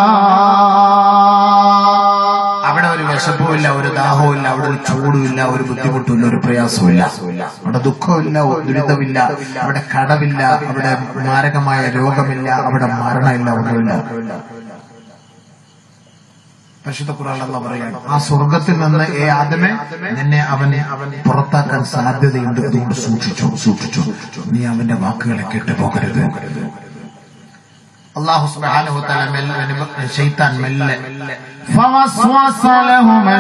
അവിടെ ഒരു വിശപ്പുമില്ല ഒരു ദാഹവുമില്ല അവിടെ ഒരു ചൂടുമില്ല ഒരു ബുദ്ധിമുട്ടുമില്ല ഒരു പ്രയാസമില്ല അവിടെ ദുഃഖമില്ല ദുരിതമില്ല അവിടെ കടവില്ല അവിടെ മാരകമായ രോഗമില്ല അവിടെ മരണമില്ല ഒന്നുമില്ല പരിശുദ്ധ ഖുറാനുള്ള പറയാണ് ആ സ്വർഗത്തിൽ നിന്ന് ഏ ആദമെ നിന്നെ അവനെ പുറത്താക്കാൻ സാധ്യതയുണ്ട് അതുകൊണ്ട് സൂക്ഷിച്ചു സൂക്ഷിച്ചു നീ അവന്റെ വാക്കുകളെ കേട്ടു പോകരുത് അള്ളാഹു സുബ്ഹാനഹു വതആല മെല്ലെ ശൈത്താൻ മെല്ലെ فوسوس لهما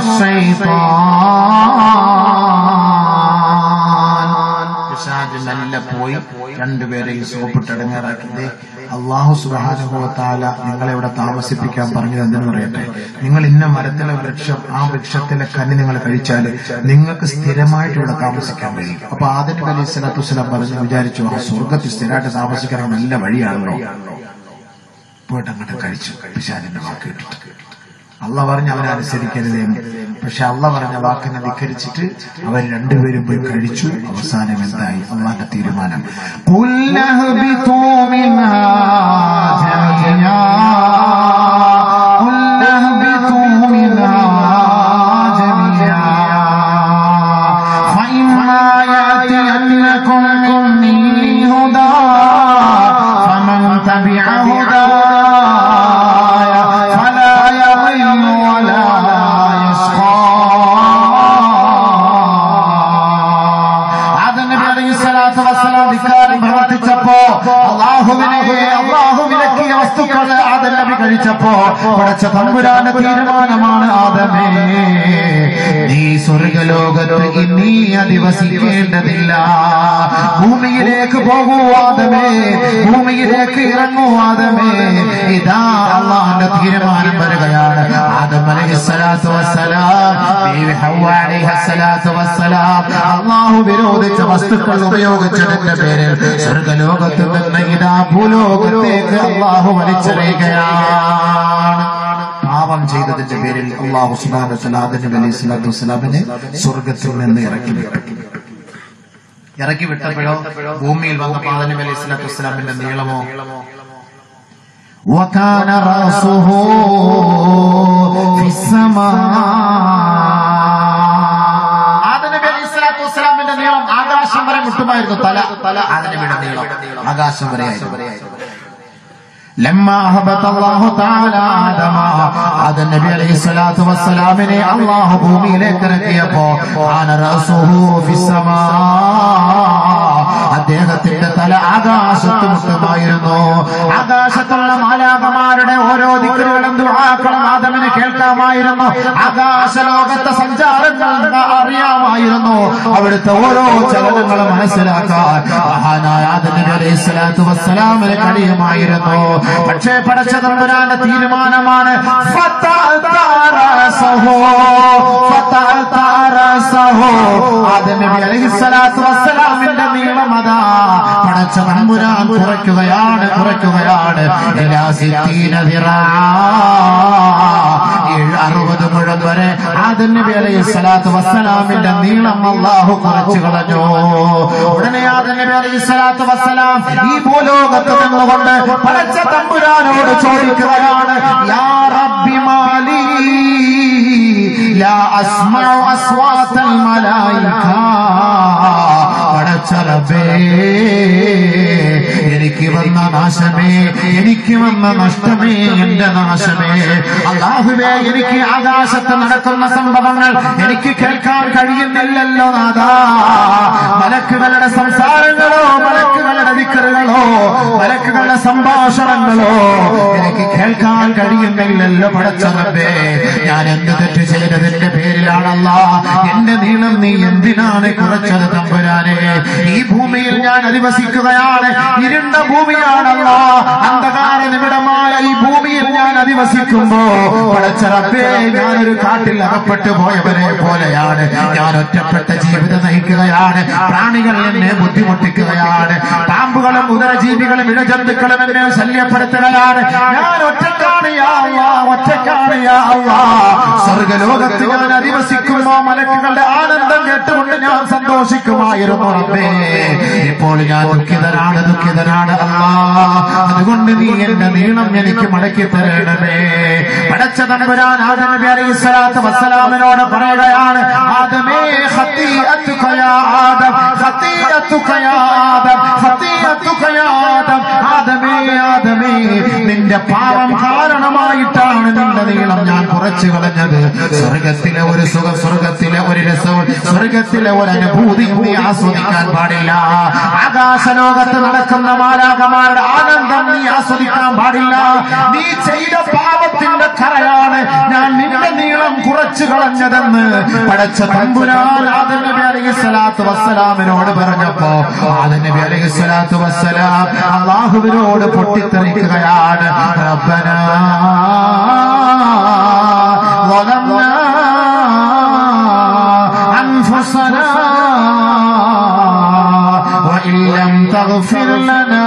الشيطان പിശാച് മെല്ലെ പോയി രണ്ടുപേരെയും സോപ്പിട്ടടങ്ങാറാക്കി അള്ളാഹു സുബാനുഭവത്താല നിങ്ങളെ ഇവിടെ താമസിപ്പിക്കാൻ പറഞ്ഞത് എന്തെന്ന് പറയട്ടെ നിങ്ങൾ ഇന്ന മരത്തിലെ വൃക്ഷം ആ വൃക്ഷത്തിലെ കന്നി നിങ്ങൾ കഴിച്ചാൽ നിങ്ങൾക്ക് സ്ഥിരമായിട്ട് ഇവിടെ താമസിക്കാൻ കഴിയും അപ്പൊ ആദിന അലി സ്വലാത്തു വസ്സലാം പറഞ്ഞു വിചാരിച്ചു ആ സ്വർഗത്തിൽ സ്ഥിരമായിട്ട് താമസിക്കാൻ നല്ല വഴിയാണല്ലോ പോയിട്ട് അങ്ങോട്ട് കഴിച്ചു പിശാചിന്റെ വാക്ക് കേട്ടിട്ട് അള്ള പറഞ്ഞ അവനെ അനുസരിക്കരുതേന്ന് പക്ഷെ അള്ള പറഞ്ഞ വാക്കിനെ ധിക്കരിച്ചിട്ട് അവർ രണ്ടുപേരും പോയി കഴിച്ചു അവസാനം എന്തായി അള്ളാന്റെ തീരുമാനം قُلْ اهْبِطُوا منها جميعا قُلْ اهْبِطوا منها جميعا فإما يأتينكم مني هدى فمن تبع هداي فلا يضل ولا يشقى ആദം നബി അലൈഹി സ്വലാത്തു വസ്സലാം ധിക്കാരം പ്രവർത്തിച്ചപ്പോ അള്ളാഹുവിനെ അള്ളാഹു വിലക്കിയ വസ്തുക്കൾ ആദം നബി കഴിച്ചപ്പോ പടച്ച തമ്പുരാന്റെ തീരുമാനമാണ് ആദമേ നീ സ്വർഗലോകത്ത് ഇനി അധിവസിക്കേണ്ടതില്ല ഭൂമിയിലേക്ക് പോകൂ ആദമേ ഭൂമിയിലേക്ക് ഇറങ്ങൂ ആദമേ ഇതാ അള്ളാഹന്റെ തീരുമാനം വരികയാണ് ആദം അലൈഹി സ്വലാത്തു വസ്സലാം ബീവി ഹവ്വ അലൈഹി സ്വലാത്തു വസ്സലാം അള്ളാഹു വിരോധിച്ച വസ്തുക്കൾ ഉപയോഗിച്ചതിന്റെ പേരിൽ സ്വർഗലോകത്ത് നിന്ന് ഇതാ ഭൂലോകത്തേക്ക് അള്ളാഹു വലിച്ചെറിയുകയാണ് പാപം ചെയ്തതിന്റെ പേരിൽ അള്ളാഹു സുബാന സലാദിന്റെ അലൈഹി സ്വലാത്തു വസ്സലാമിനെ സ്വർഗത്തിൽ നിന്ന് ഇറക്കി വിട്ടു ഇറക്കി വിട്ടപ്പോഴോ ഭൂമിയിൽ വന്നപ്പോൾ ആദം അലൈഹി സ്വലാത്തു വസ്സലാമിന്റെ നീളമോ وكان رأسه في السماء ആദനബി അലൈഹി സ്വലാത്തു വസ്സലാമിന്റെ നീളം ആകാശം വരെ മുട്ടുമായിരുന്നു തല തല ആദനബിയുടെ നീളം ആകാശം വരെ ആയിരുന്നു لما أهبط الله تعالى آدم آدم النبي عليه الصلاة والسلام نے الله ഭൂമിയിലേക്ക് ഇറക്കിയപ്പോ ആന റസൂഹു ഫിസ്സമാ അദ്ദേഹത്തിന്റെ തല ആകാശത്ത് മുട്ടുമായിരുന്നു ആകാശത്തുള്ള മാലാകമാരുടെ ഓരോ ദിക്കുകളും ദുആക്കളും ആദമിന് കേൾക്കാമായിരുന്നു ആകാശലോകത്തെ സഞ്ചാരങ്ങൾ അറിയാമായിരുന്നു അവിടുത്തെ ഓരോ ചലനങ്ങളും മനസ്സിലാക്കാൻ മഹാനായ ആദം നബി അലൈഹി സ്വലാത്തു വസ്സലാമിന് കഴിയുമായിരുന്നു പക്ഷേ പടച്ച തമ്പുരാന്റെ തീരുമാനമാണ് ഫതഅതറസഹു, ഫതഅതറസഹു. ആദം നബി അലൈഹി സ്വലാത്തു വസ്സലാമിന്റെ നീളം അതാ പടച്ച തമ്പുരാൻ കുറയ്ക്കുകയാണ് കുറയ്ക്കുകയാണ് ഇലാ സിത്തീന ദിറാ. ഏഴ് അറുപത് മുഴം വരെ ആദം നബി അലൈഹി സ്വലാത്തു വസ്സലാമിന്റെ നീളം അള്ളാഹു കുറച്ചു കളഞ്ഞു ഉടനെ ആദം നബി അലൈഹി സ്വലാത്തു വസ്സലാം ഈ ഭൂലോകത്ത് നിന്നുകൊണ്ട് പടച്ച തമ്പുരാനോട് ചോദിക്കുകയാണ് യാ റബ്ബി മാലി ലാ അസ്മഉ അസ്വാതൽ മലായിക പടച്ച റബ്ബേ എനിക്ക് വന്ന നാശമേ എനിക്ക് വന്ന നഷ്ടമേ എന്റെ നാശമേ അള്ളാഹുവേ എനിക്ക് ആകാശത്ത് നടക്കുന്ന സംഭവങ്ങൾ എനിക്ക് കേൾക്കാൻ കഴിയുന്നില്ലല്ലോ നാഥാ മലക്കുകളുടെ സംസാരങ്ങളോ മലക്കുകളുടെ വിക്കറുകളോ മലക്കുകളുടെ സംഭാഷണങ്ങളോ എനിക്ക് കേൾക്കാൻ കഴിയുന്നില്ലല്ലോ പടച്ചവേ ഞാൻ എന്ത് തെറ്റ് ചെയ്തതിന്റെ പേരിലാണല്ല എന്റെ നീളം നീ എന്തിനാണ് കുറച്ചത് തമ്പുരാനെ ഈ ഭൂമിയിൽ ഞാൻ അധിവസിക്കുകയാണ് ഇരുണ്ട ഭൂമിയാണല്ല അന്ധകാര നിമിടമായ ഈ ഭൂമിയിൽ ഞാൻ അധിവസിക്കുമ്പോ പടച്ചറപ്പേ ഞാനൊരു കാട്ടിൽ അകപ്പെട്ടു പോയവരെ പോലെയാണ് ഞാൻ ഒറ്റപ്പെട്ട ജീവിതം നയിക്കുകയാണ് പ്രാണികൾ എന്നെ ബുദ്ധിമുട്ടിക്കുകയാണ് പാമ്പുകളും ഉദരജീവികളും ഇഴജന്തുക്കളും എന്നെ ശല്യപ്പെടുത്തുകയാണ് ഞാൻ ഒറ്റക്കാണ് യാ അല്ലാ, ഒറ്റക്കാണ് യാ അല്ലാ. സ്വർഗലോകത്ത് ഞാൻ അധിവസിക്കുമ്പോ മലക്കുകളുടെ ആനന്ദം കേട്ടുകൊണ്ട് ഞാൻ സന്തോഷിക്കുമായിരുന്നു റബ്ബേ ഇപ്പോൾ ഞാൻ ദുഃഖിതനാണ് ദുഃഖിതനാണ് അല്ലാ അതുകൊണ്ട് നീ എന്റെ നീളം എനിക്ക് മടക്കി തരണമേ പടച്ച തമ്പുരാൻ ആദം നബി അലൈഹി സ്വലാത്തു വസ്സലാമിനോട് പറയുകയാണ് ആദമേ ഖതീഅത്തുക യാ ആദം ഖതീഅത്തുക യാ ആദം ഖതീഅത്തുക യാ ആദം ആദമേ ആദമേ നിന്റെ പാപം കാരണമായിട്ടാണ് നിന്റെ നീളം ഞാൻ കുറച്ചു കളഞ്ഞത് സ്വർഗത്തിലെ ഒരു സുഖം സ്വർഗത്തിലെ ഒരു രസം സ്വർഗത്തിലെ ഒരു അനുഭൂതി നീ ആസ്വദിക്കാൻ പാടില്ല ആകാശലോകത്ത് നടക്കുന്ന മാലാകമാരുടെ ആനന്ദം നീ ആസ്വദിക്കാൻ പാടില്ല നീ ചെയ്ത പാപത്തിന്റെ കറയാണ് ഞാൻ നിന്റെ നീളം കുറച്ചു കളഞ്ഞതെന്ന് പടച്ച തമ്പുരാൻ ആദം നബി അലൈഹി സ്വലാത്തു വസ്സലാമിനോട് പറഞ്ഞപ്പോ ആദം നബി അലൈഹി സ്വലാത്തു വസ്സലാം അള്ളാഹുവിനോട് പൊട്ടിത്തെറിക്കുകയാണ് റബ്ബന ظلمنا أنفسنا وإن لم تغفر لنا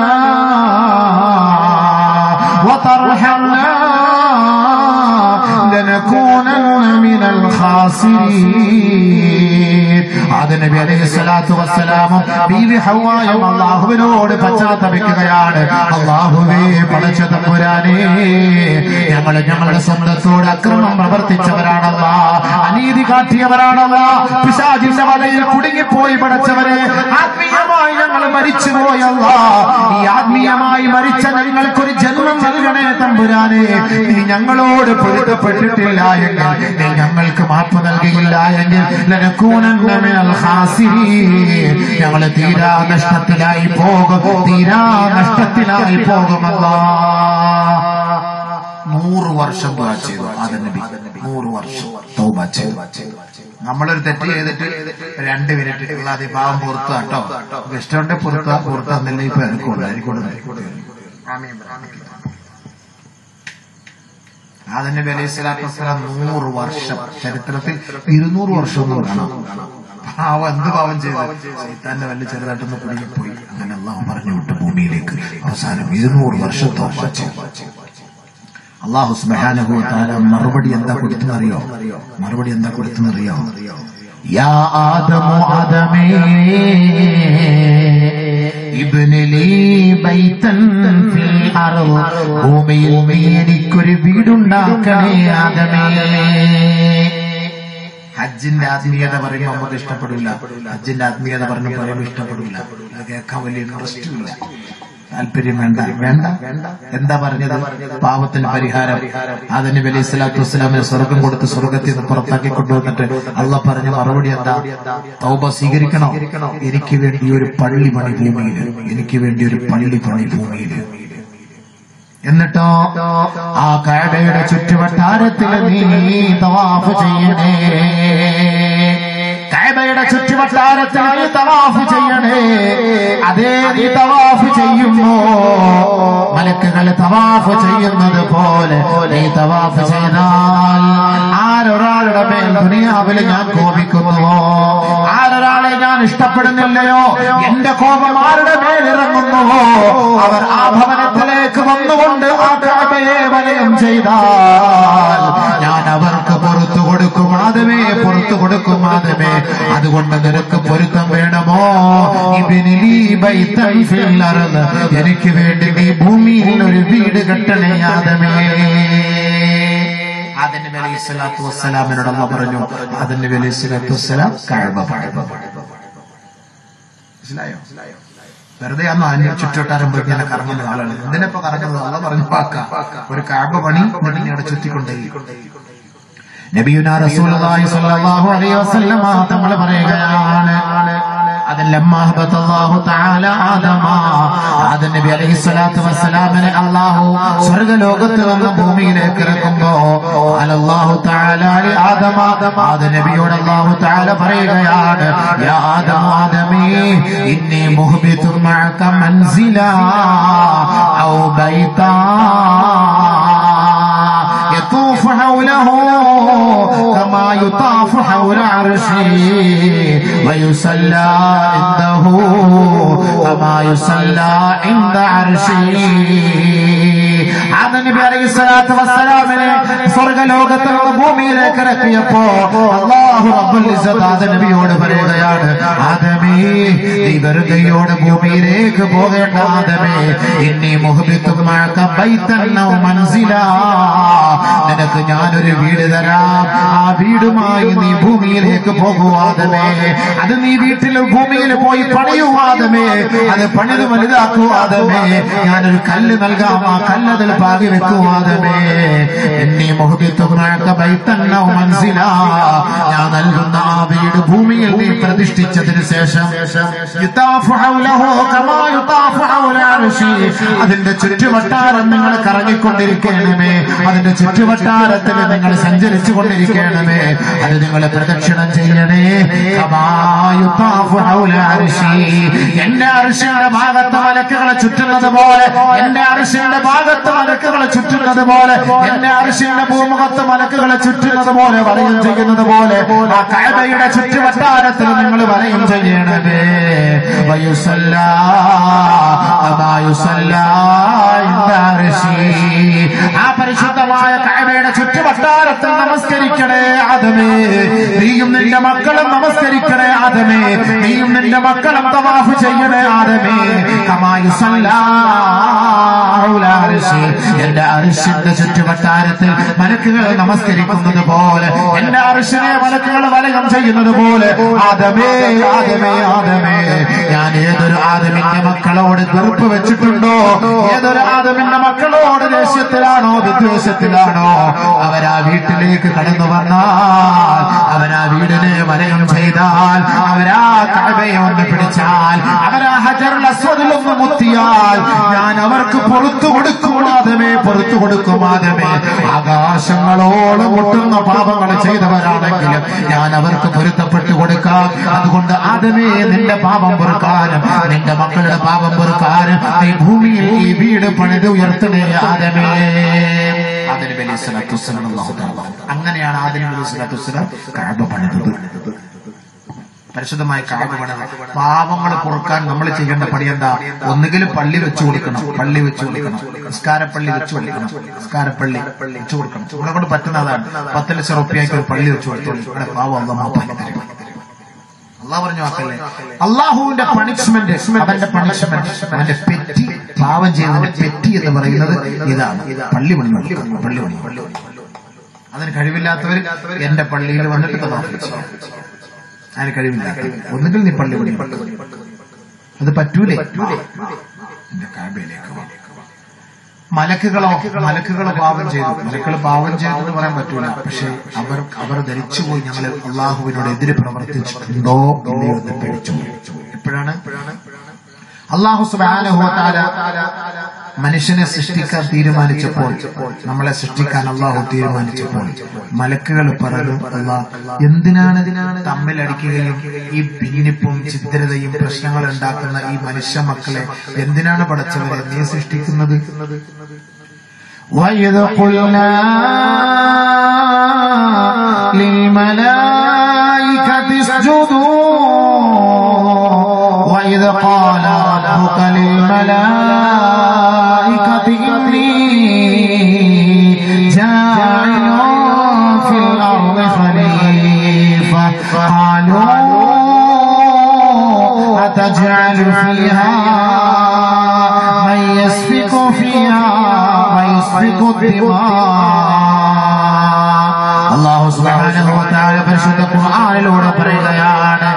وترحمنا لنكونن من الخاسرين ആദ നബി അലൈഹി സ്വലാത്തു വസ്സലാമും ബീവി ഹവായും അള്ളാഹുവിനോട് പശ്ചാത്തപിക്കുകയാണ് അള്ളാഹുവേ പടച്ച തമ്പുരാനേ ഞങ്ങൾ ഞങ്ങളുടെ സ്വന്തത്തോട് അക്രമം പ്രവർത്തിച്ചവരാണല്ല അനീതി കാട്ടിയവരാണല്ല പിശാചിന്റെ വലയിൽ കുടുങ്ങിപ്പോയി പടച്ചവരെ ആത്മീയമായി ഞങ്ങൾ മരിച്ചുപോയല്ല ഈ ആത്മീയമായി മരിച്ച ഞങ്ങൾക്കൊരു ജന്മം നൽകണേ തമ്പുരാനെ നീ ഞങ്ങളോട് പൊരുത്തപ്പെട്ടിട്ടില്ല എങ്കിൽ നീ ഞങ്ങൾക്ക് മാപ്പ് നൽകിയില്ല എങ്കിൽ ലനക്കൂനന്ന മിനൽ ഖാസിരീൻ. ഞങ്ങള് തീരാ നഷ്ടത്തിലായി പോകും തീരാ നഷ്ടത്തിലായി പോകുമല്ലാ നൂറ് വർഷം ദുആ ചെയ്തു ആദം നബി നൂറ് വർഷം തൗബ ചെയ്തു നമ്മളൊരു തെറ്റ് ചെയ്തിട്ട് രണ്ട് മിനിറ്റ് ഉള്ളത് പാവം പുറത്തു കേട്ടോ ഇഷ്ടമുണ്ട് പുറത്ത് പുറത്താന്നില്ല ഇപ്പൊ എനിക്കുണ്ട് എനിക്കുണ്ട് ആദം നബി അലൈഹി സ്വലാത്തു വസ്സലാം നൂറ് വർഷം ചരിത്രത്തിൽ ഇരുന്നൂറ് വർഷം ഒന്നും കാണാം പാവം എന്ത് പാവം ചെയ്തു സൈത്താന്റെ വല്ല ചെറുതായിട്ടൊന്ന് പിടികിപ്പോയി അങ്ങനെ അള്ളാഹു പറഞ്ഞു വിട്ടു ഭൂമിയിലേക്ക് അവസാനം ഇരുന്നൂറ് വർഷം തോപ്പ ചെയ്തു അള്ളാഹു സുബ്ഹാനഹു താല മറുപടി എന്താ കൊടുത്തെന്നറിയോ മറുപടി എന്താ കൊടുത്തെന്നറിയോ യാ ആദമു ആദമേ ഇബ്ന് ലീ ബൈതൻ ഫിൽ അർള് ഭൂമിയിൽ നീ എനിക്കൊരു വീടുണ്ടാക്കണേ ആദമേ ഹജ്ജിന്റെ ആത്മീയത പറയുമ്പോൾ നമുക്ക് ഇഷ്ടപ്പെടില്ല ഹജ്ജിന്റെ ആത്മീയത പറഞ്ഞു പറയുമ്പോൾ ഇഷ്ടപ്പെടില്ല അത് കേൾക്കാൻ വലിയ ഇൻട്രസ്റ്റും ഇല്ല താല്പര്യം വേണ്ട വേണ്ട എന്താ പറഞ്ഞത് പാവത്തിന് പരിഹാരം അതിന് വലിയ ഇസ്ലാത്തു വസ്സലാമിന് സ്വർഗം കൊടുത്ത് സ്വർഗത്തിൽ നിന്ന് പുറത്താക്കി കൊണ്ടുവന്നിട്ട് അള്ള പറഞ്ഞ മറുപടി എന്താ തൗബ സ്വീകരിക്കണോ എനിക്ക് വേണ്ടി ഒരു പള്ളി പണി ഭൂമിയിൽ എനിക്ക് വേണ്ടി ഒരു പള്ളി പണി ഭൂമിയിൽ എന്നിട്ടോ ആ കഴയുടെ ചുറ്റുവട്ടാരത്തിൽ നീ തവാഫ് ചെയ്യണേ കഴയുടെ ചുറ്റുവട്ടാരത്തിൽ നീ തവാഫ് ചെയ്യണേ അതേ നീ തവാഫ് ചെയ്യുമ്പോ മലക്കുകൾ തവാഫ് ചെയ്യുന്നത് പോലെ നീ തവാഫ് ചെയ്താൽ ആരൊരാളുടെ മേൽ ദുനിയാവിൽ ഞാൻ കോപിക്കുന്നുവോ ആരൊരാളെ ഞാൻ ഇഷ്ടപ്പെടുന്നില്ലയോ എന്റെ കോപം ആരുടെ മേൽ ഇറങ്ങുന്നുവോ അവർ ആ ഭവനത്തിലേക്ക് വന്നുകൊണ്ട് ആ കാബയെ വലയം ചെയ്താൽ ഞാൻ അവർക്ക് പുറത്തു കൊടുക്കും ആദ്യമേ പുറത്തു കൊടുക്കും ആദ്യമേ അതുകൊണ്ട് നിനക്ക് പൊരുത്തം വേണമോ ഇബിനിലീ ബൈത്തൻ ഫിൽ അർദ്. എനിക്ക് വേണ്ടി നീ ഭൂമിയിൽ ഒരു വീട് കെട്ടണേ ആദമേ ആദം അലൈഹി സ്വലാത്തു വസ്സലാമിനോട് അമ്മ പറഞ്ഞു ആദം നബി അലൈഹി സ്വലാത്തു വസ്സലാം കഅബ പണിതു മനസ്സിലായോ വെറുതെ അന്ന് അതിന്റെ ചുറ്റോട്ടാരം പോയി ഇങ്ങനെ കറങ്ങുന്ന ആളാണ് എന്തിനപ്പോ കറങ്ങുന്നത് അല്ല പറഞ്ഞു വാക്ക ഒരു കാബ പണി എന്നിട്ട് ഇങ്ങനെ ചുറ്റിക്കൊണ്ടേ നബിയുന റസൂലുള്ളാഹി സ്വല്ലല്ലാഹു അലൈഹി വസല്ലമ തങ്ങൾ പറയുകയാണ് അല്ലാഹു തആല ആദമ ആദം നബി അലൈഹി സ്വലാത്തു വസ്സലാമിനെ അല്ലാഹു സ്വർഗ്ഗലോകത്ത് നിന്ന് ഭൂമിയിലേക്ക് ഇറക്കുമ്പോ അല്ലാഹു തആല അലി ആദമ ആദം നബിയോട് അല്ലാഹു തആല പറയുകയാണ് യാ ആദം ആദമേ ഇന്നി മുഹ്ബിതു മഅക മൻസില ഔ ബൈതാ يطوف حوله كما يطاف حول عرشه ويصلى عنده كما يصلى عند عرشه ആദം നബി അലൈഹി സ്വലാത്തു വസ്സലാമിനെ സ്വർഗ്ഗലോകത്ത് നിന്ന് ഭൂമിയിലേക്ക് ഇറക്കിയപ്പോ അല്ലാഹു റബ്ബുൽ ഇസ്സത്ത് ആദം നബിയോട് പറയുകയാണ് ആദമേ നീ വെറുതെയോട് ഭൂമിയിലേക്ക് പോകേണ്ട ആദമേ ഇന്നി മുഹബിത്തും മഴക്ക ബൈത്തന്നൗ മൻസിലാ നിനക്ക് ഞാനൊരു വീട് തരാം ആ വീടുമായി നീ ഭൂമിയിലേക്ക് പോകുവാദമേ അത് നീ വീട്ടിൽ ഭൂമിയിൽ പോയി പണിയുവാദമേ അത് പണിത് വലുതാക്കുവാദമേ ഞാനൊരു കല്ല് നൽകാം ആ കല്ലതിൽ പാകി വെക്കുവാദമേ എന്നീ മുഹബിത്തുമാക്ക ബൈത്തന്നോ മനസ്സിലാ ഞാൻ നൽകുന്ന ആ വീട് ഭൂമിയിൽ നീ പ്രതിഷ്ഠിച്ചതിന് ശേഷം യുതാഫു ഹൗലഹു കമാ യുതാഫു ഹൗല അർശി. അതിന്റെ ചുറ്റുവട്ടാരം നിങ്ങൾ കറങ്ങിക്കൊണ്ടിരിക്കണമേ അതിന്റെ ചുറ്റുവട്ടാരത്തിൽ നിങ്ങൾ സഞ്ചരിച്ചു കൊണ്ടിരിക്കണമേ അത് നിങ്ങൾ പ്രദക്ഷിണം ചെയ്യണേ കമാ യുതാഫു ഹൗല അർശി. എന്റെ അർശിയുടെ ഭാഗത്ത് മലക്കുകളെ ചുറ്റുന്നത് പോലെ എന്റെ അർശിയുടെ ഭാഗത്ത് മലക്കുകളെ ചുറ്റുന്നത് പോലെ എന്റെ അർശിയുടെ ഭൂമുഖത്ത് മലക്കുകളെ ചുറ്റുന്നത് പോലെ വലയം ചെയ്യുന്നത് പോലെ ആ കഴബയുടെ ചുറ്റുവട്ടാരത്തിൽ നിങ്ങൾ വലയം ചെയ്യണമേ വയുസല്ല അമായുസല്ല ആ പരിശുദ്ധമായ കഴബയുടെ ചുറ്റുവട്ടാരത്തിൽ നമസ്കരിക്കണേ ആദമേ നീയും നിന്റെ മക്കളും നമസ്കരിക്കണേ ആദമേ നീയും നിന്റെ മക്കളും തവാഫ് ചെയ്യണേ ആദമേ കമായുസല്ല എന്റെ അരിശിന്റെ ചുറ്റുവട്ടാരത്തിൽ മലക്കുകൾ നമസ്കരിക്കുന്നത് പോലെ എന്റെ അരിശിനെ മലക്കുകൾ വലകം ചെയ്യുന്നത് പോലെ ആദമേ ആദമേ ആദമേ ഞാൻ ഏതൊരു ആദമിന്റെ മക്കളോട് വെറുപ്പ് വെച്ചിട്ടുണ്ടോ ഏതൊരു ആദമിന്റെ മക്കളോട് ദേഷ്യത്തിലാണോ വിദ്വേഷത്തിലാണോ അവരാ വീട്ടിലേക്ക് കടന്നു വന്നാൽ അവരാ വീടിനെ വലയം ചെയ്താൽ അവരാ കഴവയെ ഒന്ന് പിടിച്ചാൽ അവരാ ഹജറുൽ അസ്വദിൽ ഒന്ന് മുത്തിയാൽ ഞാൻ അവർക്ക് പുറത്തു കൊടുക്കുമാതമേ പുറത്തു കൊടുക്കുമാതമേ ആകാശങ്ങളോളം ഒട്ടുന്ന പാപങ്ങൾ ചെയ്തവരാണെങ്കിലും ഞാൻ അവർക്ക് പൊരുത്തപ്പെട്ടു കൊടുക്കാം അതുകൊണ്ട് ആദമേ നിന്റെ പാപം പൊറുക്കാനും നിന്റെ മക്കളുടെ പാപം പൊറുക്കാനും നീ ഭൂമിയിൽ ഈ വീട് പണിത് ഉയർത്തണേ ആദമേ ആദം നബി അലൈഹി സ്വലാത്തു വസ്സലാം അല്ലാഹു തആല. അങ്ങനെയാണ് ആദം നബി അലൈഹി സ്വലാത്തു വസ്സലാം കഅബ പണിതത് പരിശുദ്ധമായ കാബ പണിത് പാവങ്ങൾ പൊറുക്കാൻ നമ്മൾ ചെയ്യേണ്ട പണി എന്താ ഒന്നുകിൽ പള്ളി വെച്ചു കൊടുക്കണം പള്ളി വെച്ചു കൊടുക്കണം നിസ്കാരപ്പള്ളി വെച്ചു കൊടുക്കണം നിസ്കാരപ്പള്ളി വെച്ചു കൊടുക്കണം നമ്മളെ കൊണ്ട് പറ്റുന്ന അതാണ് പത്ത് ലക്ഷം റുപ്യക്ക് ഒരു പള്ളി വെച്ചു കൊടുത്തോളൂ ഇവിടെ പാവം അല്ല മാപ്പാക്കി തരും അള്ളാഹ് പറഞ്ഞു വാക്കല്ലേ അള്ളാഹുവിന്റെ പണിഷ്മെന്റ് അവന്റെ പണിഷ്മെന്റ് അവന്റെ പെറ്റി പാവം ചെയ്യുന്നതിന്റെ പെറ്റി എന്ന് പറയുന്നത് ഇതാണ് പള്ളി പണി കൊടുക്കണം. പള്ളി പണി അതിന് കഴിവില്ലാത്തവർ എന്റെ പള്ളിയിൽ വന്നിട്ട് തമാശ ചെയ്യും. അതിന് കഴിവില്ലാത്തവർ ഒന്നുകിൽ നീ പള്ളി പണി അത് പറ്റൂലേ എന്റെ കാബയിലേക്ക് വാ. മലക്കുകളോ മലക്കുകളോ പാപം ചെയ്തു മലക്കുകൾ പാപം ചെയ്തു എന്ന് പറയാൻ പറ്റൂല പക്ഷെ അവർ അവർ ധരിച്ചുപോയി ഞങ്ങൾ അള്ളാഹുവിനോട് എതിര് പ്രവർത്തിച്ചിട്ടുണ്ടോ ഇല്ലയോ എന്ന് പേടിച്ചു എപ്പോഴാണ് അള്ളാഹു സുബാനുഹോത്താല മനുഷ്യനെ സൃഷ്ടിക്കാൻ തീരുമാനിച്ചപ്പോൾ നമ്മളെ സൃഷ്ടിക്കാൻ അള്ളാഹു തീരുമാനിച്ചപ്പോൾ മലക്കുകൾ പറഞ്ഞു അള്ളാഹ് എന്തിനാണ് തമ്മിലടിക്കുകയും ഈ ഭിന്നിപ്പും ചിത്രതയും പ്രശ്നങ്ങൾ ഉണ്ടാക്കുന്ന ഈ മനുഷ്യ മക്കളെ എന്തിനാണ് പടച്ചവരെ നീ സൃഷ്ടിക്കുന്നത് وإذ قلنا للملائكة اسجدوا وإذ قال ربك للملائكة إني جاعل في الأرض خليفة قالوا أتجعل فيها من يسفك فيها ويسفك الدماء അള്ളാഹു സുബ്ഹാനഹു വ തആല പരിശുദ്ധ ഖുർആനിലൂടെ പറയുകയാണ് അള്ളാഹു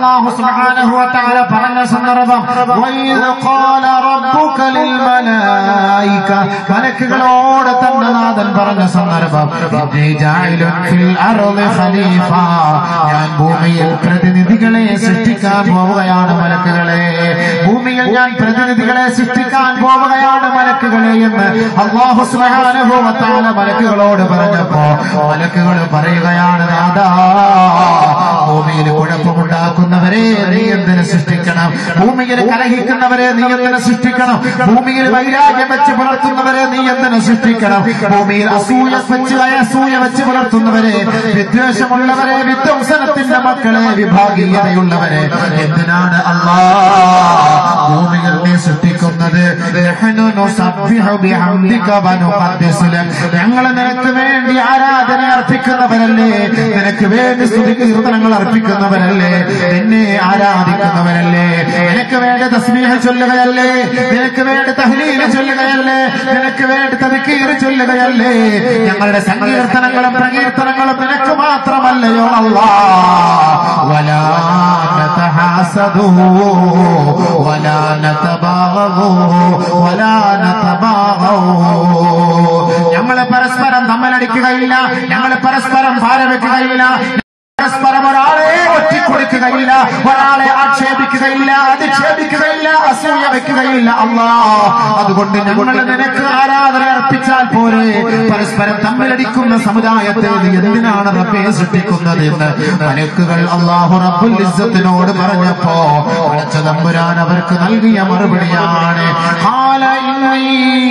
അള്ളാഹു സുബ്ഹാനഹു വ തആല പറഞ്ഞ സന്ദർഭം വൈദ് ഖാല റബ്ബുക ലിൽ മലായിക മലക്കുകളോട് തന്റെ നാഥൻ പറഞ്ഞ സന്ദർഭം ഇന്നി ജാഇലുൻ ഫിൽ അർളി ഖലീഫ ഞാൻ ഭൂമിയിൽ പ്രതിനിധികളെ സൃഷ്ടിക്കാൻ പോവുകയാണ് മലക്കുകളെ ഭൂമിയിൽ ഞാൻ പ്രതിനിധികളെ സൃഷ്ടിക്കാൻ പോവുകയാണ് മലക്കുകളെ എന്ന് അള്ളാഹു സുബ്ഹാനഹു വ തആല മലക്കുകളോട് പറഞ്ഞപ്പോ മലക്കുകൾ പറയുകയാണ് നാദാ ഭൂമിയിൽ കുഴപ്പമുണ്ടാക്കുന്നവരെ നീ എന്തിനു സൃഷ്ടിക്കണം ഭൂമിയിൽ കലഹിക്കുന്നവരെ നീ എന്തിനു സൃഷ്ടിക്കണം ഭൂമിയിൽ വൈരാഗ്യം വെച്ച് പുലർത്തുന്നവരെ നീ എന്തിനു സൃഷ്ടിക്കണം ഭൂമിയിൽ അസൂയ വെച്ച് അസൂയ വെച്ച് പുലർത്തുന്നവരെ വിദ്വേഷമുള്ളവരെ വിധ്വംസനത്തിന്റെ മക്കളെ വിഭാഗീയതയുള്ളവരെ എന്തിനാണ് അള്ളാ ഭൂമിയിൽ നീ സൃഷ്ടിക്കുന്നത് നഹ്നു നുസബ്ബിഹു ബിഹംദിക വനുഖദ്ദിസു ലക്. ഞങ്ങൾ നിനക്ക് വേണ്ടി ആരാധന അർപ്പിക്കുന്നവരല്ലേ നിനക്ക് വേണ്ടി സ്തുതി കീർത്തനങ്ങൾ അർപ്പിക്കുന്നവരല്ലേ നിന്നെ ആരാധിക്കുന്നവരല്ലേ നിനക്ക് വേണ്ടി തസ്മീഹ ചൊല്ലുകയല്ലേ നിനക്ക് വേണ്ടി തഹ്ലീൽ ചൊല്ലുകയല്ലേ നിനക്ക് വേണ്ടി തദ്ക്കീർ ചൊല്ലുകയല്ലേ ഞങ്ങളുടെ സങ്കീർത്തനങ്ങളും പ്രകീർത്തനങ്ങളും നിനക്ക് മാത്രമല്ലയോ അല്ലാ വലാ നതഹാസദൂ വലാ നതബാഗൂ വലാ നതബാഗൂ ഞങ്ങളെ പരസ്പരം തമ്മിലടിക്കുകയില്ല ഞങ്ങളെ പരസ്പരം ഭാരവെക്കുകയില്ല പരസ്പരം ഒരാളെ ഒറ്റിക്കൊടുക്കുകയില്ല ഒരാളെ ആക്ഷേപിക്കുകയില്ല അധിക്ഷേപിക്കുകയില്ല അസൂയ വെക്കുകയില്ല അള്ളാ അതുകൊണ്ട് ഞങ്ങൾ നിനക്ക് ആരാധന അർപ്പിച്ചാൽ പോരെ പരസ്പരം തമ്മിലടിക്കുന്ന സമുദായത്തെ നീ എന്തിനാണ് റബ്ബെ സൃഷ്ടിക്കുന്നത് എന്ന് മലക്കുകൾ അള്ളാഹു റബ്ബുൽ ഇസ്സത്തിനോട് പറഞ്ഞപ്പോ പടച്ച തമ്പുരാൻ അവർക്ക് നൽകിയ മറുപടിയാണ് ഖാല ഇന്നി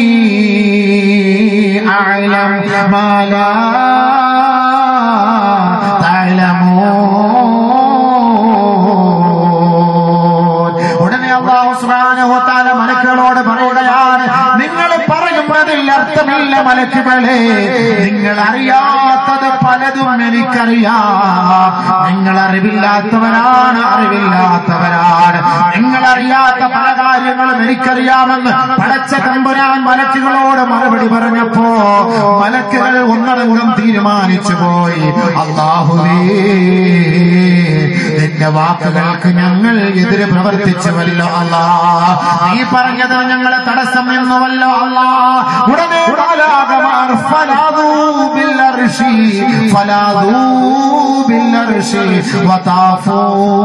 അഅലം മാ ലാ തഅലമൂൻ ഉടനെ അള്ളാഹു സുബ്ഹാനഹു വ തആല മലക്കുകളോട് പറയുകയാണ് നിങ്ങൾ പറയുന്നതിൽ അർത്ഥമില്ല മലക്കുകളെ നിങ്ങൾ അറിയാത്തത് പലതും എനിക്കറിയാം നിങ്ങൾ അറിവില്ലാത്തവരാണ് അറിവില്ലാത്തവരാണ് നിങ്ങൾ അറിയാത്ത പല കാര്യങ്ങളും എനിക്കറിയാമെന്ന് പടച്ച തമ്പുരാൻ മലക്കുകളോട് മറുപടി പറഞ്ഞപ്പോ മലക്കുകൾ ഒന്നടങ്കം തീരുമാനിച്ചു പോയി അള്ളാഹുവേ നിന്റെ വാക്കുകൾക്ക് ഞങ്ങൾ എതിര് പ്രവർത്തിച്ചുവല്ലോ അല്ലാ നീ പറഞ്ഞത് ഞങ്ങളെ തടസ്സം എന്നുവല്ലോ അല്ലാ ഉടനെ ബാലാകമാർ ഫലാദൂ ബില്ലർഷി ഫലാദൂ ബില്ലർഷി വതാഫൂ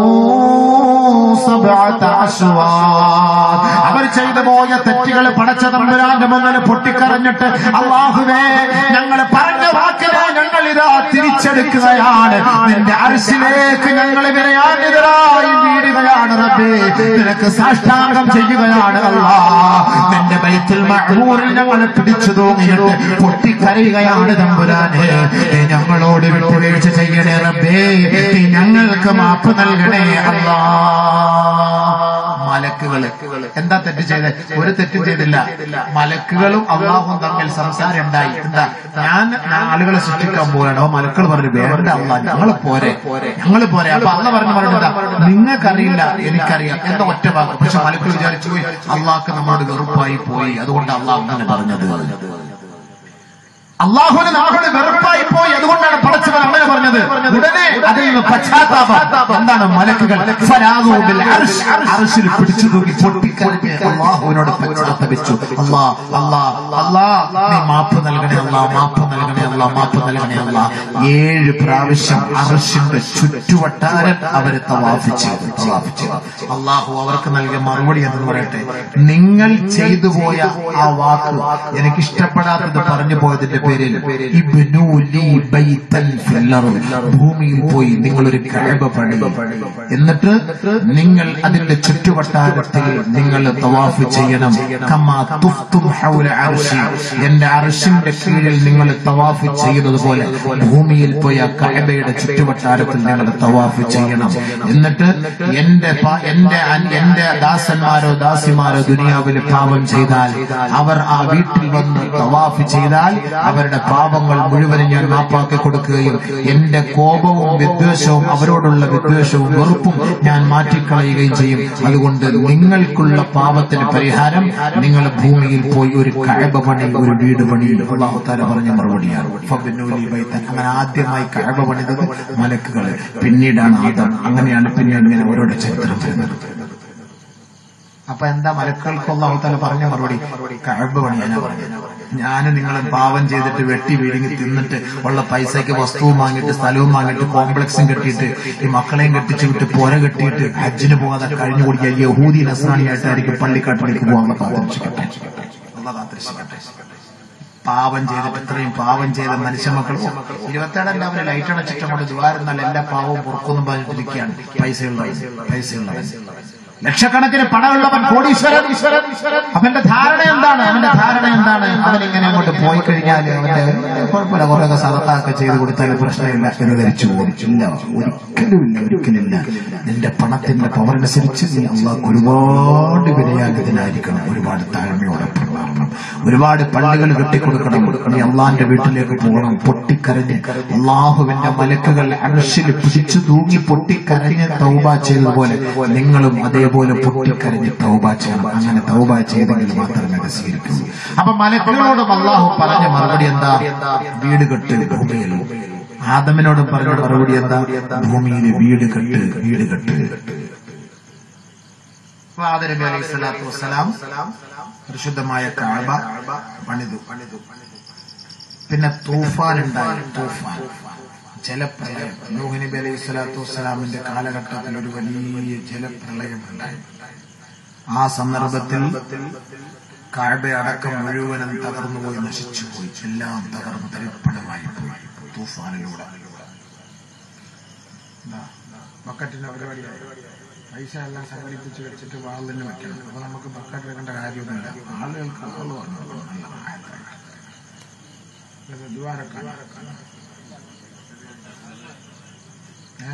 സബ്അത അശ്വാത് അവർ ചെയ്തു പോയ തെറ്റുകൾ പടച്ച തമ്പുരാന്റെ മുന്നിൽ പൊട്ടിക്കറഞ്ഞിട്ട് അള്ളാഹുവേ ഞങ്ങൾ പറഞ്ഞ വാക്കിനെ ഞങ്ങൾ ഇതാ തിരിച്ചെടുക്കുകയാണ് നിന്റെ അരിശിലേക്ക് ഞങ്ങൾ വിനയാന്യതരായി വീടുകയാണ് റബ്ബേ നിനക്ക് സാഷ്ടാംഗം ചെയ്യുകയാണ് അല്ലാ നിന്റെ ബൈത്തുൽ മഅ്മൂറിൽ ഞങ്ങൾ പിടിച്ചു തൂങ്ങിയിട്ട് പൊട്ടിക്കരയുകയാണ് തമ്പുരാനെ നീ ഞങ്ങളോട് വിട്ടുവീഴ്ച ചെയ്യണേ റബ്ബേ നീ ഞങ്ങൾക്ക് മാപ്പ് നൽകണേ അല്ലാ മലക്കുകള് എന്താ തെറ്റ് ചെയ്ത് ഒരു തെറ്റും ചെയ്തില്ല മലക്കുകളും അള്ളാഹും തമ്മിൽ സംസാരം ഉണ്ടായി എന്താ ഞാൻ ആളുകളെ സൃഷ്ടിക്കാൻ പോവാണ് അപ്പൊ മലക്കൾ പറഞ്ഞു വേണ്ട അള്ളാഹ് ഞങ്ങൾ പോരെ ഞങ്ങൾ പോരെ അപ്പൊ അള്ള പറഞ്ഞു പറഞ്ഞതാ നിങ്ങൾക്കറിയില്ല എനിക്കറിയാം എന്ന ഒറ്റ ഭാഗം പക്ഷെ മലക്കൾ വിചാരിച്ചു പോയി അള്ളാഹ്ക്ക് നമ്മളോട് വെറുപ്പായി പോയി അതുകൊണ്ട് അള്ളാഹ് അങ്ങനെ പറഞ്ഞത് അള്ളാഹുവിന് നമ്മളോട് വെറുപ്പായി പോയി അതുകൊണ്ടാണ് പടച്ചവൻ അങ്ങനെ പറഞ്ഞത് ഉടനെ അതിൽ നിന്ന് പശ്ചാത്താപം എന്താണ് മലക്കുകൾ ഫരാദൂബിൽ അർശ്, അർശിൽ പിടിച്ചു തൂക്കി പൊട്ടിക്കരഞ്ഞ് അള്ളാഹുവിനോട് പശ്ചാത്തപിച്ചു അള്ളാ അള്ളാ അള്ളാ നീ മാപ്പ് നൽകണേ അള്ളാ മാപ്പ് നൽകണേ അള്ളാ മാപ്പ് നൽകണേ അള്ളാ ഏഴ് പ്രാവശ്യം അർശിന്റെ ചുറ്റുവട്ടാരൻ അവരെ തവാഫ് ചെയ്തു തവാഫ് ചെയ്തു അള്ളാഹു അവർക്ക് നൽകിയ മറുപടി എന്ന് പറയട്ടെ നിങ്ങൾ ചെയ്തു പോയ ആ വാക്ക് എനിക്ക് ഇഷ്ടപ്പെടാത്തത് പറഞ്ഞു പോയതിന്റെ പേരിൽ ഇബ്നു ലീ ബൈതൻ ഫിൽ അർദ്. ഭൂമിയിൽ പോയി നിങ്ങൾ ഒരു കഅബ പണി എന്നിട്ട് നിങ്ങൾ അതിന്റെ ചുറ്റുവട്ടാരത്തിൽ നിങ്ങൾ തവാഫ് ചെയ്യണം കമാ തുഫ്തും ഹൗല അർശി എന്റെ അർശിന്റെ കീഴിൽ നിങ്ങൾ തവാഫ് ചെയ്യുന്നത് പോലെ ഭൂമിയിൽ പോയി ആ കഅബയുടെ ചുറ്റുവട്ടാരത്തിൽ നിങ്ങൾ തവാഫ് ചെയ്യണം എന്നിട്ട് എന്റെ പ- എന്റെ അൻ- എന്റെ ദാസന്മാരോ ദാസിമാരോ ദുനിയാവിൽ പാപം ചെയ്താൽ അവർ ആ വീട്ടിൽ വന്ന് തവാഫ് ചെയ്താൽ അവർ അവരുടെ പാപങ്ങൾ മുഴുവനും ഞാൻ മാപ്പാക്കി കൊടുക്കുകയും എന്റെ കോപവും വിദ്വേഷവും അവരോടുള്ള വിദ്വേഷവും വെറുപ്പും ഞാൻ മാറ്റിക്കളയുകയും ചെയ്യും അതുകൊണ്ട് നിങ്ങൾക്കുള്ള പാപത്തിന് പരിഹാരം നിങ്ങൾ ഭൂമിയിൽ പോയി ഒരു കഴബ പണി ഒരു വീട് പണി അള്ളാഹുത്താല പറഞ്ഞ മറുപടിയാണ് ഫബിന്നൂലി ബൈത്തൻ. അങ്ങനെ ആദ്യമായി കഴബ പണിതത് മലക്കുകൾ പിന്നീടാണ് ആദം അങ്ങനെയാണ് പിന്നീട് ഇങ്ങനെ ഓരോരുടെ ചരിത്രം വരുന്നത് അപ്പൊ എന്താ മലക്കൾക്ക് അള്ളാഹുത്താല പറഞ്ഞ മറുപടി കഴബ് പണിയാനാ പറഞ്ഞത് ഞാൻ നിങ്ങൾ പാവം ചെയ്തിട്ട് വെട്ടി വീഴുങ്ങി തിന്നിട്ട് ഉള്ള പൈസയ്ക്ക് വസ്തുവും വാങ്ങിയിട്ട് സ്ഥലവും വാങ്ങിയിട്ട് കോംപ്ലക്സും കെട്ടിയിട്ട് ഈ മക്കളെയും കെട്ടിച്ചു വിട്ട് പുര കെട്ടിയിട്ട് ഹജ്ജിന് പോകാതെ കഴിഞ്ഞു കൂടിയ യഹൂദി നസ്രാണിയായിട്ടായിരിക്കും പള്ളിക്കാട്ടിലേക്ക് പോകാൻ കാത്തിരിച്ചിട്ടെ അള്ളാഹ് കാത്തിരിച്ചിട്ടെ പാവം ചെയ്തിട്ട് ഇത്രയും പാവം ചെയ്ത മനുഷ്യമക്കളും ഇരുപത്തേഴല്ല അവന് ലൈറ്റ് അടച്ചിട്ട് അങ്ങോട്ട് ദ്വാരുന്നാൽ എല്ലാ പാവവും പുറക്കൊന്നും പറഞ്ഞിട്ടിരിക്കുകയാണ് പൈസയുള്ളവൻ പൈസയുള്ളവൻ ലക്ഷക്കണക്കിന് പണമുള്ളവൻ കോടീശ്വരൻ അവന്റെ ധാരണ എന്താണ് അവന്റെ ധാരണ എന്താണ് അവൻ ഇങ്ങനെ അങ്ങോട്ട് പോയി കഴിഞ്ഞാൽ അവന്റെ കുഴപ്പമില്ല കുറെയൊക്കെ സദത്തൊക്കെ ചെയ്ത് കൊടുത്താൽ പ്രശ്നമില്ല എന്ന് ധരിച്ചു പോകും ഇല്ല ഒരിക്കലുമില്ല ഒരിക്കലില്ല നിന്റെ പണത്തിന്റെ പവർ അനുസരിച്ച് നീ അള്ളാഹ് ഒരുപാട് വിനയാഗതനായിരിക്കണം ഒരുപാട് താഴ്മയോടെ പെരുമാറണം ഒരുപാട് പള്ളികൾ കെട്ടിക്കൊടുക്കണം നീ അള്ളാന്റെ വീട്ടിലേക്ക് പോകണം പൊട്ടിക്കരഞ്ഞ് അള്ളാഹുവിന്റെ മലക്കുകൾ അർഷിൽ പിടിച്ചു തൂങ്ങി പൊട്ടിക്കരഞ്ഞ് തൗബ ചെയ്തതുപോലെ നിങ്ങളും അതേപോലെ പൊട്ടിക്കരഞ്ഞ് തൗബ ചെയ്യണം അങ്ങനെ തൗബ ചെയ്തെങ്കിൽ മാത്രമേ അത് സ്വീകരിക്കുള്ളൂ അപ്പൊ മലക്കുകളോടും അള്ളാഹു പറഞ്ഞ മറുപടി എന്താ വീട് കെട്ട് ഭൂമിയിൽ ആദമിനോടും പറഞ്ഞ മറുപടി എന്താ ഭൂമിയിൽ വീട് കെട്ട് വീട് കെട്ട് അപ്പൊ ആദം നബി അലൈഹി സ്വലാത്തു വസ്സലാം പരിശുദ്ധമായ കാബ പണിതു പിന്നെ തൂഫാൻ ഉണ്ടായി തൂഫാൻ ജലപ്രളയം നൂഹ് നബി അലൈഹി സ്വലാത്തു വസ്സലാമിന്റെ കാലഘട്ടത്തിൽ ഒരു വലിയ ജലപ്രളയം ഉണ്ടായി ആ സന്ദർഭത്തിൽ കാഴ്ബ അടക്കം മുഴുവനും തകർന്നുപോയി നശിച്ചുപോയി എല്ലാം തകർന്നു തരിപ്പണമായി പോയി തൂഫാനിലൂടെ എന്താ? ബക്കറ്റിന്റെ പരിപാടിയായി പൈസ എല്ലാം സംഘടിപ്പിച്ച് വെച്ചിട്ട് വാളിന് വെക്കണം അപ്പൊ നമുക്ക് ബക്കറ്റ് വെക്കേണ്ട കാര്യമൊന്നുമില്ല ആളുകൾക്ക് ആള് വന്നു നല്ല ആയത്തായിട്ട്. ഇത് ദ്വാരക്കാണ്. ഏ?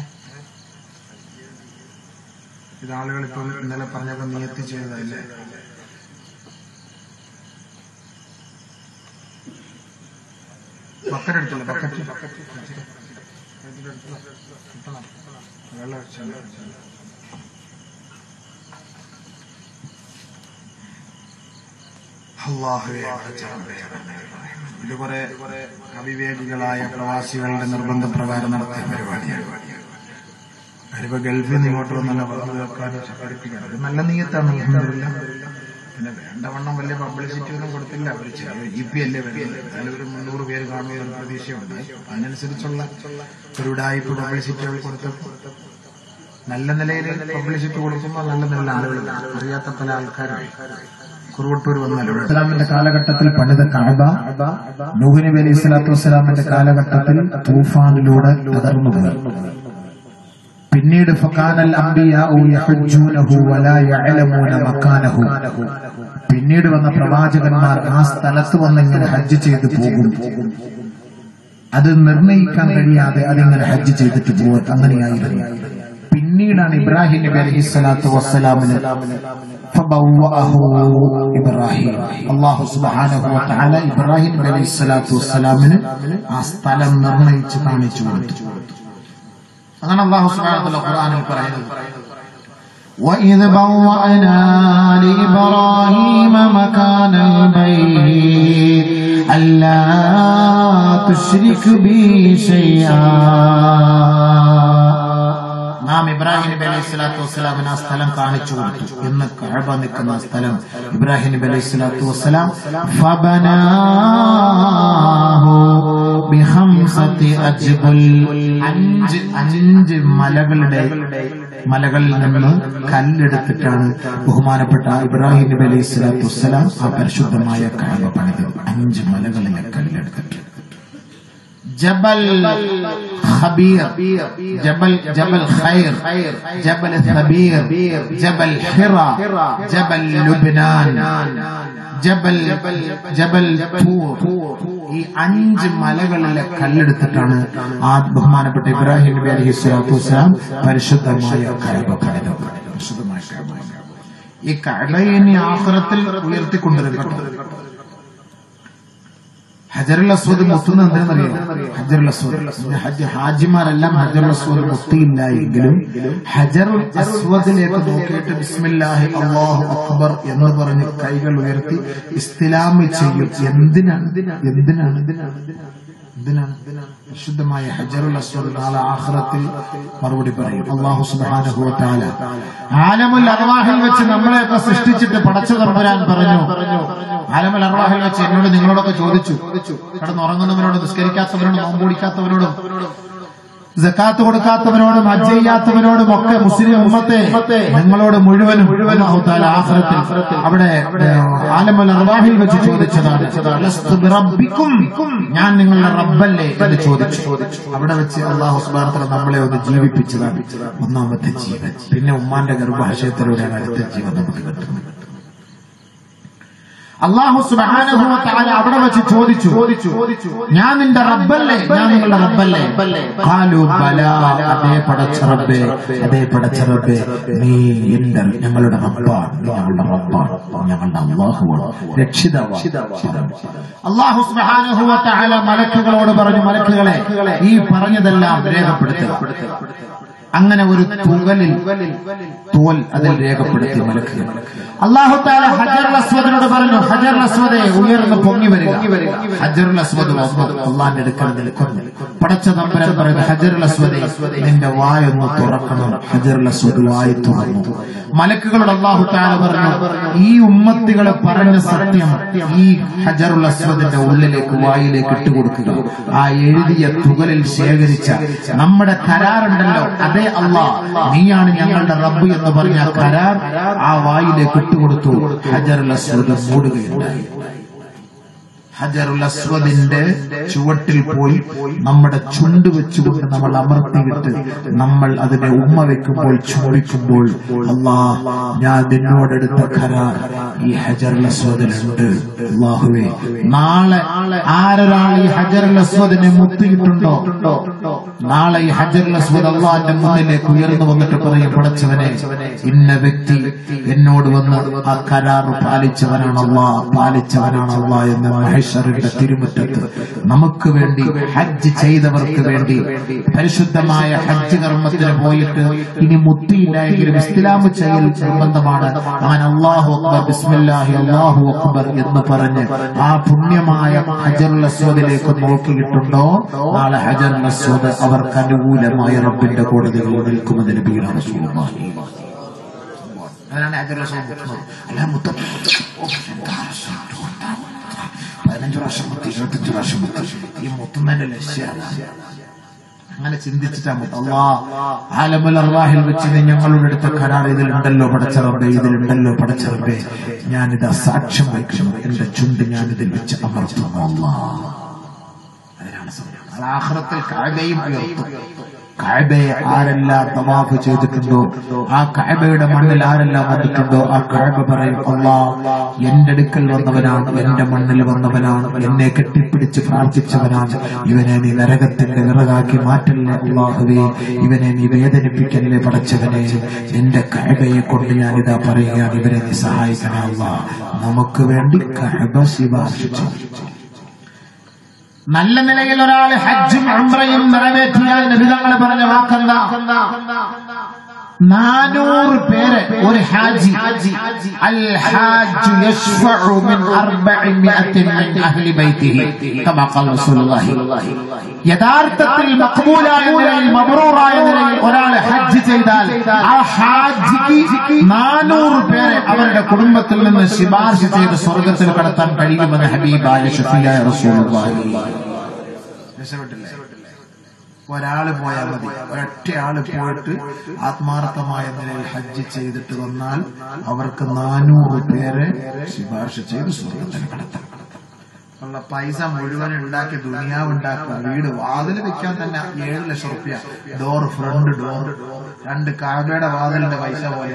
ഇത് ആളുകൾ ഇപ്പം ഇന്നലെ പറഞ്ഞപ്പോ നിയത്തി ചെയ്തതല്ലേ ബക്കറ്റ് എടുത്തില്ല ബക്കറ്റ് വെള്ളം ഒഴിച്ചാൽ അള്ളാഹുവേ ഇത് കുറെ അവിവേകികളായ പ്രവാസികളുടെ നിർബന്ധപ്രകാരം നടത്തിയ പരിപാടിയാണ് അവരിപ്പോ ഗൾഫിൽ നിന്ന് ഇങ്ങോട്ട് വന്നല്ല പറഞ്ഞു കേൾക്കാനും സംഘടിപ്പിക്കാൻ അത് നല്ല നീയത്താണ് അൽഹംദുലില്ലാ. പിന്നെ വേണ്ടവണ്ണം വലിയ പബ്ലിസിറ്റി ഒന്നും കൊടുത്തില്ല അവർ ചെറിയ ഇ പി അല്ലേ വരുന്നത് എന്തായാലും ഒരു മുന്നൂറ് പേര് കാണുമെന്നൊരു പ്രതീക്ഷയുണ്ട് അതിനനുസരിച്ചുള്ള ഒരു ഉടായ്പ പബ്ലിസിറ്റികൾ കൊടുത്തപ്പോൾ നല്ല നിലയിൽ പബ്ലിസിറ്റി കൊടുക്കുമ്പോൾ നല്ല നല്ല ആളുകൾ കാണും. അറിയാത്ത പല ആൾക്കാരും കുറുവട്ടൂർ വന്നല്ലോ ഇസ്ലാമിന്റെ കാലഘട്ടത്തിൽ പണിത കഅബ നൂഹ് നബി അലൈഹി സ്വലാത്തു വസ്സലാമിന്റെ കാലഘട്ടത്തിൽ തൂഫാനിലൂടെ തകർന്നു പോയി പിന്നീട് ഫക്കാനൽ അംബിയാഉ യഹജ്ജൂനഹു വലാ യഅലമൂന മക്കാനഹു പിന്നീട് വന്ന പ്രവാചകന്മാർ ആ സ്ഥലത്ത് വന്ന് ഇങ്ങനെ ഹജ്ജ് ചെയ്ത് പോകും അത് നിർണയിക്കാൻ കഴിയാതെ അതിങ്ങനെ ഹജ്ജ് ചെയ്തിട്ട് പോകും അങ്ങനെയായിരുന്നു പിന്നീടാണ് ഇബ്രാഹിം നബി അലൈഹി സ്വലാത്തു വസ്സലാമിന് ഫബവ്വഅഹു ഇബ്രാഹിം അല്ലാഹു സുബ്ഹാനഹു വ തആല ഇബ്രാഹിം നബി അലൈഹി സ്വലാത്തു വസ്സലാമിന് ആ സ്ഥലം നിർണയിച്ച് കാണിച്ചു കൊടുത്തു അതാണ് അള്ളാഹു സുബ്ഹാനഹു വ തആല ഖുർആനിൽ പറയുന്നത് وإذ بوأنا لإبراهيم مكان البيت ألا تشرك بي شيئا നാം ഇബ്രാഹിം നബി അലൈഹി സ്വലാത്തു വസ്സലാമിന് ആ സ്ഥലം കാണിച്ചു കൊടുത്തു ഇന്ന് കഅബ നിൽക്കുന്ന ആ സ്ഥലം ഇബ്രാഹിം നബി അലൈഹി സ്വലാത്തു വസ്സലാം فبناه بخمسة أجبل അഞ്ച് അഞ്ച് മലകളുടെ മലകളിൽ നിന്ന് കല്ലെടുത്തിട്ടാണ് ബഹുമാനപ്പെട്ട ഇബ്രാഹിം നബി അലൈഹി സ്വലാത്തു വസ്സലാം ആ പരിശുദ്ധമായ കഅബ പണിതത് അഞ്ച് മലകളിലെ കല്ലെടുത്തിട്ട് ജബൽ ഖബീർ ജബൽ ജബൽ ഖൈർ ജബൽ ഖബീർ ജബൽ ഹിറ ജബൽ ലുബ്നാൻ ജബൽ ജബൽ തൂർ ഈ അഞ്ച് മലകളിലെ കല്ലെടുത്തിട്ടാണ് ആ ബഹുമാനപ്പെട്ട ഇബ്രാഹിം നബി അലൈഹി സ്വലാത്തു വസ്സലാം പരിശുദ്ധമായ കഅബ പണിതത് പരിശുദ്ധമായ കഅബ ഈ കഅബയെ ഇനി ആഖിറത്തിൽ ഉയർത്തിക്കൊണ്ടിരിക്കട്ടെ ഹജറുൽ അസ്വദ് മുത്തുന്ന എന്തിനെന്നറിയോ ഹജറുൽ അസ്വദ് പിന്നെ ഹജ്ജ് ഹാജിമാരെല്ലാം ഹജറുൽ അസ്വദ് മുത്തിയില്ല എങ്കിലും ഹജറുൽ അസ്വദിലേക്ക് നോക്കിയിട്ട് ബിസ്മില്ലാഹി അള്ളാഹു അക്ബർ എന്ന് പറഞ്ഞ് കൈകൾ ഉയർത്തി ഇസ്തിലാമി ചെയ്യും എന്തിനാണ് എന്തിനാണ് എന്തിനാണ് വിശുദ്ധമായ ഹജറുൽ അസ്വദ് നാളെ ആഖിറത്തിൽ മറുപടി പറയും അള്ളാഹു സുബ്ഹാനഹു വ തആല ആലമുൽ അർവാഹിൽ വെച്ച് നമ്മളെയൊക്കെ സൃഷ്ടിച്ചിട്ട് പടച്ച തമ്പുരാൻ പറഞ്ഞു ആലമുൽ അർവാഹിൽ വെച്ച് എന്നോട് നിങ്ങളോടൊക്കെ ചോദിച്ചു കിടന്നുറങ്ങുന്നവരോടും നിസ്കരിക്കാത്തവരോടും നോമ്പ് പിടിക്കാത്തവരോടും ജക്കാത്ത് കൊടുക്കാത്തവരോടും ഹജ്ജ് ചെയ്യാത്തവരോടും ഒക്കെ മുസ്ലിം ഉമ്മത്തെ നിങ്ങളോട് മുഴുവനും അല്ലാഹു തആല ആഖിറത്തിൽ അവിടെ ആലമുൽ അർവാഹിൽ വെച്ച് ചോദിച്ചതാണ് അലസ്തു ബിറബ്ബിക്കും ഞാൻ നിങ്ങളുടെ റബ്ബല്ലേ എന്ന് ചോദിച്ചു അവിടെ വെച്ച് അള്ളാഹു സുബ്ഹാനഹു വ തആല നമ്മളെ ഒന്ന് ജീവിപ്പിച്ചതാണ് ഒന്നാമത്തെ ജീവൻ പിന്നെ ഉമ്മാന്റെ ഗർഭാശയത്തിലൂടെയാണ് അടുത്ത ജീവൻ നമുക്ക് കിട്ടുന്നത് അള്ളാഹു സുബ്ഹാനഹു വ തആല അവിടെ വെച്ച് ചോദിച്ചു ഞാൻ നിന്റെ റബ്ബല്ലേ ഞാൻ നിങ്ങളുടെ റബ്ബല്ലേ ഖാലു ബലാ അതേ പടച്ച റബ്ബേ അതേ പടച്ച റബ്ബേ നീ എന്റെ ഞങ്ങളുടെ റബ്ബാണ് നീ ഞങ്ങളുടെ റബ്ബാണ് ഞങ്ങളുടെ അള്ളാഹുവാണ് രക്ഷിതാവാണ് അള്ളാഹു സുബ്ഹാനഹു വ തആല മലക്കുകളോട് പറഞ്ഞു മലക്കുകളെ ഈ പറഞ്ഞതെല്ലാം രേഖപ്പെടുത്തുക അങ്ങനെ ഒരു തുകലിൽ തോൽ അതിൽ രേഖപ്പെടുത്തി മലക്കുക അള്ളാഹു താല ഹജർ അസ്വദിനോട് പറഞ്ഞു ഹജർ അസ്വദെ ഉയർന്ന് പൊങ്ങി വരിക ഹജർ അസ്വദ് അള്ളാന്റെ അടുക്കൽ നിൽക്കുന്നു പടച്ച തമ്പരൻ പറയുന്നു ഹജർ അസ്വദെ നിന്റെ വായൊന്ന് തുറക്കണം ഹജർ അസ്വദ് വായി തുറന്നു മലക്കുകളോട് അള്ളാഹു താല പറഞ്ഞു ഈ ഉമ്മത്തികളെ പറഞ്ഞ സത്യം ഈ ഹജറുൽ അസ്വദിന്റെ ഉള്ളിലേക്ക് വായിലേക്ക് ഇട്ടുകൊടുക്കുക ആ എഴുതിയ തുകലിൽ ശേഖരിച്ച നമ്മുടെ കരാറുണ്ടല്ലോ അതേ അള്ളാ നീയാണ് ഞങ്ങളുടെ റബ്ബ് എന്ന് പറഞ്ഞ ആ കരാർ ആ വായിലേക്ക് ഇട്ടുകൊടുത്തു ഹജറുൽ അസ്വദ് മൂടുകയുണ്ടായി ഹജറുൽ അസ്വദിന്റെ ചുവട്ടിൽ പോയി നമ്മുടെ ചുണ്ട് വെച്ചുകൊണ്ട് നമ്മൾ അമർത്തിയിട്ട് നമ്മൾ അതിനെ ഉമ്മ വെക്കുമ്പോൾ ചുംബിക്കുമ്പോൾ അള്ളാ ഞാൻ നിന്നോടെടുത്ത കരാർ ഈ ഹജറുൽ അസ്വദിലുണ്ട് അള്ളാഹുവേ നാളെ ആരൊരാൾ ഈ ഹജറുൽ അസ്വദിനെ മുത്തിയിട്ടുണ്ടോ നാളെ ഈ ഹജറുൽ അസ്വദ് അള്ളാന്റെ മുന്നിലേക്ക് ഉയർന്നു വന്നിട്ട് പറയും പടച്ചവനെ ഇന്ന വ്യക്തി എന്നോട് വന്ന് ആ കരാർ പാലിച്ചവനാണ് അള്ളാ പാലിച്ചവനാണ് അള്ളാ എന്ന് മഹേശ്വറിന്റെ തിരുമുറ്റത്ത് നമുക്ക് വേണ്ടി ഹജ്ജ് ചെയ്തവർക്ക് വേണ്ടി പരിശുദ്ധമായ ഹജ്ജ് കർമ്മത്തിന് പോയിട്ട് ഇനി മുത്തിയില്ല എങ്കിലും ഇസ്ലാം ചെയ്യൽ നിർബന്ധമാണ് അവൻ അള്ളാഹു അക്ബർ ബിസ്മില്ലാഹി അള്ളാഹു അക്ബർ എന്ന് പറഞ്ഞ് ആ പുണ്യമായ ഹജറുൽ അസ്വദിലേക്ക് നോക്കിയിട്ടുണ്ടോ നാളെ ഹജറുൽ അസ്വദ് അവർക്ക് അനുകൂലമായ റബ്ബിന്റെ കോടതികളിൽ നിൽക്കുമെന്ന് നബിയുടെ റസൂലുള്ളാഹി അതാണ് ഹജറുൽ അസ്വദ് മുത്തുന്നത് അല്ല മുത്ത പതിനഞ്ച് പ്രാവശ്യം മുത്തി ഇരുപത്തഞ്ച് പ്രാവശ്യം മുത്തി ഈ മുത്തുന്നതിന്റെ ലക്ഷ്യമാണ് അങ്ങനെ ചിന്തിച്ചിട്ടാണ് അള്ളാ ആലമുൽ അർവാഹിൽ വെച്ച് നീ ഞങ്ങളുടെ അടുത്ത കരാർ ഇതിലുണ്ടല്ലോ പടച്ചറബേ ഇതിലുണ്ടല്ലോ പടച്ചറബേ ഞാനിത് സാക്ഷ്യം വയ്ക്കുന്നു എന്റെ ചുണ്ട് ഞാനിതിൽ വെച്ച് അമർത്തുന്നു അള്ളാ അതിനാണ് സംഭവം ആഹ്റത്തിൽ കാഴ്ചയും ഉയർത്തും കഅബയെ ആരെല്ലാം തവാഫ് ചെയ്തിട്ടുണ്ടോ ആ കഅബയുടെ മണ്ണിൽ ആരെല്ലാം വന്നിട്ടുണ്ടോ ആ കഅബ പറയും അള്ളാ എന്റെ അടുക്കൽ വന്നവനാണ് എന്റെ മണ്ണിൽ വന്നവനാണ് എന്നെ കെട്ടിപ്പിടിച്ച് പ്രാർത്ഥിച്ചവനാണ് ഇവനെ നീ നരകത്തിന്റെ വിറകാക്കി മാറ്റല്ലേ അള്ളാഹുവേ ഇവനെ നീ വേദനിപ്പിക്കല്ലേ പടച്ചവനെ എന്റെ കഅബയെ കൊണ്ട് ഞാനിതാ പറയുകയാണ് ഇവരെ നീ സഹായിക്കണേ അള്ളാ നമുക്ക് വേണ്ടി കഅബ ശിവാർഷിച്ചു നല്ല നിലയിൽ ഒരാൾ ഹജ്ജും ഉംറയും നിറവേറ്റിയാൽ നബിതങ്ങൾ പറഞ്ഞ വാക്കെന്താ നാനൂറ് പേര് ഒരു ഹാജി അൽ ഹാജ് യശ്ഫഉ മിൻ അർബഇമിഅത്തിൻ മിൻ അഹ്ലി ബൈതിഹി കമാ ഖാല റസൂലുള്ളാഹി യഥാർത്ഥത്തിൽ മഖബൂലായ നിലയിൽ മബ്റൂറായ നിലയിൽ ഒരാൾ ഹജ്ജ് ചെയ്താൽ ആ ഹാജിക്ക് നാനൂറ് പേരെ അവരുടെ കുടുംബത്തിൽ നിന്ന് ശുപാർശ ചെയ്ത് സ്വർഗത്തിൽ കടത്താൻ കഴിയുമെന്ന് ഹബീബായ ഷഫിയായ റസൂലുള്ളാഹി രക്ഷപ്പെട്ടില്ലേ ഒരാള് പോയാൽ മതി ഒരൊറ്റ ആള് പോയിട്ട് ആത്മാർത്ഥമായ നിലയിൽ ഹജ്ജ് ചെയ്തിട്ട് വന്നാൽ അവർക്ക് നാനൂറ് പേരെ ശുപാർശ ചെയ്ത് സ്വർഗത്തിൽ കടത്താം ഉള്ള പൈസ മുഴുവൻ ഉണ്ടാക്കി ദുനിയാവ് ഉണ്ടാക്കുക വീട് വാതിൽ വെക്കാൻ തന്നെ ഏഴ് ലക്ഷം റുപ്യ ഡോർ ഫ്രണ്ട് ഡോർ രണ്ട് കാബയുടെ വാതിലിന്റെ പൈസ പോലെ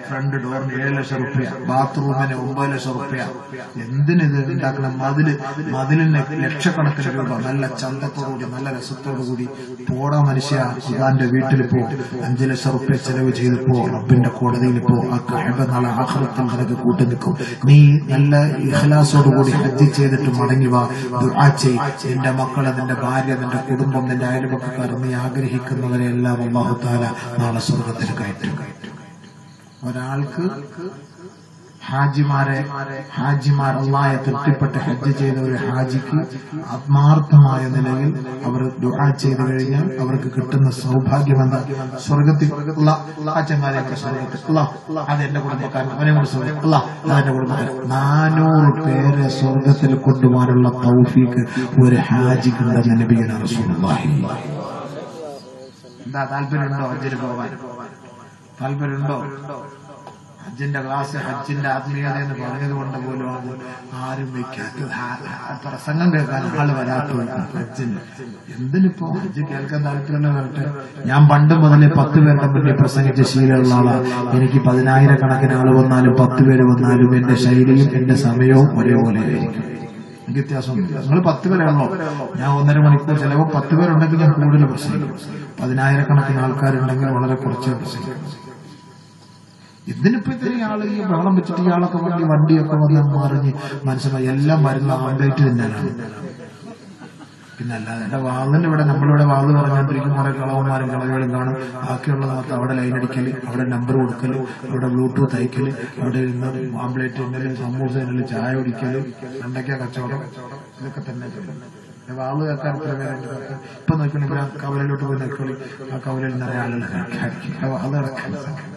ഫ്രണ്ട് ഡോറിന് ഏഴ് ലക്ഷം റുപ്യ ബാത്റൂമിന് ഒമ്പത് ലക്ഷം റുപ്യ എന്തിനിത് ഉണ്ടാക്കണം മതില് മതിലിന് ലക്ഷക്കണക്കിന് രൂപ നല്ല ചന്തത്തോടുകൂടി നല്ല രസത്തോടുകൂടി പോടാ മനുഷ്യ ഖുർആന്റെ വീട്ടിൽ പോ അഞ്ചു ലക്ഷം റുപ്യ ചെലവ് ചെയ്ത് പോ റബ്ബിന്റെ കോടതിയിൽ പോ ആ കഴബ നാളെ ആഹ്റത്തിൽ നിനക്ക് കൂട്ടി നിൽക്കും നീ നല്ല ഇഖ്ലാസോടുകൂടി ഹജ്ജ് ചെയ്തിട്ട് മടങ്ങി വാ ദുആ ചെയ് നിന്റെ മക്കളെ നിന്റെ ഭാര്യ നിന്റെ കുടുംബം നിന്റെ അയൽപക്കക്കാർ നീ ആഗ്രഹിക്കുന്നവരെ എല്ലാം അള്ളാഹു താല നാളെ സ്വർഗത്തിൽ കയറ്റും ഒരാൾക്ക് ഹാജിമാരെ ഹാജിമാർ അള്ളാഹെ തൃപ്തിപ്പെട്ട് ഹജ്ജ് ചെയ്ത ഒരു ഹാജിക്ക് ആത്മാർത്ഥമായ നിലയിൽ അവർ ദുആ ചെയ്തു കഴിഞ്ഞാൽ അവർക്ക് കിട്ടുന്ന സൗഭാഗ്യം എന്താ സ്വർഗത്തിൽ ഉള്ള ആ ചങ്ങാതിയൊക്കെ സ്വർഗത്തിൽ അല്ലാ അത് എന്റെ കുടുംബക്കാരൻ അവനെ കൂടെ സ്വർഗത്തിൽ അല്ലാ അതെന്റെ കുടുംബക്കാരൻ നാനൂറ് പേരെ സ്വർഗത്തിൽ കൊണ്ടുപോകാനുള്ള തൗഫീക്ക് ഒരു ഹാജിക്കുണ്ടെന്ന് നബിയാണ് റസൂലുള്ളാഹി എന്താ താല്പര്യമുണ്ടോ ഹജ്ജിന് പോകാൻ താല്പര്യമുണ്ടോ ഹജ്ജിന്റെ ക്ലാസ് ഹജ്ജിന്റെ ആത്മീയത എന്ന് പറഞ്ഞത് കൊണ്ട് പോലും അത് ആരും വെക്കാത്തത് ആ- ആ പ്രസംഗം കേൾക്കാൻ ആള് വരാത്തത് ഹജ്ജിന് എന്തിനിപ്പോ ഹജ്ജ് കേൾക്കാൻ താല്പര്യം വരട്ടെ ഞാൻ പണ്ട് മുതലേ പത്ത് പേരുടെ മുന്നിൽ പ്രസംഗിച്ച ശീലമുള്ള ആളാണ് എനിക്ക് പതിനായിരക്കണക്കിന് ആള് വന്നാലും പത്ത് പേര് വന്നാലും എന്റെ ശൈലിയും എന്റെ സമയവും ഒരേപോലെ ആയിരിക്കും എനിക്ക് വ്യത്യാസമൊന്നുമില്ല നിങ്ങൾ പത്ത് പേരാണല്ലോ ഞാൻ ഒന്നര മണിക്കൂർ ചിലപ്പോൾ പത്ത് പേരുണ്ടെങ്കിൽ ഞാൻ കൂടുതൽ പ്രസംഗിക്കും പതിനായിരക്കണക്കിന് ആൾക്കാരുണ്ടെങ്കിൽ വളരെ കുറച്ചേ പ്രസംഗിക്കും ഇതിനിപ്പോ ഇത്തിരി ആള് ഈ ബഹളം വെച്ചിട്ട് ഇയാളൊക്കെ വണ്ടി വണ്ടിയൊക്കെ വന്ന് മറിഞ്ഞ് മനസ്സിലായി എല്ലാം വരുന്ന ആംബ്ലേറ്റ് തിന്നാനാണ് പിന്നെ അല്ലാതെ എന്റെ വാളിന് ഇവിടെ നമ്മളിവിടെ വാള് പറഞ്ഞുകൊണ്ടിരിക്കും കുറെ കളവന്മാരും കളവുകളും കാണും ബാക്കിയുള്ള ഭാഗത്ത് അവിടെ ലൈൻ അടിക്കല് അവിടെ നമ്പർ കൊടുക്കല് അവിടെ ബ്ലൂടൂത്ത് അയക്കല് അവിടെ ഇരുന്ന് ആംബ്ലേറ്റ് തിന്നല് സമൂസ തിന്നല് ചായ കുടിക്കല് വെണ്ടയ്ക്ക കച്ചവടം ഇതൊക്കെ തന്നെ പിന്നെ വാള് കേൾക്കാൻ എത്ര പേരുണ്ട് ഇപ്പൊ നോക്കണേ ഇവിടെ കവലയിലോട്ട് പോയി നോക്കി ആ കവലയിൽ നിറയെ ആളുകൾ കേൾക്കാതിരിക്കും വാള് കിടക്കാൻ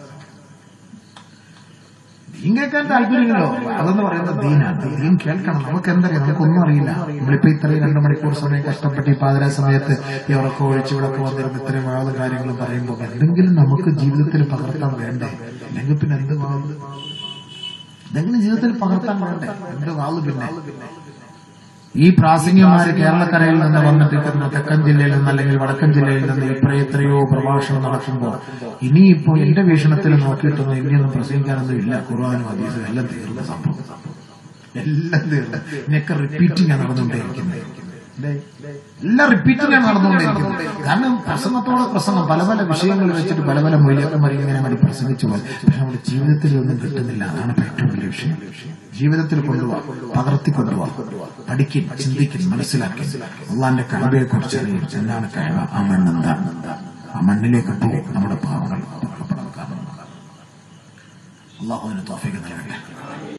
ദീൻ കേൾക്കാൻ താല്പര്യമില്ലല്ലോ അതെന്ന് പറയുന്നത് ദീനാണ് ദീൻ കേൾക്കണം നമുക്ക് എന്തറിയാം നമുക്കൊന്നും അറിയില്ല നമ്മളിപ്പോ ഇത്രയും രണ്ടു മണിക്കൂർ സമയം കഷ്ടപ്പെട്ട് ഈ പാതിര സമയത്ത് ഈ ഉറക്കം ഒഴിച്ച് ഇവിടൊക്കെ വന്നിരുന്ന് ഇത്രയും വാഴ കാര്യങ്ങളും പറയുമ്പോൾ എന്തെങ്കിലും നമുക്ക് ജീവിതത്തിൽ പകർത്താൻ വേണ്ടേ അല്ലെങ്കിൽ പിന്നെ എന്ത് വാള് എന്തെങ്കിലും ജീവിതത്തിൽ പകർത്താൻ വേണ്ടേ എന്ത് വാള് പിന്നെ ഈ പ്രാസംഗികന്മാര് കേരളക്കരയിൽ നിന്ന് വന്നിട്ടിരിക്കുന്ന തെക്കൻ ജില്ലയിൽ നിന്ന് അല്ലെങ്കിൽ വടക്കൻ ജില്ലയിൽ നിന്ന് ഇത്ര എത്രയോ പ്രഭാഷണം നടക്കുമ്പോൾ ഇനിയിപ്പോ എന്റെ വീക്ഷണത്തിൽ നോക്കിയിട്ടൊന്നും ഇനിയൊന്നും പ്രസംഗിക്കാനൊന്നും ഇല്ല ഖുർആാനും ഹദീസും എല്ലാം തീർന്ന സംഭവം എല്ലാം തീർന്നു ഇതിനൊക്കെ റിപ്പീറ്റിംഗ് ആണ് നടന്നുകൊണ്ടേയിരിക്കുന്നത് അല്ലേ? എല്ലാം റിപ്പീറ്റിംഗ് ആണ് നടന്നുകൊണ്ടിരിക്കുന്നത് കാരണം പ്രസംഗത്തോടെ പ്രസംഗം പല പല വിഷയങ്ങൾ വെച്ചിട്ട് പല പല മൂല്യക്കന്മാർ ഇങ്ങനെ വേണ്ടി പ്രസംഗിച്ചു പോയി പക്ഷെ നമ്മുടെ ജീവിതത്തിൽ ഒന്നും കിട്ടുന്നില്ല അതാണ് ഇപ്പൊ ഏറ്റവും വലിയ വിഷയം ജീവിതത്തിൽ കൊണ്ടുപോവാ പകർത്തി കൊണ്ടുപോവാ പഠിക്കും ചിന്തിക്കും മനസ്സിലാക്കി അള്ളാന്റെ കഴിവയെ കുറിച്ച് അറിയും എന്താണ് കഴിവ് ആ മണ്ണെന്താണ് ആ മണ്ണിലേക്ക് പോകും നമ്മുടെ പാവങ്ങൾ അള്ളാഹുവിന് തോഫിക്ക് നൽകട്ടെ